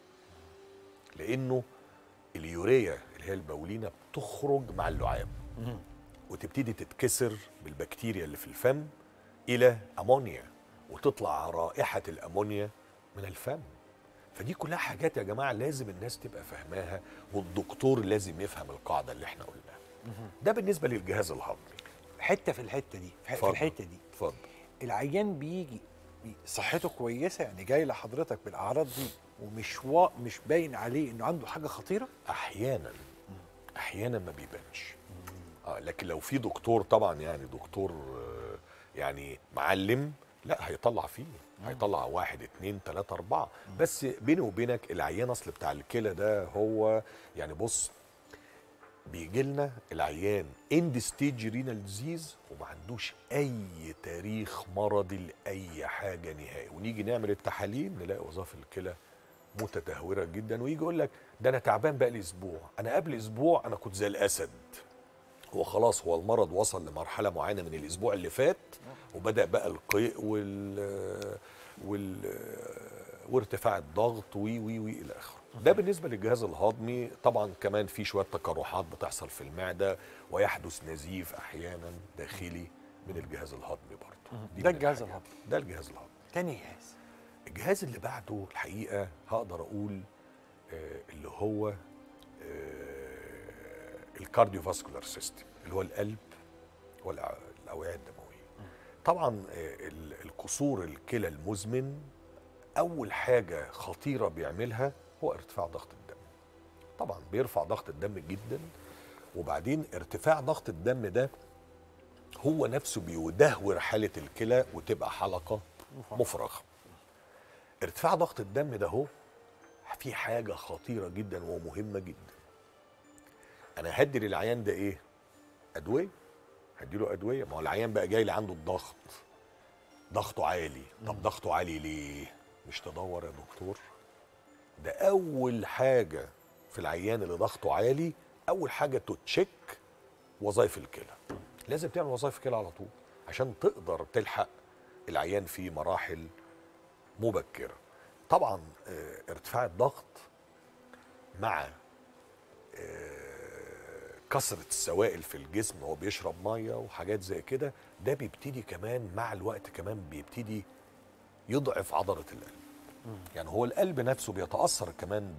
لانه اليوريا اللي هي البولينه بتخرج مع اللعاب وتبتدي تتكسر بالبكتيريا اللي في الفم الى امونيا وتطلع رائحه الامونيا من الفم فدي كلها حاجات يا جماعه لازم الناس تبقى فاهماها والدكتور لازم يفهم القاعده اللي احنا قلناها ده بالنسبه للجهاز الهضمي حته في الحته دي في اتفضل. الحته دي اتفضل العيان بيجي بي- صحته كويسه يعني جاي لحضرتك بالاعراض دي ومش وا... مش باين عليه انه عنده حاجه خطيره احيانا احيانا ما بيبانش اه لكن لو في دكتور طبعا يعني دكتور آه، يعني معلم لا هيطلع فيه هيطلع واحد اتنين تلاته اربعه بس بيني وبينك العيان اصل بتاع الكلى ده هو يعني بص بيجي لنا العيان اند ستيج رينال ديزيز وما عندوش اي تاريخ مرضي لاي حاجه نهائي ونيجي نعمل التحاليل نلاقي وظائف الكلى متدهوره جدا ويجي يقول لك ده انا تعبان بقى لي اسبوع انا قبل اسبوع انا كنت زي الاسد هو خلاص هو المرض وصل لمرحله معينه من الاسبوع اللي فات وبدا بقى القيء وال وال وارتفاع الضغط وي وي وي الى اخره ده بالنسبه للجهاز الهضمي طبعا كمان في شويه تقرحات بتحصل في المعده ويحدث نزيف احيانا داخلي من الجهاز الهضمي برضه دي ده من الجهاز الحاجات. الهضمي ده الجهاز الهضمي تاني جهاز الجهاز اللي بعده الحقيقه هقدر اقول آه، اللي هو الكارديو فاسكولار سيستم اللي هو القلب والاوعيه الدمويه طبعا آه، ال- القصور الكلى المزمن اول حاجه خطيره بيعملها هو ارتفاع ضغط الدم طبعا بيرفع ضغط الدم جدا وبعدين ارتفاع ضغط الدم ده هو نفسه بيدهور حاله الكلى وتبقى حلقه مفرغه ارتفاع ضغط الدم ده هو في حاجه خطيره جدا ومهمه جدا انا هدي للعيان ده ايه ادويه هديله ادويه ما هو العيان بقى جاي لي عنده الضغط ضغطه عالي طب ضغطه عالي ليه مش تدور يا دكتور ده اول حاجه في العيان اللي ضغطه عالي اول حاجه تتشيك وظائف الكلى لازم تعمل وظائف الكلى على طول عشان تقدر تلحق العيان في مراحل مبكره طبعا آه، ارتفاع الضغط مع آه، كثره السوائل في الجسم هو بيشرب ميه وحاجات زي كده ده بيبتدي كمان مع الوقت كمان بيبتدي يضعف عضله القلب يعني هو القلب نفسه بيتاثر كمان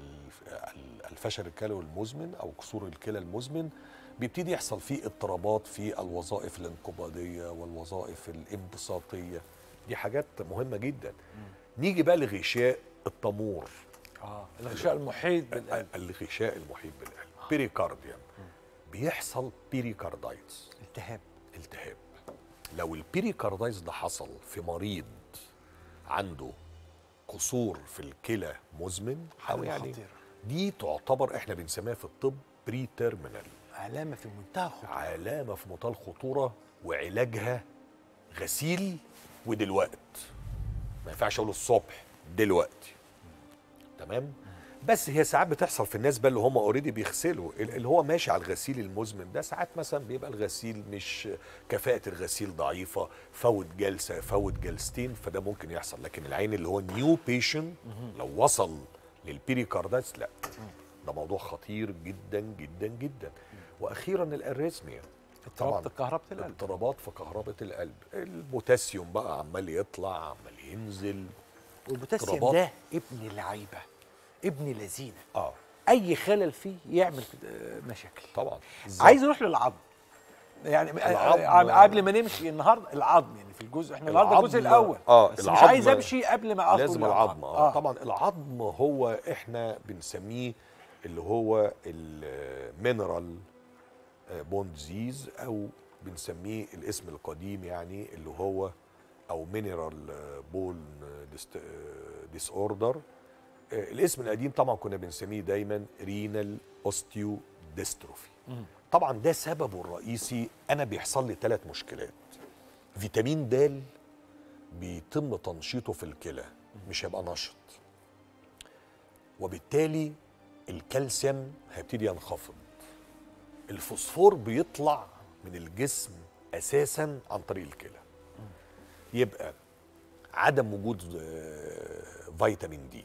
بالفشل الكلوي المزمن او كسور الكلى المزمن بيبتدي يحصل فيه اضطرابات في الوظائف الانقباضيه والوظائف الانبساطيه دي حاجات مهمه جدا نيجي بقى لغشاء التمور اه الغشاء المحيط بالقلب الغشاء المحيط بالقلب بيريكارديوم بيحصل بيريكاردايتس التهاب التهاب لو البيريكاردايتس ده حصل في مريض عنده قصور في الكلى مزمن او حاجة يعني خطيرة. دي تعتبر احنا بنسميها في الطب بري تيرمينال علامه في منتهى الخطوره علامه في منتهى الخطوره وعلاجها غسيل ودلوقت ما ينفعش اقول الصبح دلوقتي تمام بس هي ساعات بتحصل في الناس بقى اللي هم اوريدي بيغسلوا ال- اللي هو ماشي على الغسيل المزمن ده ساعات مثلا بيبقى الغسيل مش كفاءة الغسيل ضعيفة فوت جلسة فوت جلستين فده ممكن يحصل لكن العين اللي هو نيو بيشن لو وصل للبيريكاردايتس لا ده موضوع خطير جدا جدا جدا واخيرا الاريثميا اضطراب كهربة القلب اضطرابات في كهربة القلب البوتاسيوم بقى عمال يطلع عمال ينزل والبوتاسيوم اضطرابات. ده ابن لعيبه ابن لذينه اه اي خلل فيه يعمل آه، مشاكل طبعا عايز اروح للعظم يعني العظم- العظم قبل ما نمشي النهارده العظم يعني في الجزء احنا النهارده الجزء العظم- الاول آه، بس مش العظم- عايز امشي قبل ما ادخل لازم للعظم. العظم آه. طبعا العظم هو احنا بنسميه اللي هو المينرال بون ديزيز او بنسميه الاسم القديم يعني اللي هو او مينرال بون ديس اوردر الاسم القديم طبعا كنا بنسميه دايما رينال اوستيو ديستروفي طبعا ده سببه الرئيسي انا بيحصل لي ثلاث مشكلات فيتامين د بيتم تنشيطه في الكلى مش هيبقى نشط وبالتالي الكالسيوم هيبتدي ينخفض الفوسفور بيطلع من الجسم اساسا عن طريق الكلى يبقى عدم وجود آه، فيتامين دي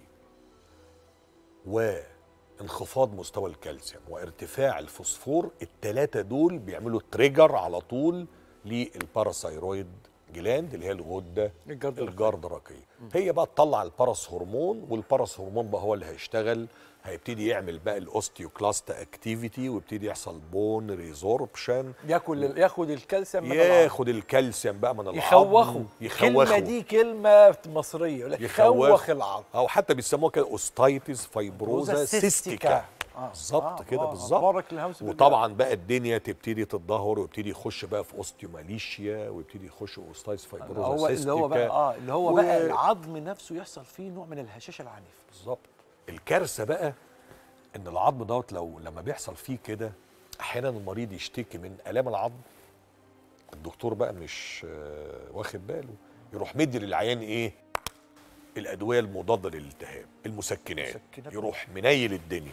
وانخفاض مستوى الكالسيوم وارتفاع الفوسفور الثلاثه دول بيعملوا تريجر على طول للباراثايرويد جلاند اللي هي الغده الجرد الجردرقيه هي بقى تطلع الباراس هرمون والباراس هرمون بقى هو اللي هيشتغل هيبتدي يعمل بقى الاوستيوكلاست اكتيفيتي ويبتدي يحصل بون ريزوربشن ياكل ياخد الكالسيوم من العظم ياخد الكالسيوم بقى من العظم يخوخه يخوخه الكلمه دي كلمه مصريه يقول لك يخوخ. يخوخ العظم او حتى بيسموها كده اوستايتس فايبروزا سيستيكا آه. بالظبط آه، كده آه، بالظبط بارك الهوس بالله. وطبعا بقى الدنيا تبتدي تتدهور ويبتدي يخش بقى في اوستيوماليشيا ويبتدي يخش اوستايتس فايبروزا هو اللي هو بقى سيستيكا. اه اللي هو و- بقى العظم نفسه يحصل فيه نوع من الهشاشه العنيف بالظبط الكارثه بقى ان العظم دوت لو لما بيحصل فيه كده احيانا المريض يشتكي من الام العظم الدكتور بقى مش آه، واخد باله يروح مدي للعيان ايه الادويه المضاده للالتهاب المسكنات مسكنات. يروح منيل الدنيا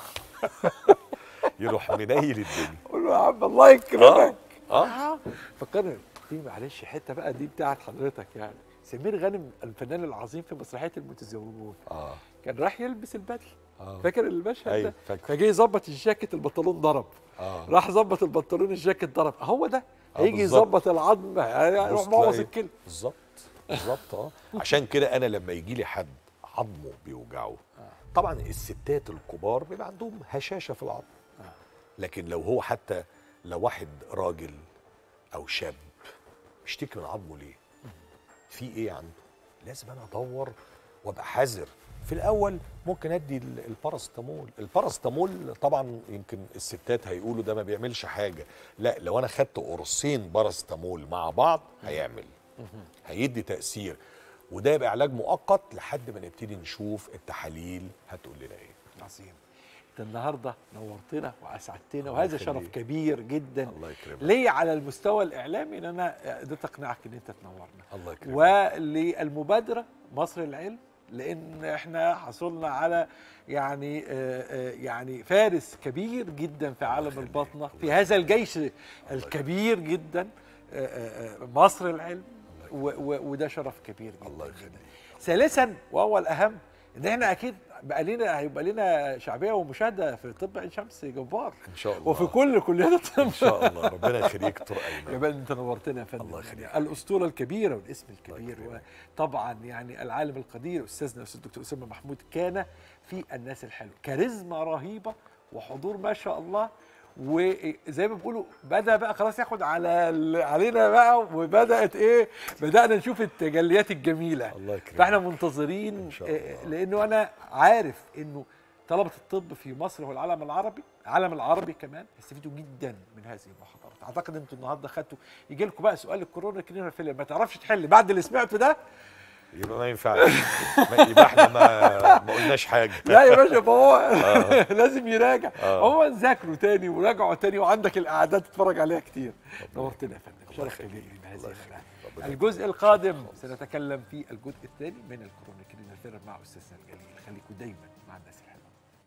يروح منيل الدنيا قول له يا عم الله يكرمك اه فكرني دي معلش حته بقى دي بتاعت حضرتك يعني سمير غانم الفنان العظيم في مسرحيه المتزوجون اه كان راح يلبس البدله اه فاكر المشهد أيوة، ده فاكر. فجه يظبط الجاكيت البنطلون ضرب اه راح ظبط البنطلون الجاكيت ضرب هو ده آه، هيجي بالظبط. يظبط العظم هيروح بص بوظ تلاقي- الكلى بالظبط بالظبط اه عشان كده انا لما يجي لي حد عظمه بيوجعه طبعا الستات الكبار بيبقى عندهم هشاشه في العظم لكن لو هو حتى لو واحد راجل او شاب بيشتكي من عظمه ليه في ايه عنده لازم انا ادور وابقى حذر في الاول ممكن ادي ال- الباراسيتامول الباراسيتامول طبعا يمكن الستات هيقولوا ده ما بيعملش حاجه لا لو انا خدت قرصين باراسيتامول مع بعض هيعمل هيدي تاثير وده يبقى علاج مؤقت لحد ما نبتدي نشوف التحاليل هتقول لنا ايه عظيم انت النهارده نورتنا واسعدتنا الله وهذا يخليك. شرف كبير جدا الله يكرمك ليه على المستوى الاعلامي ان انا قدرت اقنعك ان انت تنورنا الله يكرمك وللمبادره مصر العلم لان احنا حصلنا على يعني آه، آه، يعني فارس كبير جدا في عالم يخليك. الباطنه الله في هذا الجيش الكبير جدا آه، آه، آه، مصر العلم و- و- وده شرف كبير جدا الله جدا. يخليك ثالثا وهو الاهم ان احنا اكيد بقى لنا هيبقى لنا شعبيه ومشاهده في طب عين شمس جبار ان شاء الله وفي كل كليات الطب ان شاء الله ربنا يخليك دكتور يا ايمن بل انت نورتنا يا فندم الله يخليك. يعني الاسطوره الكبيره والاسم الكبير يكرمك. وطبعا يعني العالم القدير استاذنا الاستاذ الدكتور اسامه محمود كان في الناس الحلوه كاريزما رهيبه وحضور ما شاء الله وزي ما بيقولوا بدا بقى خلاص ياخد على ال- علينا بقى وبدات ايه بدانا نشوف التجليات الجميله الله يكرمك فاحنا منتظرين إن شاء آه، الله. لانه انا عارف انه طلبه الطب في مصر والعالم العربي العالم العربي كمان يستفيدوا جدا من هذه المحاضرات اعتقد انتوا النهارده خدتوا يجي لكم بقى سؤال الكورونا كلينر فيلم ما تعرفش تحل بعد اللي سمعته ده يبقى ما ينفعش ما- يبقى احنا ما ما قلناش حاجه لا يا باشا فهو لازم يراجع آه. هو ذاكروا تاني وراجعوا تاني وعندك الاعداد تتفرج عليها كتير نورتنا يا فندم شرف يخليك. كبير بهذه الله الحلقه ربنا الجزء القادم سنتكلم في الجزء الثاني من الكورونا كلينر فيلم مع استاذنا الجليل خليكم دايما مع الناس الحلوه